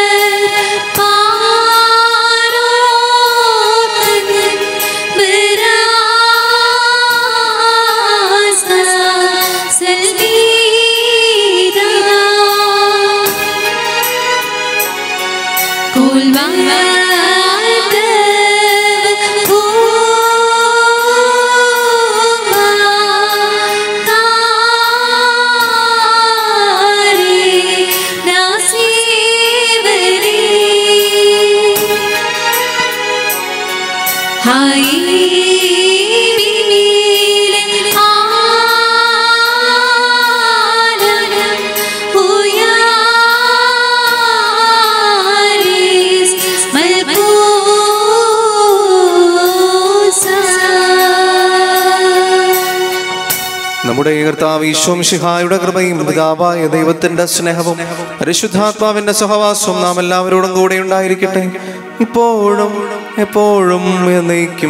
നമ്മുടെ കർത്താവ് ഈശോമിഷിഹായുടെ കൃപയും പിതാവായ ദൈവത്തിന്റെ സ്നേഹവും പരിശുദ്ധാത്മാവിന്റെ സഹവാസവും നാം എല്ലാവരോടും കൂടെ ഉണ്ടായിരിക്കട്ടെ ഇപ്പോഴും എപ്പോഴും എന്നേക്കും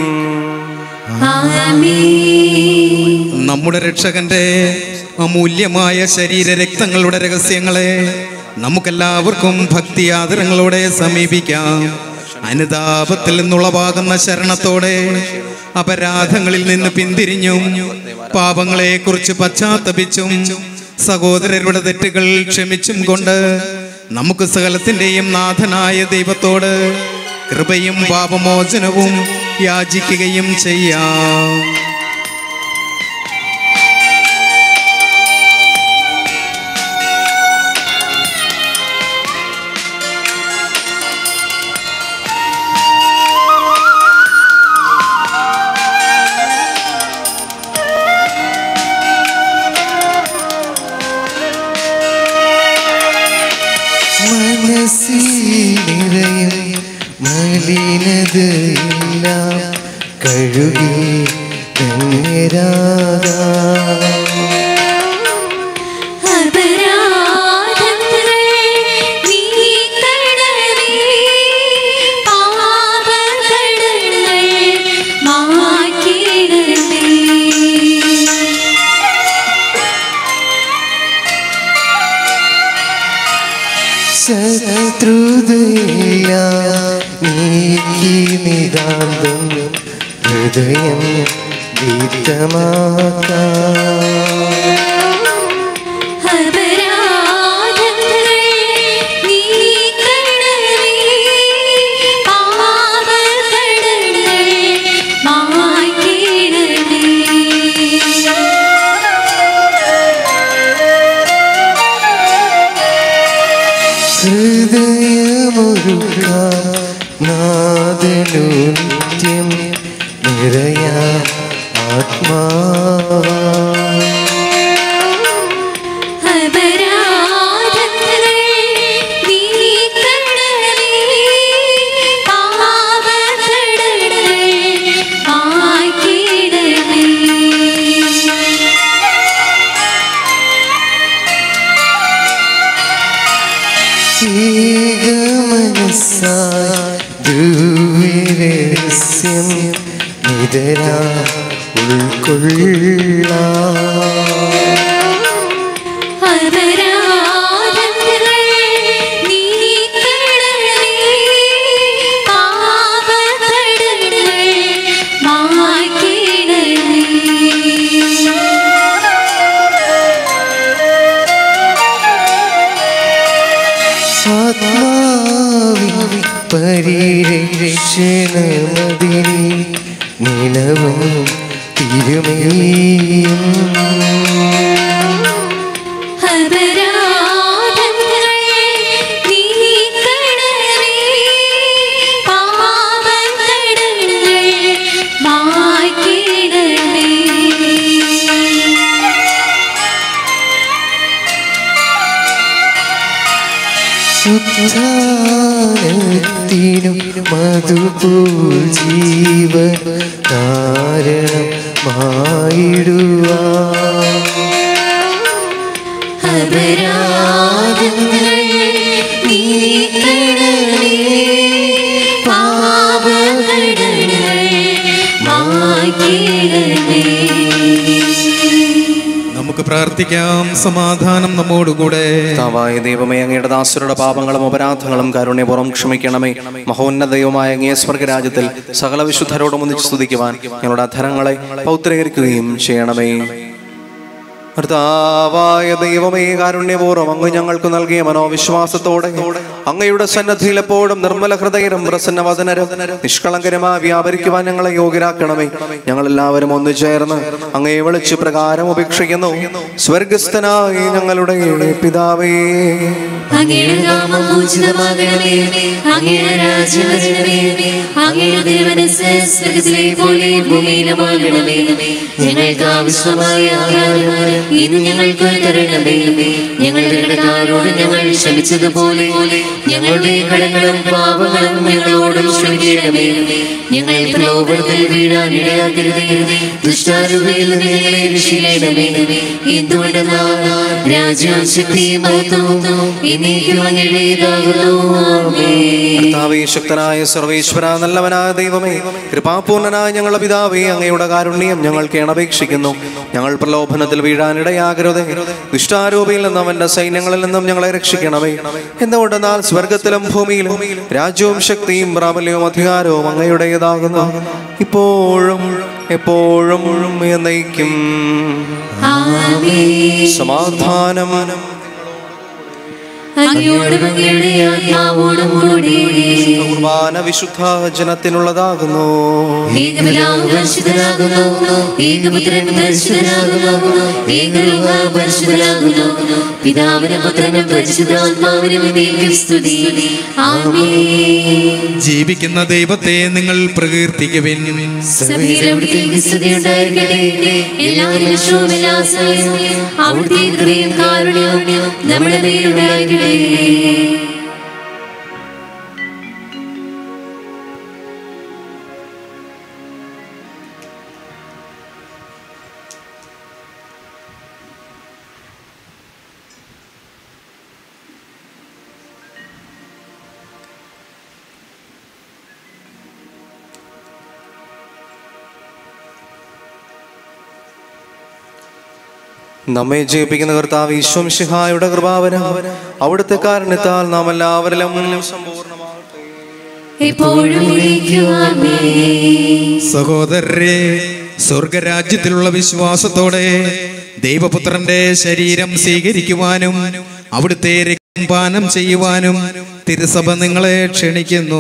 നമ്മുടെ രക്ഷകന്റെ അമൂല്യമായ ശരീര രക്തങ്ങളുടെ രഹസ്യങ്ങളെ നമുക്കെല്ലാവർക്കും ഭക്തി ആദരങ്ങളോടെ സമീപിക്കാം അനുതാപത്തിൽ നിന്നുളവാകുന്ന ശരണത്തോടെ അപരാധങ്ങളിൽ നിന്ന് പിന്തിരിഞ്ഞും പാപങ്ങളെ കുറിച്ച് പശ്ചാത്തപിച്ചും സഹോദരരുടെ തെറ്റുകൾ ക്ഷമിച്ചും കൊണ്ട് നമുക്ക് സകലത്തിൻ്റെയും നാഥനായ ദൈവത്തോട് കൃപയും പാപമോചനവും യാചിക്കുകയും ചെയ്യാം
മനസ്സിനിറയും മലിനതയെല്ലാം കഴുകി ശത്രുതയെല്ലാം നീക്കി നിതാന്തം ഹൃദയം ഗീതമാക്കാം ഹൃദയമൊരുക്കാം നാദനു നിത്യം നിറയാം ആത്മാവാ ഏകമനസ്സായി ധ്രുവിരെ തുടരാ ഉൾക്കൊള്ളാ
അപരാധങ്ങൾ നീക്കണമേ പാപകടങ്ങൾ
ആത്മാവിൻ പരിരക്ഷണമതിരി നിലവും തിരുമേയും
അപരാധങ്ങൾ നീക്കണമേ പാപകടങ്ങൾ മായ്ക്കിടണമേ
ഉദ്ധാനത്തിനും മധുപോൽ ജീവൻ കാരണം മായിടുവാ
അപരാധങ്ങൾ നീക്കണമേ പാപകടങ്ങൾ മായ്ക്കിടണമേ
നമുക്ക് പ്രാർത്ഥിക്കാം സമാധാനം നമ്മോടുകൂടെ
കർത്താവായ ദൈവമേ അങ്ങയുടെ ദാസരുടെ പാപങ്ങളും അപരാധങ്ങളും കാരുണ്യപൂർവ്വം ക്ഷമിക്കണമേ മഹോന്നത ദൈവമായ അങ്ങേ സ്വർഗരാജ്യത്തിൽ സകല വിശുദ്ധരോടും ഒന്നിച്ച് സ്തുതിക്കുവാൻ ഞങ്ങളുടെ അധരങ്ങളെ പൗത്രീകരിക്കുകയും ചെയ്യണമേ കർത്താവായ ദൈവമേ കാരുണ്യപൂർവ്വം അങ്ങ് ഞങ്ങൾക്ക് നൽകിയ മനോവിശ്വാസത്തോടെ അങ്ങയുടെ സന്നദ്ധിയിൽ എപ്പോഴും നിർമ്മല ഹൃദയരും പ്രസന്നവദനരും നിഷ്കളങ്കരമായി വ്യാപരിക്കുവാൻ ഞങ്ങളെ യോഗ്യരാക്കണമേ ഞങ്ങൾ എല്ലാവരും ഒന്നു ചേർന്ന് അങ്ങയെ വിളിച്ച് പ്രകാരം ഉപേക്ഷിക്കുന്നു സ്വർഗസ്ഥനായി ഞങ്ങളുടെ പിതാവേ
അങ്ങയുടെ നാമം പൂജിതമാകണമേ അങ്ങയുടെ രാജ്യം വരണമേ അങ്ങയുടെ തിരുമനസ് സ്വർഗത്തിലെ പോലെ ഭൂമിയിലുമാകണമേ ഞങ്ങൾക്ക് ആവശ്യമായ ആഹാരം ഇന്ന് ഞങ്ങൾക്ക് തരണമേ ഞങ്ങളുടെ കടക്കാരോട് ഞങ്ങൾ ക്ഷമിച്ചതുപോലെ ഞങ്ങളുടെ കടങ്ങളും പാപങ്ങളും ഞങ്ങളോടും ക്ഷമിക്കണമേ ഞങ്ങൾ പ്രലോഭനത്തിൽ വീഴാൻ ഇടയാക്കരുതേ ദുഷ്ടാരൂപയിൽ നിന്ന് ഞങ്ങളെ രക്ഷിക്കണമേ എന്തുകൊണ്ടെന്നാൽ രാജ്യവും ശക്തിയും മഹത്വവും എന്നേക്കും അങ്ങയുടേതാകുന്നു ആമേൻ
കർത്താവേ ശക്തനായ സർവേശ്വര നല്ലവനായ ദൈവമേ കൃപാപൂർണനായ ഞങ്ങളുടെ പിതാവേ അങ്ങയുടെ കാരുണ്യം ഞങ്ങൾക്ക് അപേക്ഷിക്കുന്നു ഞങ്ങൾ പ്രലോഭനത്തിൽ വീഴാനിടയാകരുതേ ദുഷ്ടാരൂപിയിൽ നിന്നും അവന്റെ സൈന്യങ്ങളിൽ നിന്നും ഞങ്ങളെ രക്ഷിക്കണമേ എന്തുകൊണ്ടെന്നാൽ സ്വർഗത്തിലും ഭൂമിയിലും രാജ്യവും ശക്തിയും പ്രാബല്യവും അധികാരവും അങ്ങയുടേതാകുന്നു ഇപ്പോഴും എപ്പോഴും എന്നേക്കും സമാധാനം
അങ്ങയോടും അങ്ങയുടെ ആത്മാവോടും കൂടി
കുർബാന വിശുദ്ധ ജനത്തിനുള്ളതാകുന്നു
ഏകപിതാവ് പരിശുദ്ധനാകുന്നു ഏകപുത്രൻ പരിശുദ്ധനാകുന്നു ഏകരൂപ പരിശുദ്ധനാകുന്നു പിതാവിനും പുത്രനും പരിശുദ്ധാത്മാവിനും എന്നേക്കും സ്തുതി ആമേൻ
ജീവിക്കുന്ന ദൈവത്തെ നിങ്ങൾ പ്രകീർത്തിക്കുവിൻ
സഭയിൽ അവിടുത്തേക്ക് സ്തുതി ഉണ്ടായിരിക്കട്ടെ എല്ലാ നിമിഷവും എല്ലാ സമയവും അവിടുത്തെ കൃപയും കാരുണ്യവും നമ്മുടെ മേലുണ്ടായിരിക്കട്ടെ
നമ്മെ ജയിപ്പിക്കുന്ന കർത്താവ് ഈശ്വംഷിഹായുടെ കൃപാവനം അവിടുത്തെ കാരണത്താൽ നാം എല്ലാവരിലും
എപ്പോഴും എന്നേക്കും ആമേൻ
സഹോദരരെ സ്വർഗരാജ്യത്തിലുള്ള വിശ്വാസത്തോടെ ദൈവപുത്രന്റെ ശരീരം സ്വീകരിക്കുവാനും അവിടുത്തെ രക്തം പാനം ചെയ്യുവാനും തിരുസഭ നിങ്ങളെ ക്ഷണിക്കുന്നു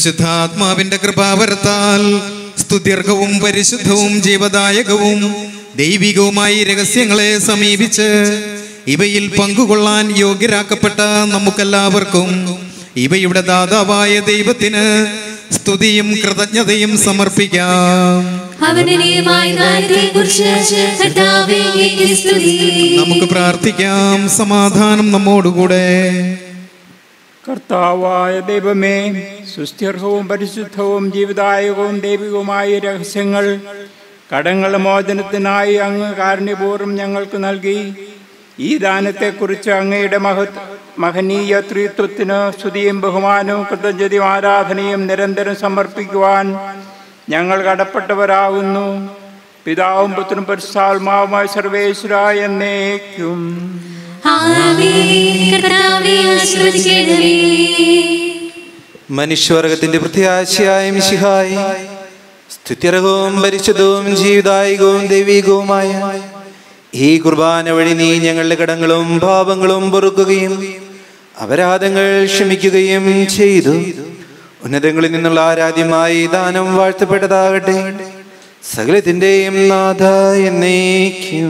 പരിശുദ്ധാത്മാവിന്റെ കൃപാവരത്താൽ സ്തുത്യർഹവും പരിശുദ്ധവും ജീവദായകവും ദൈവികവുമായി രഹസ്യങ്ങളെ സമീപിച്ച് ഇവയിൽ പങ്കുകൊള്ളാൻ യോഗ്യരാക്കപ്പെട്ട നമുക്കെല്ലാവർക്കും ഇവയുടെ ദാതാവായ ദൈവത്തിന് സ്തുതിയും കൃതജ്ഞതയും സമർപ്പിക്കാം
അവന്റെ നിയമായ കാര്യത്തെക്കുറിച്ച് കർത്താവേ അങ്ങേക്ക് സ്തുതി
നമുക്ക് പ്രാർത്ഥിക്കാം സമാധാനം നമ്മോടുകൂടെ
കർത്താവായ ദൈവമേ സുസ്ഥിർഹവും പരിശുദ്ധവും ജീവദായകവും ദൈവികവുമായ രഹസ്യങ്ങൾ കടങ്ങൾ മോചനത്തിനായി അങ്ങ് കാരുണ്യപൂർവ്വം ഞങ്ങൾക്ക് നൽകി ഈ ദാനത്തെക്കുറിച്ച് അങ്ങയുടെ മഹത് മഹനീയ ത്രിത്വത്തിന് സ്തുതിയും ബഹുമാനവും കൃതജ്ഞതയും ആരാധനയും നിരന്തരം സമർപ്പിക്കുവാൻ ഞങ്ങൾ കടപ്പെട്ടവരാകുന്നു പിതാവും പുത്രനും പരിശുദ്ധാത്മാവുമായ സർവേശ്വര എന്നേക്കും
ആമേൻ കർത്താവേ ആശീർവദിക്കണമേ
മനുഷ്യവർഗത്തിന്റെ പ്രത്യാശയായ മിശിഹായി സ്തുത്യർഹവും പരിശുദ്ധവും ജീവിതായികവും ദൈവികവുമായ ഈ കുർബാന വഴി നീ ഞങ്ങളുടെ കടങ്ങളും പാപങ്ങളും പൊറുക്കുകയും അപരാധങ്ങൾ ക്ഷമിക്കുകയും ചെയ്തു ഉന്നതങ്ങളിൽ നിന്നുള്ള ആരാധ്യമായി ദാനം വാഴ്ത്തപ്പെട്ടതാകട്ടെ സകലത്തിന്റെയും നാഥ എന്നേക്കും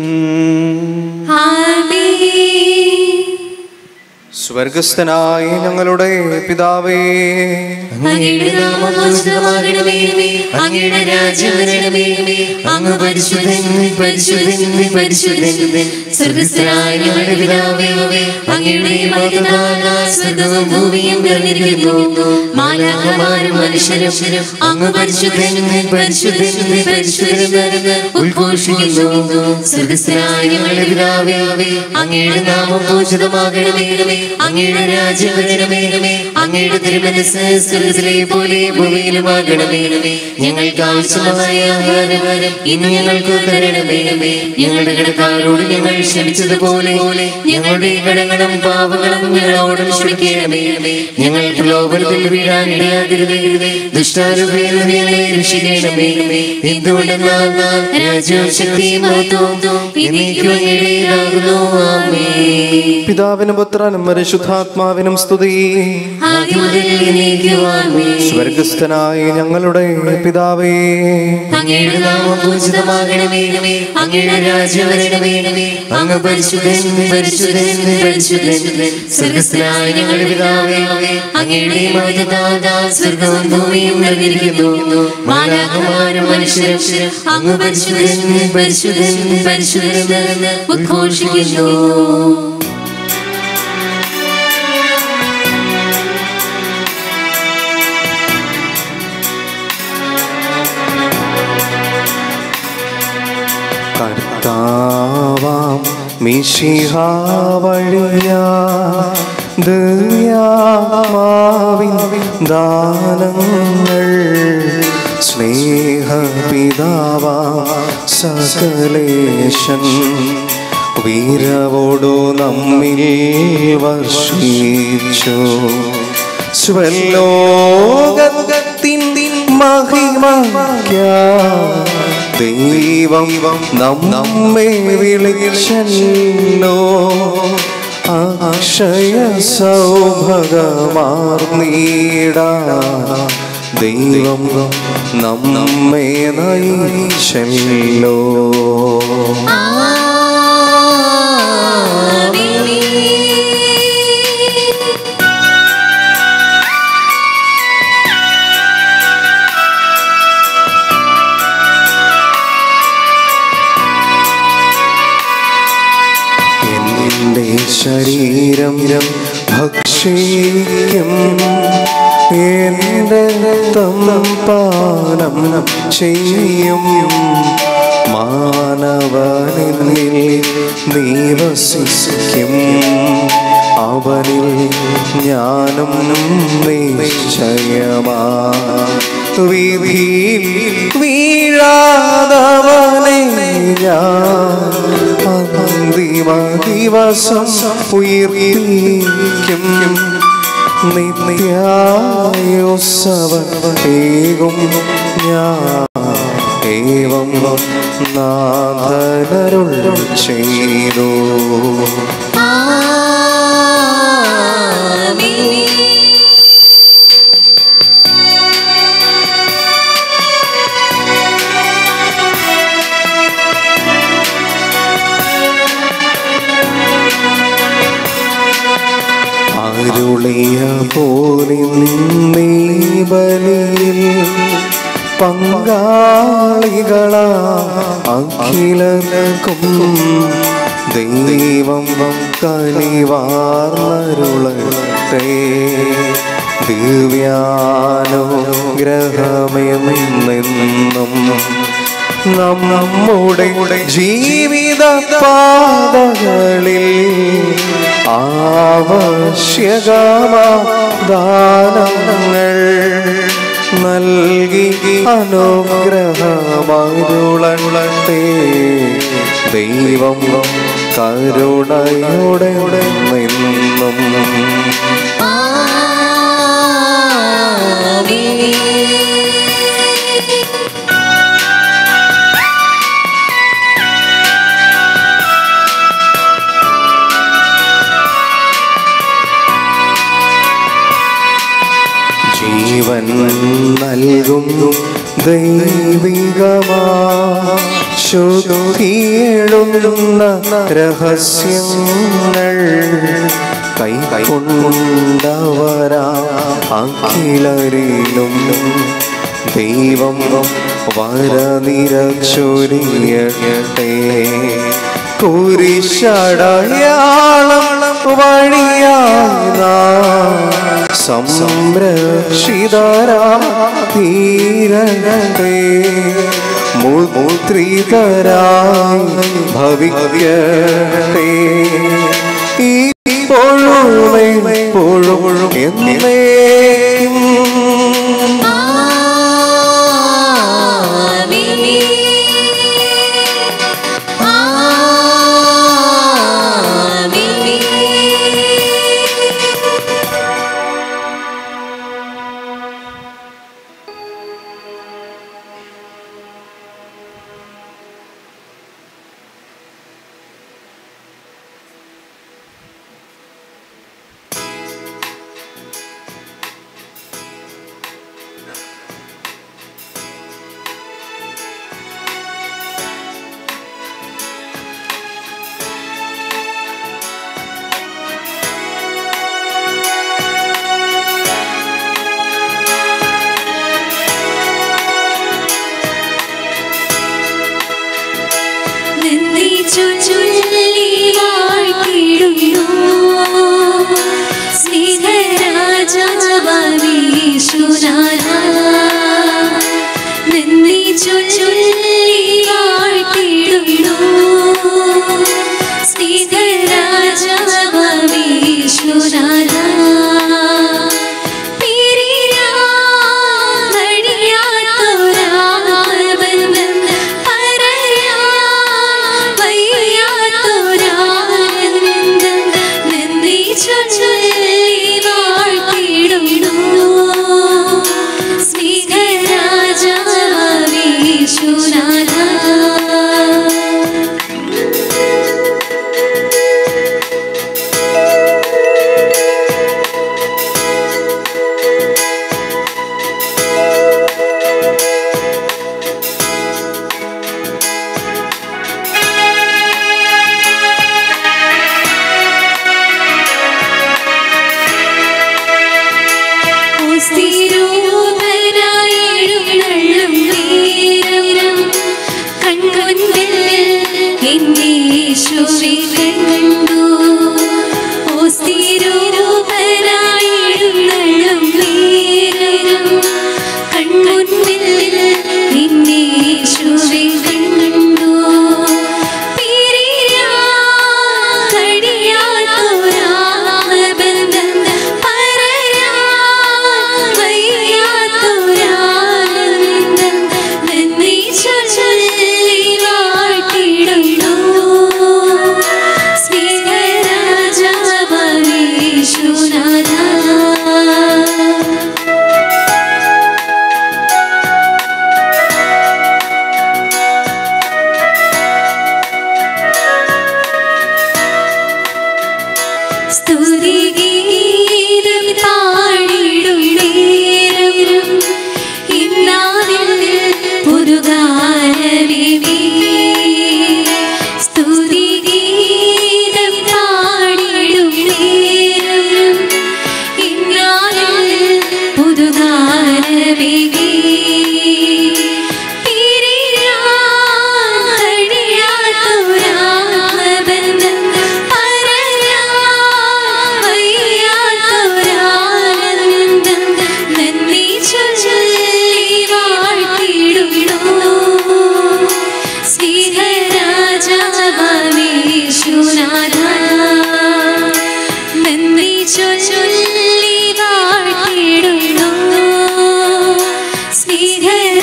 സ്വർഗസ്ഥനായ ഞങ്ങളുടെ പിതാവേ
അങ്ങയുടെ നാമം പൂജിതമാകണമേ അങ്ങയുടെ രാജ്യം വരണമേ അങ്ങ് പരിശുദ്ധൻ പരിശുദ്ധൻ പരിശുദ്ധൻ സ്വർഗസ്ഥനായ ഞങ്ങളുടെ പിതാവേ അങ്ങയുടെ മകനായ സ്വർഗവും ഭൂമിയും നിറഞ്ഞിരിക്കുന്നു മാലാഹമാരും മനുഷ്യരും അങ്ങ് പരിശുദ്ധൻ പരിശുദ്ധൻ പരിശുദ്ധൻ ഉദ്ഘോഷിക്കുന്നു സ്വർഗസ്ഥനായ ഞങ്ങളുടെ പിതാവേ അങ്ങയുടെ നാമം പൂജിതമാകണമേ അങ്ങയുടെ രാജ്യം വരണമേ അങ്ങയുടെ തിരുമനസ് സ്വർഗത്തിലെ പോലെ ഭൂമിയിലുമാകണമേ ഞങ്ങൾക്ക് ആവശ്യമായ ആഹാരം ഇന്ന് ഞങ്ങൾക്ക് തരണമേ ഞങ്ങളുടെ കടക്കാരോട് ഞങ്ങൾ ക്ഷമിച്ചതുപോലെ ഞങ്ങളുടെ കടങ്ങളും പാപങ്ങളും ഞങ്ങളോടും ക്ഷമിക്കണമേ ഞങ്ങൾ പ്രലോഭനത്തിൽ വീഴാൻ ഇടയാകരുതേ ദുഷ്ടാരൂപയിൽ നിന്ന് ഞങ്ങളെ രക്ഷിക്കണമേ എന്തുകൊണ്ടെന്നാൽ രാജ്യവും ശക്തിയും മഹത്വവും എന്നേക്കും അങ്ങയുടേതാകുന്നു ആമേ
പിതാവിനും പുത്രനും പരിശുദ്ധാത്മാവിനും സ്തുതി
ആദ്യം മുതൽ എന്നേക്കും ആമേ
സ്വർഗസ്ഥനായ ഞങ്ങളുടെ പിതാവേ
അങ്ങയുടെ നാമം പൂജിതമാകണമേ അങ്ങയുടെ രാജ്യം വരണമേ അങ്ങ് പരിശുദ്ധൻ പരിശുദ്ധൻ പരിശുദ്ധൻ സ്വർഗസ്ഥനായ ഞങ്ങളുടെ പിതാവേ അങ്ങയുടെ മഹത്വത്താൽ സ്വർഗവും ഭൂമിയും നിറഞ്ഞിരിക്കുന്നു മാലാകുമാരും മനുഷ്യരും അങ്ങ് പരിശുദ്ധൻ പരിശുദ്ധൻ പരിശുദ്ധൻ ഉദ്ഘോഷിക്കുന്നു
കർത്താവാം മിശിഹാ വഴിയാ ദയാമാവിൻ ദാനങ്ങൾ സ്നേഹപിതാവാ സകലേശൻ വീരവോടു നമ്മിൽ വർഷിച്ചു സ്വലോകത്തിൻ മഹിമയ്ക്കാ ദൈവം നമ്മെ വിളിച്ചല്ലോ അക്ഷയ സൗഭഗമാർന്നീട ദൈവം നമ്മെ നയിച്ചല്ലോ എന്റെ ശരീരം ഭക്ഷിക്കും എന്റെ പാനം ചെയ്യും മാനവനിൽ നീവസിക്കും അവനിൽ ഞാനും നിശ്ചയമാ വിധിയിൽ വീഴാതവനെ ഞാൻ അന്തിമ ദിവസം ഉയർത്തിക്കും നിത്യായുസവേകും ഞാൻ ഏവം നാഥനരുൾ ചെയ്തു
ബലിയിൽ പങ്കാളികളാ അഖിലർക്കും ദൈവം കനിവാർന്നരുളട്ടെ ദിവ്യാനുഗ്രഹമെന്നെന്നും നമ്മുടെ ജീവിത പാതകളിൽ ആവശ്യകമാദാനങ്ങൾ നൽകി അനുഗ്രഹമരുളട്ടെ ദൈവം കരുണയോടെ നിന്നും ജീവൻ നൽകും ദൈവികമാ ശുദ്ധിയെഴുന്ന രഹസ്യങ്ങൾ കൈകൊണ്ടവരാ അഖിലരിലും ദൈവം വരനിരച്ചൊരിയട്ടെ കുരിശടയാളം വഴിയായി നാം സംരക്ഷിതരാതീരട്ടെ മുദ്രിതരായി ഭവിക്കട്ടെ ഇപ്പോഴും എപ്പോഴും എന്നേക്കും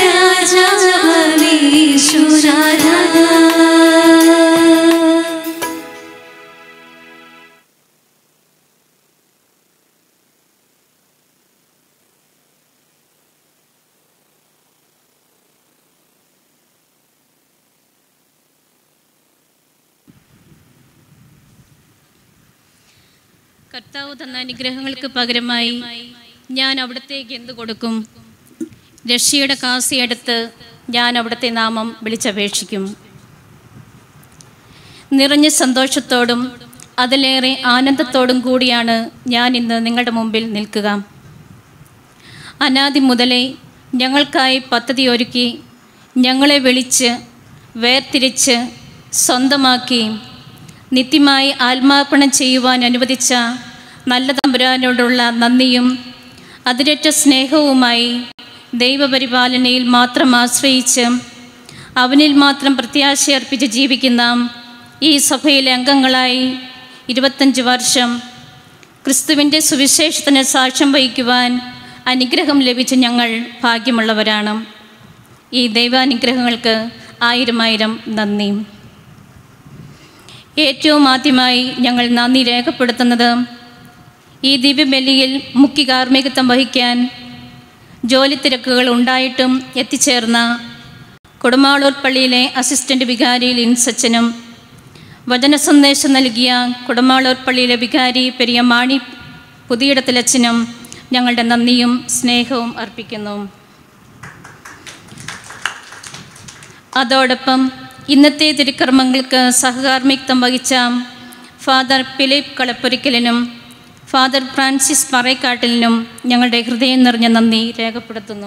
രാജാവീശ്വരാ
കർത്താവ് തന്ന അനുഗ്രഹങ്ങൾക്ക് പകരമായി ഞാൻ അവിടത്തേക്ക് എന്ത് കൊടുക്കും രക്ഷയുടെ കാസിയെടുത്ത് ഞാൻ അവിടുത്തെ നാമം വിളിച്ചപേക്ഷിക്കും നിറഞ്ഞ സന്തോഷത്തോടും അതിലേറെ ആനന്ദത്തോടും കൂടിയാണ് ഞാൻ ഇന്ന് നിങ്ങളുടെ മുമ്പിൽ നിൽക്കുക അനാദി മുതലേ ഞങ്ങൾക്കായി പദ്ധതി ഒരുക്കി ഞങ്ങളെ വിളിച്ച് വേർതിരിച്ച് സ്വന്തമാക്കി നിത്യമായി ആത്മാർപ്പണം ചെയ്യുവാൻ അനുവദിച്ച നല്ല തമ്പുരാനോടുള്ള നന്ദിയും അതിരറ്റ സ്നേഹവുമായി ദൈവപരിപാലനയിൽ മാത്രം ആശ്രയിച്ച് അവനിൽ മാത്രം പ്രത്യാശയർപ്പിച്ച് ജീവിക്കുന്ന ഈ സഭയിലെ അംഗങ്ങളായി ഇരുപത്തഞ്ച് വർഷം ക്രിസ്തുവിൻ്റെ സുവിശേഷത്തിന് സാക്ഷ്യം വഹിക്കുവാൻ അനുഗ്രഹം ലഭിച്ച ഞങ്ങൾ ഭാഗ്യമുള്ളവരാണ് ഈ ദൈവാനുഗ്രഹങ്ങൾക്ക് ആയിരം ആയിരം നന്ദി ഏറ്റവും ആദ്യമായി ഞങ്ങൾ നന്ദി രേഖപ്പെടുത്തുന്നത് ഈ ദിവ്യബലിയിൽ മുഖ്യ കാർമ്മികത്വം വഹിക്കാൻ ജോലി തിരക്കുകൾ ഉണ്ടായിട്ടും എത്തിച്ചേർന്ന കൊടുമാളൂർ പള്ളിയിലെ അസിസ്റ്റന്റ് വികാരി ലിൻസച്ചനും വചന സന്ദേശം നൽകിയ കൊടുമാളൂർ പള്ളിയിലെ വികാരി പെരിയ മാണി പുതിയിടത്തിലച്ചനും ഞങ്ങളുടെ നന്ദിയും സ്നേഹവും അർപ്പിക്കുന്നു അതോടൊപ്പം ഇന്നത്തെ തിരുക്കർമ്മങ്ങൾക്ക് സഹകാർമ്മിത്വം വഹിച്ച ഫാദർ ഫിലിപ്പ് കളപ്പൊരിക്കലിനും ഫാദർ ഫ്രാൻസിസ് പറയക്കാട്ടിലിനും ഞങ്ങളുടെ ഹൃദയം നിറഞ്ഞ നന്ദി രേഖപ്പെടുത്തുന്നു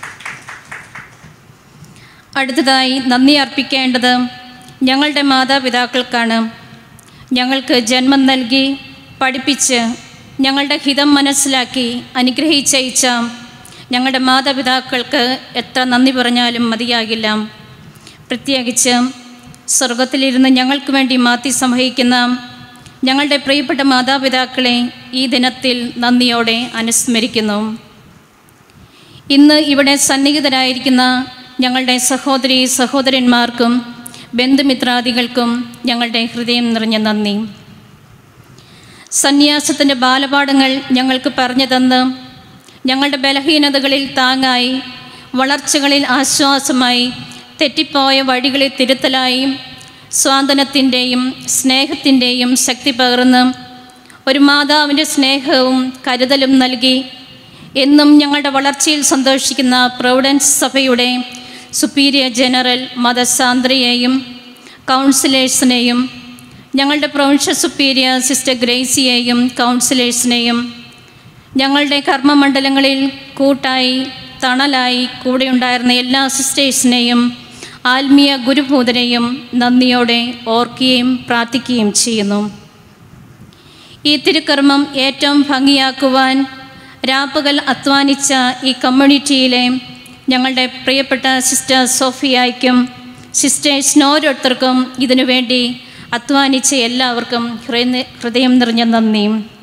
അടുത്തതായി നന്ദി അർപ്പിക്കേണ്ടത് ഞങ്ങളുടെ മാതാപിതാക്കൾക്കാണ് ഞങ്ങൾക്ക് ജന്മം നൽകി പഠിപ്പിച്ച് ഞങ്ങളുടെ ഹിതം മനസ്സിലാക്കി അനുഗ്രഹിച്ചയച്ച ഞങ്ങളുടെ മാതാപിതാക്കൾക്ക് എത്ര നന്ദി പറഞ്ഞാലും മതിയാകില്ല പ്രത്യേകിച്ച് സ്വർഗത്തിലിരുന്ന് ഞങ്ങൾക്ക് വേണ്ടി മാറ്റി സംവഹിക്കുന്ന ഞങ്ങളുടെ പ്രിയപ്പെട്ട മാതാപിതാക്കളെ ഈ ദിനത്തിൽ നന്ദിയോടെ അനുസ്മരിക്കുന്നു ഇന്ന് ഇവിടെ സന്നിഹിതരായിരിക്കുന്ന ഞങ്ങളുടെ സഹോദരി സഹോദരന്മാർക്കും ബന്ധുമിത്രാദികൾക്കും ഞങ്ങളുടെ ഹൃദയം നിറഞ്ഞ നന്ദി സന്യാസത്തിൻ്റെ ബാലപാഠങ്ങൾ ഞങ്ങൾക്ക് പറഞ്ഞു തന്ന് ഞങ്ങളുടെ ബലഹീനതകളിൽ താങ്ങായി വളർച്ചകളിൽ ആശ്വാസമായി തെറ്റിപ്പോയ വഴികളെ തിരുത്തലായി സ്വാതന്ത്ര്യത്തിൻ്റെയും സ്നേഹത്തിൻ്റെയും ശക്തി പകർന്ന് ഒരു മാതാവിൻ്റെ സ്നേഹവും കരുതലും നൽകി എന്നും ഞങ്ങളുടെ വളർച്ചയിൽ സന്തോഷിക്കുന്ന പ്രൊവിഡൻസ് സഭയുടെ സുപ്പീരിയർ ജനറൽ മതസാന്ദ്രയെയും കൗൺസിലേഴ്സിനെയും ഞങ്ങളുടെ പ്രൊവിൻഷ്യൽ സുപ്പീരിയർ സിസ്റ്റർ ഗ്രേസിയെയും കൗൺസിലേഴ്സിനെയും ഞങ്ങളുടെ കർമ്മമണ്ഡലങ്ങളിൽ കൂട്ടായി തണലായി കൂടെയുണ്ടായിരുന്ന എല്ലാ സിസ്റ്റേഴ്സിനെയും ആത്മീയ ഗുരുഭൂതരെയും നന്ദിയോടെ ഓർക്കുകയും പ്രാർത്ഥിക്കുകയും ചെയ്യുന്നു ഈ തിരുക്കർമ്മം ഏറ്റവും ഭംഗിയാക്കുവാൻ രാപ്പകൽ അധ്വാനിച്ച ഈ കമ്മ്യൂണിറ്റിയിലെ ഞങ്ങളുടെ പ്രിയപ്പെട്ട സിസ്റ്റർ സോഫിയായ്ക്കും സിസ്റ്റേഴ്സിന് ഓരോരുത്തർക്കും ഇതിനു വേണ്ടി അധ്വാനിച്ച എല്ലാവർക്കും ഹൃദയ ഹൃദയം നിറഞ്ഞ നന്ദി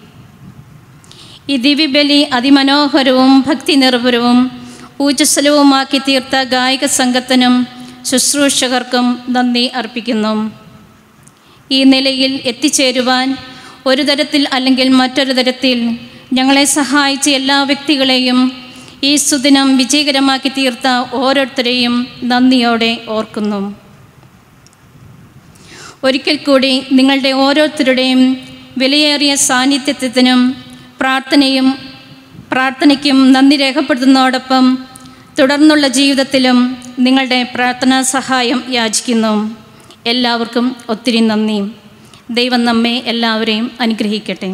ഈ ദിവ്യബലി അതിമനോഹരവും ഭക്തി നിർഭരവും ഊർജ്ജസ്വലവുമാക്കി തീർത്ത ഗായക സംഘത്തിനും ശുശ്രൂഷകർക്കും നന്ദി അർപ്പിക്കുന്നു ഈ നിലയിൽ എത്തിച്ചേരുവാൻ ഒരു തരത്തിൽ അല്ലെങ്കിൽ മറ്റൊരു തരത്തിൽ ഞങ്ങളെ സഹായിച്ച എല്ലാ വ്യക്തികളെയും ഈ സുദിനം വിജയകരമാക്കി തീർത്ത ഓരോരുത്തരെയും നന്ദിയോടെ ഓർക്കുന്നു ഒരിക്കൽ കൂടി നിങ്ങളുടെ ഓരോരുത്തരുടെയും വിലയേറിയ സാന്നിധ്യത്തിനും പ്രാർത്ഥനയും പ്രാർത്ഥനയ്ക്കും നന്ദി രേഖപ്പെടുത്തുന്നതോടൊപ്പം തുടർന്നുള്ള ജീവിതത്തിലും നിങ്ങളുടെ പ്രാർത്ഥനാ സഹായം യാചിക്കുന്നു എല്ലാവർക്കും ഒത്തിരി നന്ദി ദൈവം നമ്മെ എല്ലാവരെയും അനുഗ്രഹിക്കട്ടെ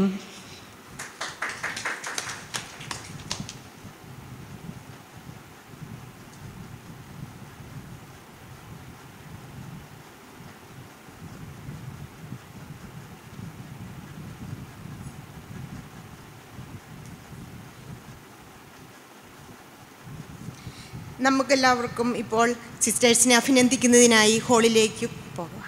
നമുക്കെല്ലാവർക്കും ഇപ്പോൾ സിസ്റ്റേഴ്സിനെ അഭിനന്ദിക്കുന്നതിനായി ഹാളിലേക്ക് പോകാം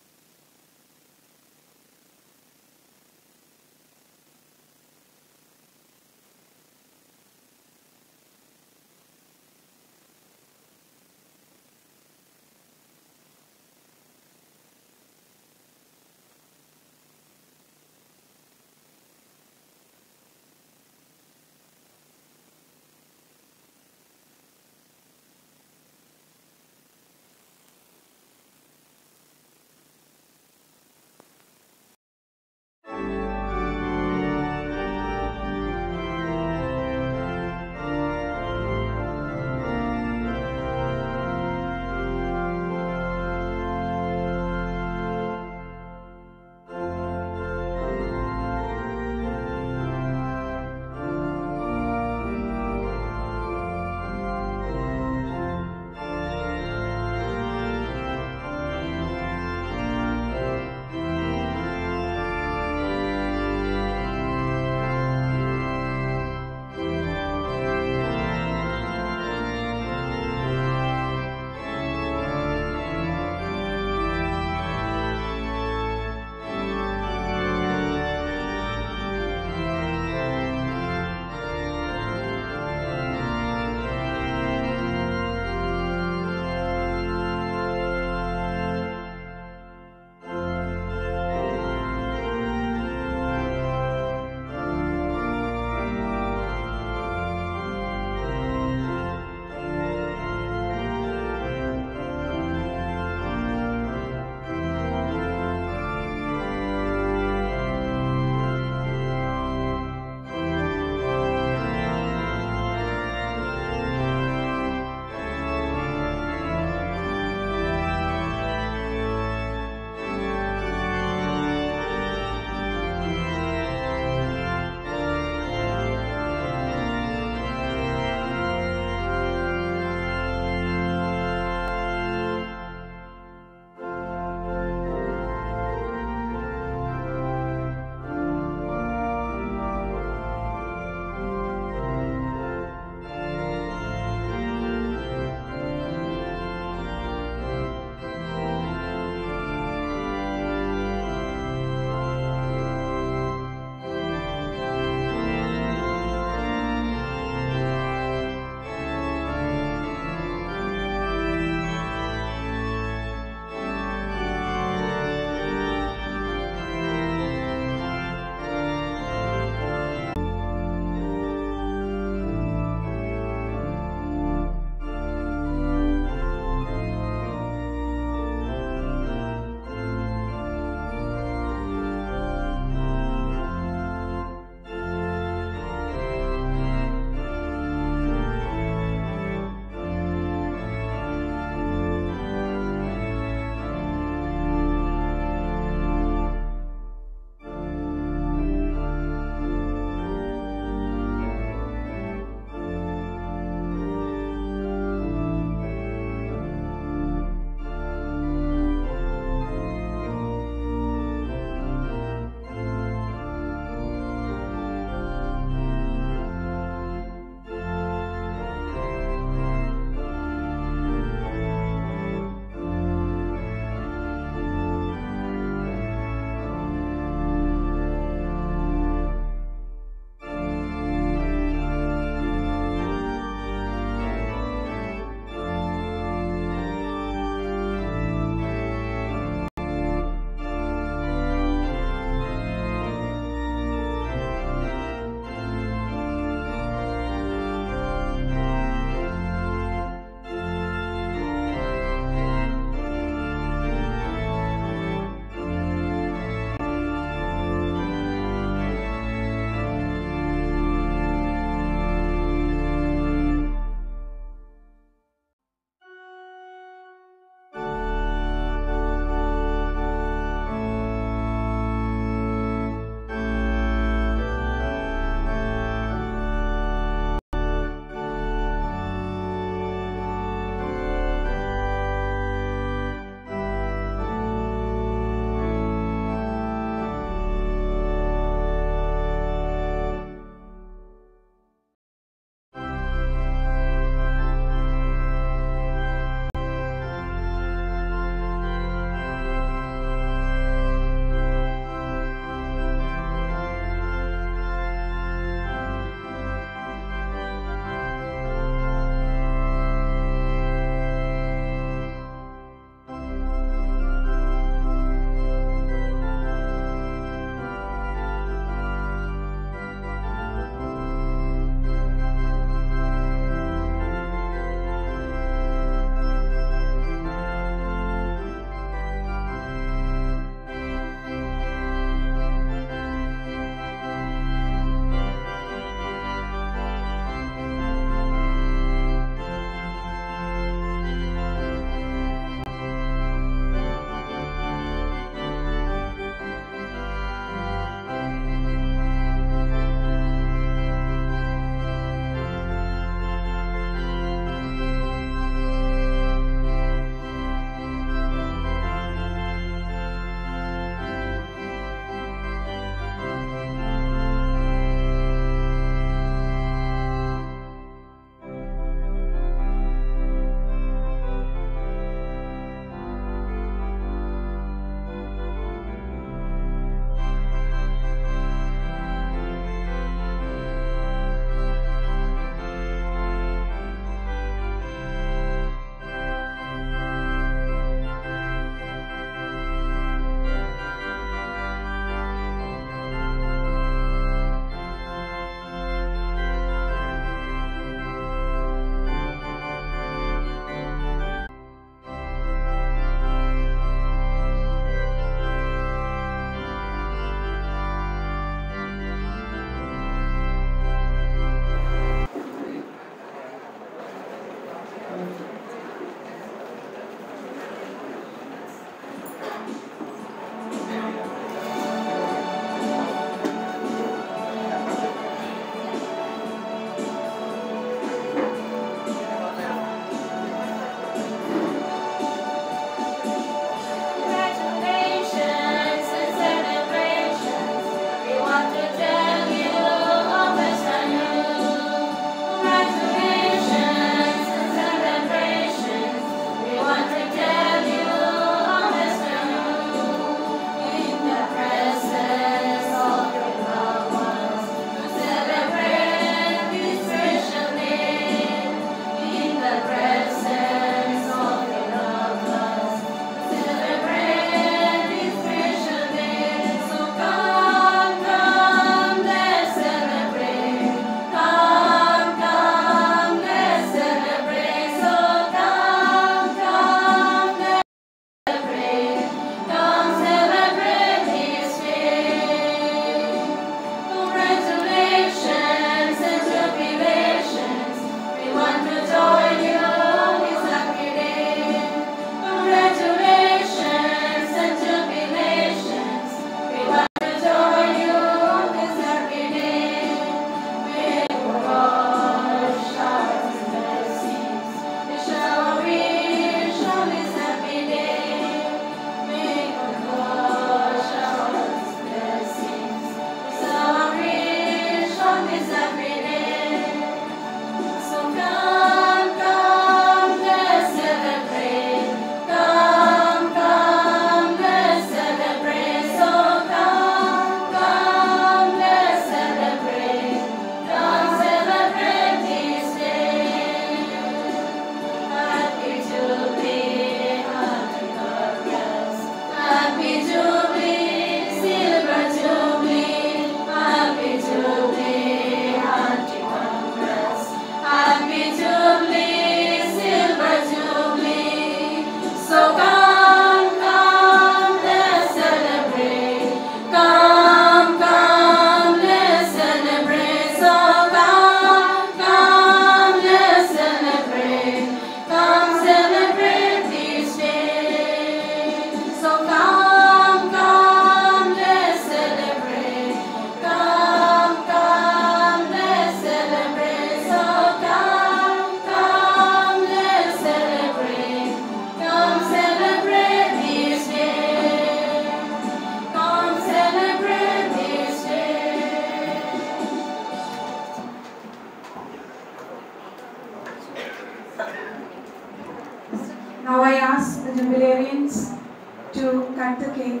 ask the jubilarians to cut the cake.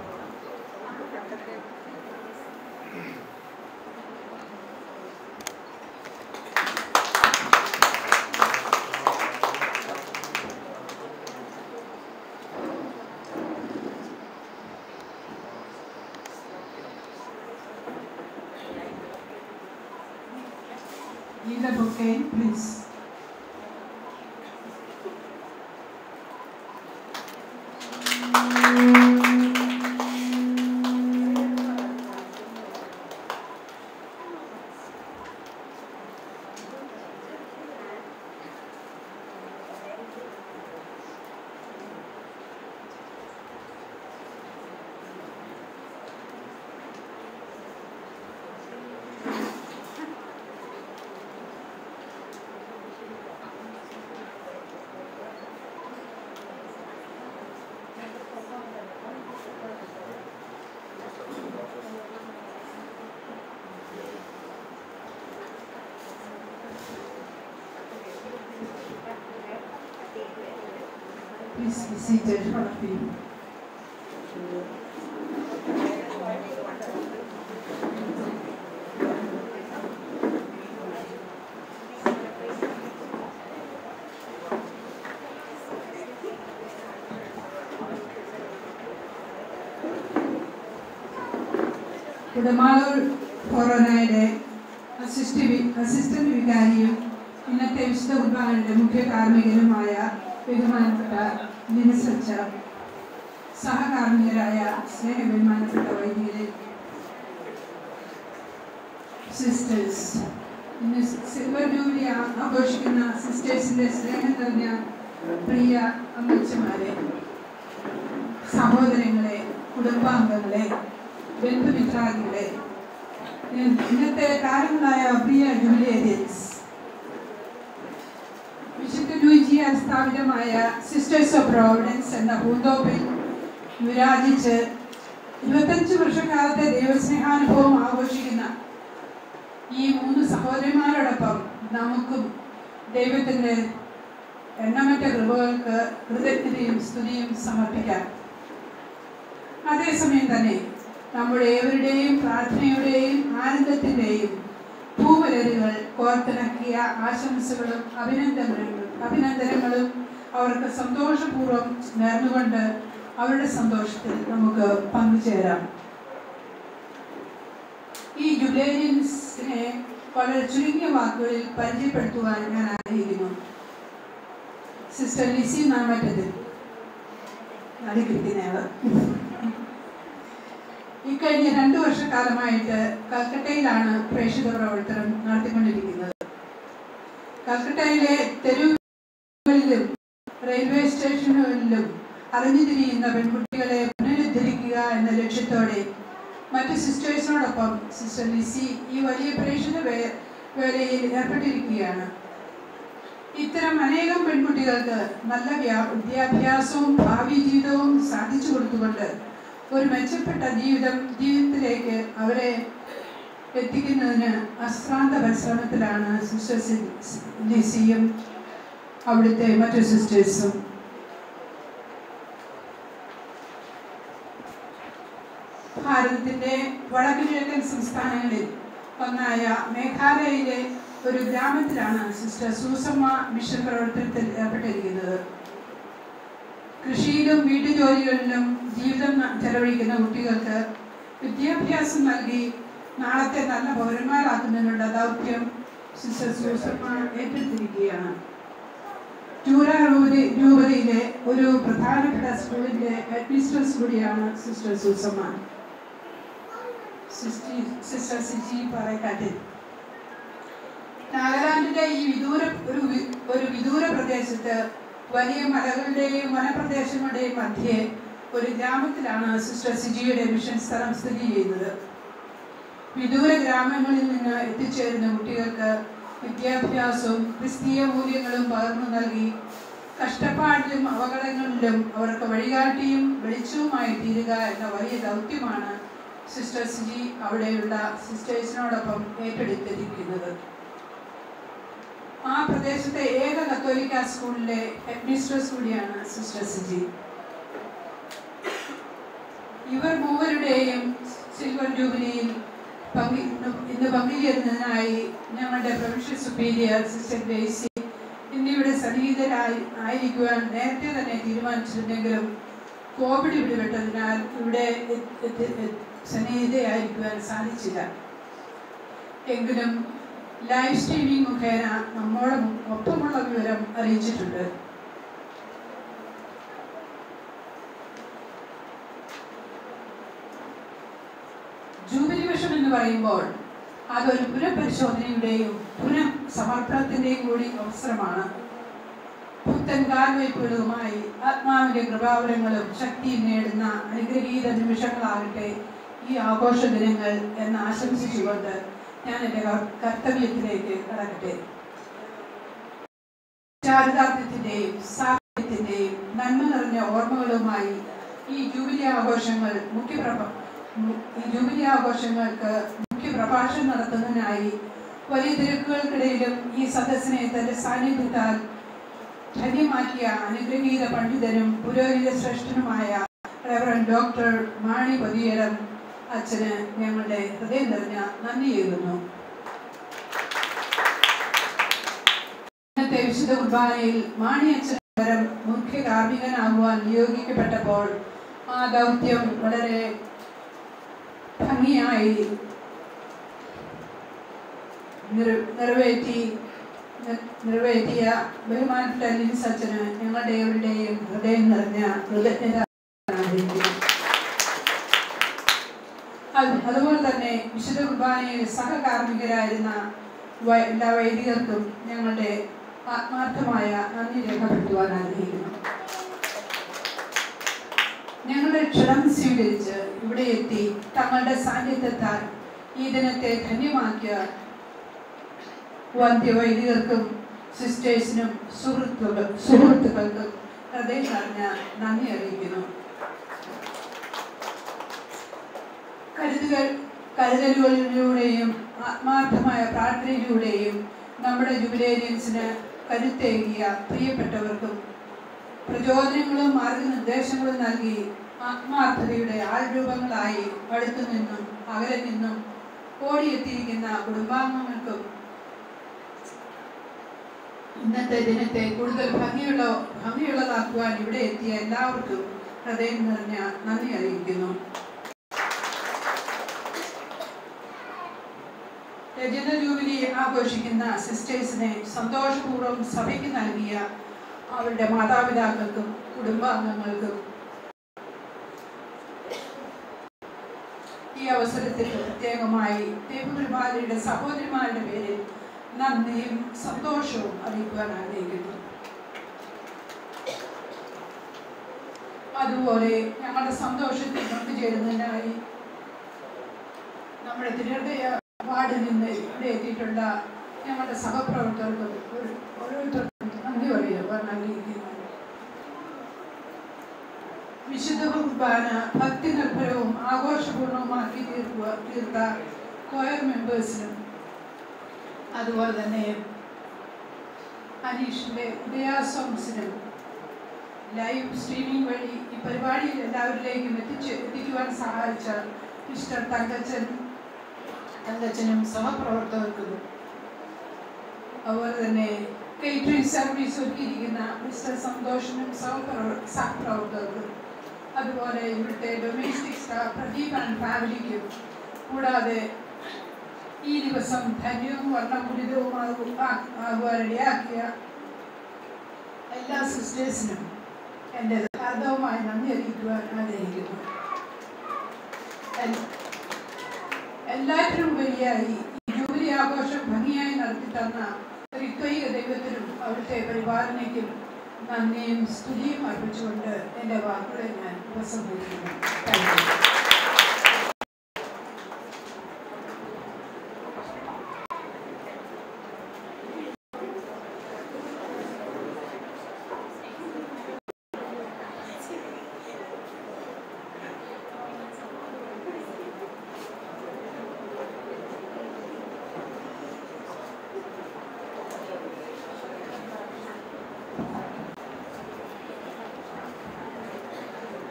Give the bouquet, please. Please be seated, all of you. Kudamaloor കൊറോണയുടെ അസിസ്റ്റ് അസിസ്റ്റന്റ് വികാരിയും ഇന്നത്തെ വിശുദ്ധ കുർബാനയുടെ മുഖ്യ കാർമ്മികനുമായ ബഹുമാനപ്പെട്ട ലിനസച്ച സഹകാർമ്മികരായ സ്നേഹബഹുമാനപ്പെട്ട വൈദികരെ സിസ്റ്റേഴ്സ് ഇന്ന് സിൽവർ ജൂബിലി ആ- ആഘോഷിക്കുന്ന സിസ്റ്റേഴ്സിന്റെ സ്നേഹം നിറഞ്ഞ പ്രിയ അമ്മച്ചമാരെ സഹോദരങ്ങളെ കുടുംബാംഗങ്ങളെ ബന്ധുമിത്രാദികളെ ഇന്ന് ഇന്നത്തെ കാലങ്ങളായ പ്രിയ ജൂലിയേരിയൻസ് വിശുദ്ധ ലൂയിജിയാൽ സ്ഥാപിതമായ സിസ്റ്റേഴ്സ് ഓഫ് പ്രോവിഡൻസ് എന്ന പൂന്തോപ്പിൽ വിരാജിച്ച് ഇരുപത്തഞ്ച് വർഷക്കാലത്തെ ദൈവസ്നേഹാനുഭവം ആഘോഷിക്കുന്ന ഈ മൂന്ന് സഹോദരിമാരോടൊപ്പം നമുക്കും ദൈവത്തിൻ്റെ എണ്ണമറ്റ കൃപകൾക്ക് കൃതജ്ഞതയും സ്തുതിയും സമർപ്പിക്കാം അതേസമയം തന്നെ നമ്മുടെ ഏവരുടെയും പ്രാർത്ഥനയുടെയും ആനന്ദത്തിൻ്റെയും പൂമലരുകൾ കോർത്തിണക്കിയ ആശംസകളും അഭിനന്ദനങ്ങളും അഭിനന്ദനങ്ങളും അവർക്ക് സന്തോഷപൂർവ്വം നേർന്നുകൊണ്ട് അവരുടെ സന്തോഷത്തിൽ നമുക്ക് പങ്കുചേരാം ഈ ജുലേരിയൻസിനെ വളരെ ചുരുങ്ങിയ വാക്കുകളിൽ പരിചയപ്പെടുത്തുവാൻ ഞാൻ ആഗ്രഹിക്കുന്നു സിസ്റ്റർ ലിസി നാമറ്റത്തിൽ നടിക്കിരിക്കുന്നവർ ഇക്കഴിഞ്ഞ രണ്ടു വർഷക്കാലമായിട്ട് കൽക്കട്ടയിലാണ് പ്രേക്ഷിത പ്രവർത്തനം നടത്തിക്കൊണ്ടിരിക്കുന്നത് കൽക്കട്ടയിലെ തെരുവുകളിലും റെയിൽവേ സ്റ്റേഷനുകളിലും അറിഞ്ഞു തിരിയുന്ന പെൺകുട്ടികളെ പുനരുദ്ധരിക്കുക എന്ന ലക്ഷ്യത്തോടെ മറ്റ് സിസ്റ്റേഴ്സിനോടൊപ്പം സിസ്റ്റർ ലിസി ഈ വലിയ പ്രേക്ഷിത വേ- വേലയിൽ ഏർപ്പെട്ടിരിക്കുകയാണ് ഇത്തരം അനേകം പെൺകുട്ടികൾക്ക് നല്ല വ്യാ- വിദ്യാഭ്യാസവും ഭാവി ജീവിതവും സാധിച്ചു കൊടുത്തുകൊണ്ട് ഒരു മെച്ചപ്പെട്ട ജീവിതം ജീവിതത്തിലേക്ക് അവരെ എത്തിക്കുന്നതിന് അശ്രാന്ത പരിശ്രമത്തിലാണ് സിസ്റ്റർ സി- ലിസിയും അവിടുത്തെ മറ്റു സിസ്റ്റേഴ്സും ഭാരതത്തിന്റെ വടക്കു കിഴക്കൻ സംസ്ഥാനങ്ങളിൽ ഒന്നായ മേഘാലയയിലെ ഒരു ഗ്രാമത്തിലാണ് സിസ്റ്റർ സൂസമ്മ മിഷൻ പ്രവർത്തനത്തിൽ ഏർപ്പെട്ടിരിക്കുന്നത് കൃഷിയിലും വീട്ടുജോലികളിലും ജീവിതം ന- ചെലവഴിക്കുന്ന കുട്ടികൾക്ക് വിദ്യാഭ്യാസം നൽകി നാളത്തെ നല്ല പൗരന്മാരാക്കുന്നതിനുള്ള ദൗത്യം സിസ്റ്റർ സൂസമ്മ ഏറ്റെടുത്തിരിക്കുകയാണ് ചൂര രൂപത രൂപതയിലെ ഒരു പ്രധാനപ്പെട്ട സ്കൂളിന്റെ ഹെഡ്മിസ്ട്രസ് കൂടിയാണ് sister Susamma sister- sister Siji Parakkattil നാഗാലാൻഡിന്റെ ഈ വിദൂര ഒരു വി- ഒരു വിദൂര പ്രദേശത്ത് വലിയ മലകളുടെയും വനപ്രദേശങ്ങളുടെയും മധ്യേ ഒരു ഗ്രാമത്തിലാണ് സിസ്റ്റർ സിജിയുടെ മിഷൻ സ്ഥലം സ്ഥിതി ചെയ്യുന്നത് വിദൂര ഗ്രാമങ്ങളിൽ നിന്ന് എത്തിച്ചേരുന്ന കുട്ടികൾക്ക് വിദ്യാഭ്യാസവും ക്രിസ്തീയ മൂല്യങ്ങളും പകർന്നു നൽകി കഷ്ടപ്പാടിലും അപകടങ്ങളിലും അവർക്ക് വഴികാട്ടിയും വെളിച്ചവുമായി തീരുക എന്ന വലിയ ദൗത്യമാണ് സിസ്റ്റർ സിജി അവിടെയുള്ള സിസ്റ്റേഴ്സിനോടൊപ്പം ഏറ്റെടുത്തിരിക്കുന്നത്
ആ പ്രദേശത്തെ ഏക കത്തോലിക്ക സ്കൂളിലെ ഹെഡ്മിസ്ട്രസ് കൂടിയാണ് സിസ്റ്റർ സിജി ഇവർ മൂവരുടെയും സിൽവർ ജൂബിലിയിൽ പങ്കി ഇന്ന് പങ്കുചേരുന്നതിനായി ഞങ്ങളുടെ പ്രൊവിൻഷ്യൽ സുപ്പീരിയർ സിസ്റ്റർ ഗ്രേസി എന്നിവിടെ സന്നിഹിതരായി ആയിരിക്കുവാൻ നേരത്തെ തന്നെ തീരുമാനിച്ചിരുന്നെങ്കിലും കോവിഡ് പിടിപെട്ടതിനാൽ ഇവിടെ എത്തി- എത്തി- എത്തി- സന്നിഹിതയായിരിക്കുവാൻ സാധിച്ചില്ല എങ്കിലും ലൈവ് സ്ട്രീമിംഗ് മുഖേന നമ്മോട് ഒപ്പമുള്ള വിവരം അറിയിച്ചിട്ടുണ്ട് ജൂബിലി വർഷം എന്ന് പറയുമ്പോൾ അതൊരു പുനഃപരിശോധനയുടെയും പുനഃ സമർപ്പണത്തിന്റെയും കൂടി അവസരമാണ് പുത്തൻ കാൽവയ്പുകളുമായി ആത്മാവിന്റെ കൃപാവരങ്ങളും ശക്തിയും നേടുന്ന അനുഗ്രഹീത നിമിഷങ്ങളാകട്ടെ ഈ ആഘോഷ ദിനങ്ങൾ എന്ന് ആശംസിച്ചുകൊണ്ട് ഞാൻ എൻ്റെ കർ- കർത്തവ്യത്തിലേക്ക് കടക്കട്ടെ ചാരിതാർത്ഥ്യത്തിന്റെയും സാഹിത്യത്തിന്റെയും നന്മ നിറഞ്ഞ ഓർമ്മകളുമായി ഈ ജൂബിലി ആഘോഷങ്ങൾ മുഖ്യപ്രഭ മു- ഈ ജൂബിലി ആഘോഷങ്ങൾക്ക് മുഖ്യ പ്രഭാഷണം നടത്തുന്നതിനായി വലിയ തിരക്കുകൾക്കിടയിലും ഈ സദസ്സിനെ തന്റെ സാന്നിധ്യത്താൽ ധന്യമാക്കിയ അനുഗ്രഹീത പണ്ഡിതനും പുരോഹിത ശ്രേഷ്ഠനുമായ റവറൻ ഡോക്ടർ മാണി പതിയരം അച്ഛന് ഞങ്ങളുടെ ഹൃദയം നിറഞ്ഞ നന്ദി ചെയ്യുന്നു ഇന്നത്തെ വിശുദ്ധ കുർബാനയിൽ മാണി അച്ഛന് പകരം മുഖ്യ കാർമ്മികനാകുവാൻ നിയോഗിക്കപ്പെട്ടപ്പോൾ ആ ദൗത്യം വളരെ ഭംഗിയായി നിർ- നിറവേറ്റി നി- നിറവേറ്റിയ ബഹുമാനപ്പെട്ട ലിൻസ് അച്ഛന് ഞങ്ങളുടെ ഏവരുടെയും ഹൃദയം നിറഞ്ഞ കൃതജ്ഞത അറിയിക്കുന്നു. അത് അതുപോലെ തന്നെ വിശുദ്ധ കുർബാനയിൽ സഹകാർമ്മികരായിരുന്ന വൈ- എല്ലാ വൈദികർക്കും ഞങ്ങളുടെ ആത്മാർത്ഥമായ നന്ദി രേഖപ്പെടുത്തുവാൻ ആഗ്രഹിക്കുന്നു ഞങ്ങളുടെ ക്ഷണം സ്വീകരിച്ച് ഇവിടെ എത്തി തങ്ങളുടെ സാന്നിധ്യത്താൽ ഈ ദിനത്തെ ധന്യമാക്കിയ വന്ധ്യവൈദികർക്കും സിസ്റ്റേഴ്സിനും സുഹൃത്തുക്കൾ സുഹൃത്തുക്കൾക്കും ഹൃദയം നിറഞ്ഞ നന്ദി അറിയിക്കുന്നു കരുതുകൾ കരുതലുകളിലൂടെയും ആത്മാർത്ഥമായ പ്രാർത്ഥനയിലൂടെയും നമ്മുടെ ജുബിലേരിയൻസിന് കരുത്തേകിയ പ്രിയപ്പെട്ടവർക്കും പ്രചോദനങ്ങളും മാർഗനിർദ്ദേശങ്ങളും നൽകി ആത്മാർത്ഥതയുടെ ആൾരൂപങ്ങളായി അടുത്തു നിന്നും അകലെ നിന്നും ഓടിയെത്തിയിരിക്കുന്ന കുടുംബാംഗങ്ങൾക്കും ഇന്നത്തെ ദിനത്തെ കൂടുതൽ ഭംഗിയുള്ള ഭംഗിയുള്ളതാക്കുവാൻ ഇവിടെ എത്തിയ എല്ലാവർക്കും ഹൃദയം നിറഞ്ഞ നന്ദി അറിയിക്കുന്നു രജത ജൂബിലി ആഘോഷിക്കുന്ന സിസ്റ്റേഴ്സിനെ സന്തോഷപൂർവ്വം സഭയ്ക്ക് നൽകിയ അവരുടെ മാതാപിതാക്കൾക്കും കുടുംബാംഗങ്ങൾക്കും ഈ അവസരത്തിൽ പ്രത്യേകമായി ദേവപരിപാലയുടെ സഹോദരിമാരുടെ പേരിൽ നന്ദിയും സന്തോഷവും അറിയിക്കുവാൻ ആഗ്രഹിക്കുന്നു അതുപോലെ ഞങ്ങളുടെ സന്തോഷത്തിൽ പങ്കുചേരുന്നതിനായി നമ്മുടെ തിരുഹൃദയ വാർഡിൽ നിന്ന് ഇവിടെ എത്തിയിട്ടുള്ള ഞങ്ങളുടെ സഹപ്രവർത്തകർക്കും ഒരു- ഓരോരുത്തർക്കും നന്ദി പറയുവാൻ ആഗ്രഹിക്കുന്നു വിശുദ്ധ കുർബാന ഭക്തി നിർഭരവും ആഘോഷപൂർണവുമാക്കി തീർക്കുക തീർത്ത കോയർ മെമ്പേഴ്സിനും അതുപോലെ തന്നെ അനീഷിൻ്റെ ഉദയാ സോങ്സിനും ലൈവ് സ്ട്രീമിംഗ് വഴി ഈ പരിപാടിയിൽ എല്ലാവരിലേക്കും എത്തിച്ച് എത്തിക്കുവാൻ സഹായിച്ച മിസ്റ്റർ തങ്കച്ചൻ തങ്കച്ചനും സഹപ്രവർത്തകർക്കും അതുപോലെ തന്നെ കേറ്ററിംഗ് സർവീസ് ഒരുക്കിയിരിക്കുന്ന മിസ്റ്റർ സന്തോഷിനും സഹപ്രവർ സഹപ്രവർത്തകർക്കും അതുപോലെ ഇവിടുത്തെ ഡൊമസ്റ്റിക് സ്റ്റാഫ് പ്രദീപ് ആൻഡ് ഫാമിലിക്കും കൂടാതെ ഈ ദിവസം ധന്യവും വർണ്ണപുരിതവുമാകും ആകുവാൻ ഇടയാക്കിയ എല്ലാ സിസ്റ്റേഴ്സിനും എൻ്റെ ഹാർദവമായി നന്ദി അറിയിക്കുവാൻ ആഗ്രഹിക്കുന്നു എൽ- എല്ലാറ്റിനും ഉപരിയായി ഈ ജൂബിലി ആഘോഷം ഭംഗിയായി നടത്തി തന്ന ഋത്വൈക ദൈവത്തിനും അവിടുത്തെ പരിപാലനയ്ക്കും നന്ദിയും സ്തുതിയും അർപ്പിച്ചുകൊണ്ട് എൻ്റെ വാക്കുകളെ ഞാൻ ഉപസംഹരിക്കുന്നു താങ്ക് യു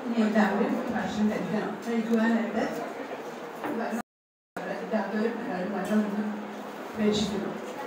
ഇനി എല്ലാവരും ഭക്ഷണം കഴിക്കണം കഴിക്കുവാനായിട്ട് ഇല്ലാത്തവരും എല്ലാവരും വരണമെന്ന് അപേക്ഷിക്കുന്നു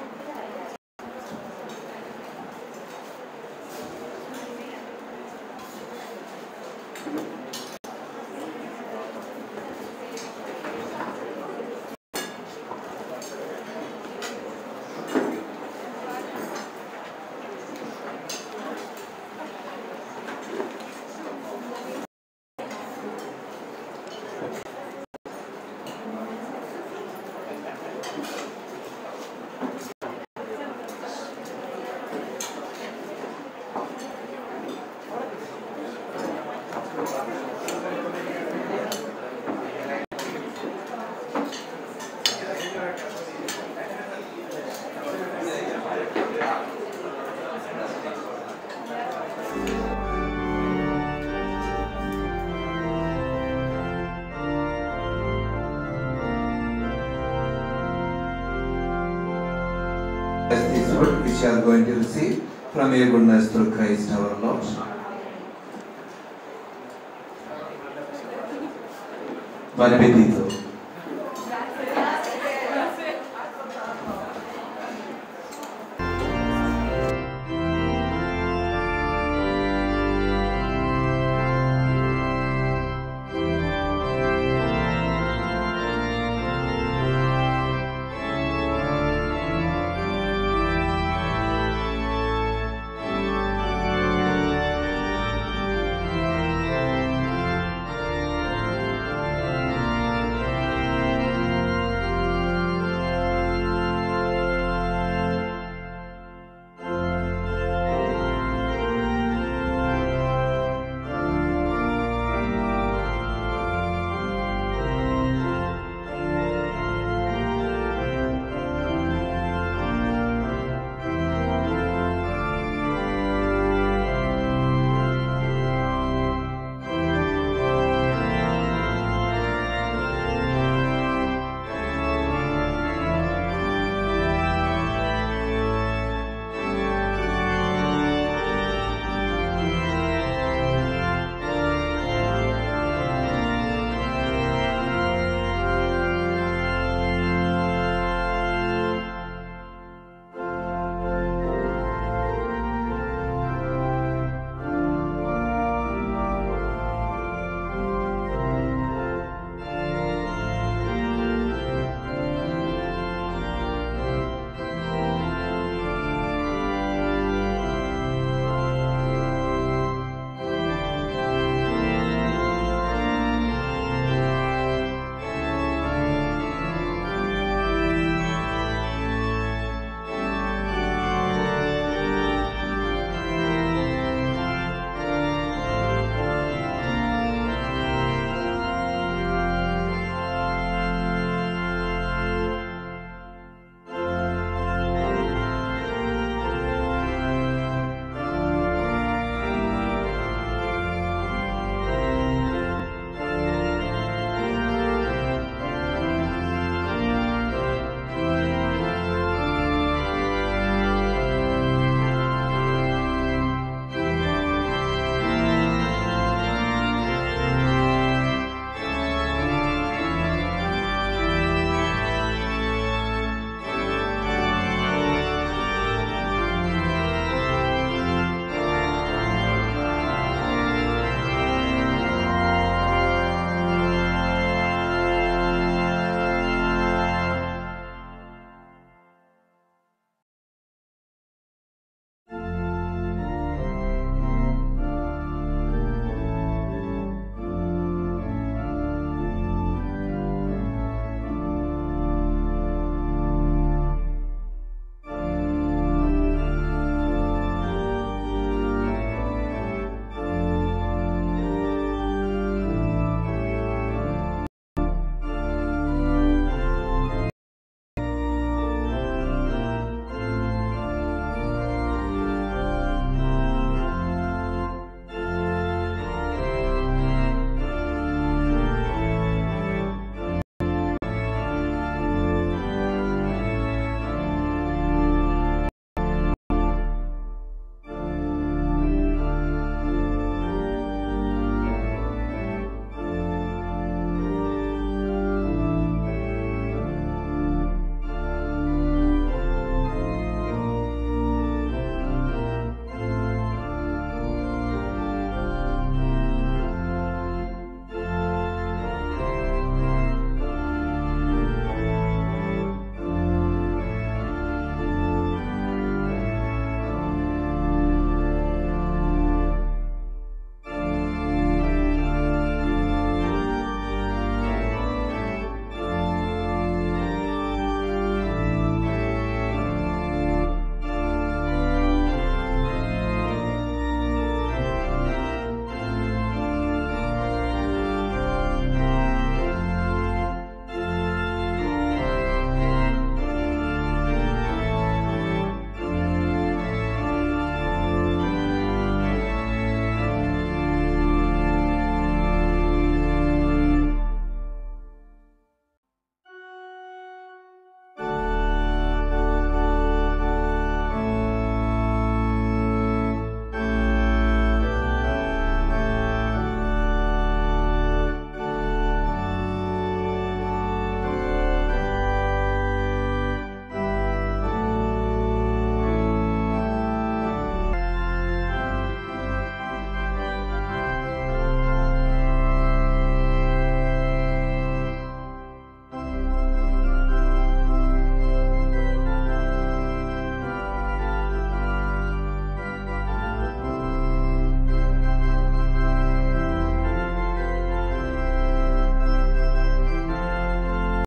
As this word which you are going to receive from your goodness through Christ our Lord. Buen apetito.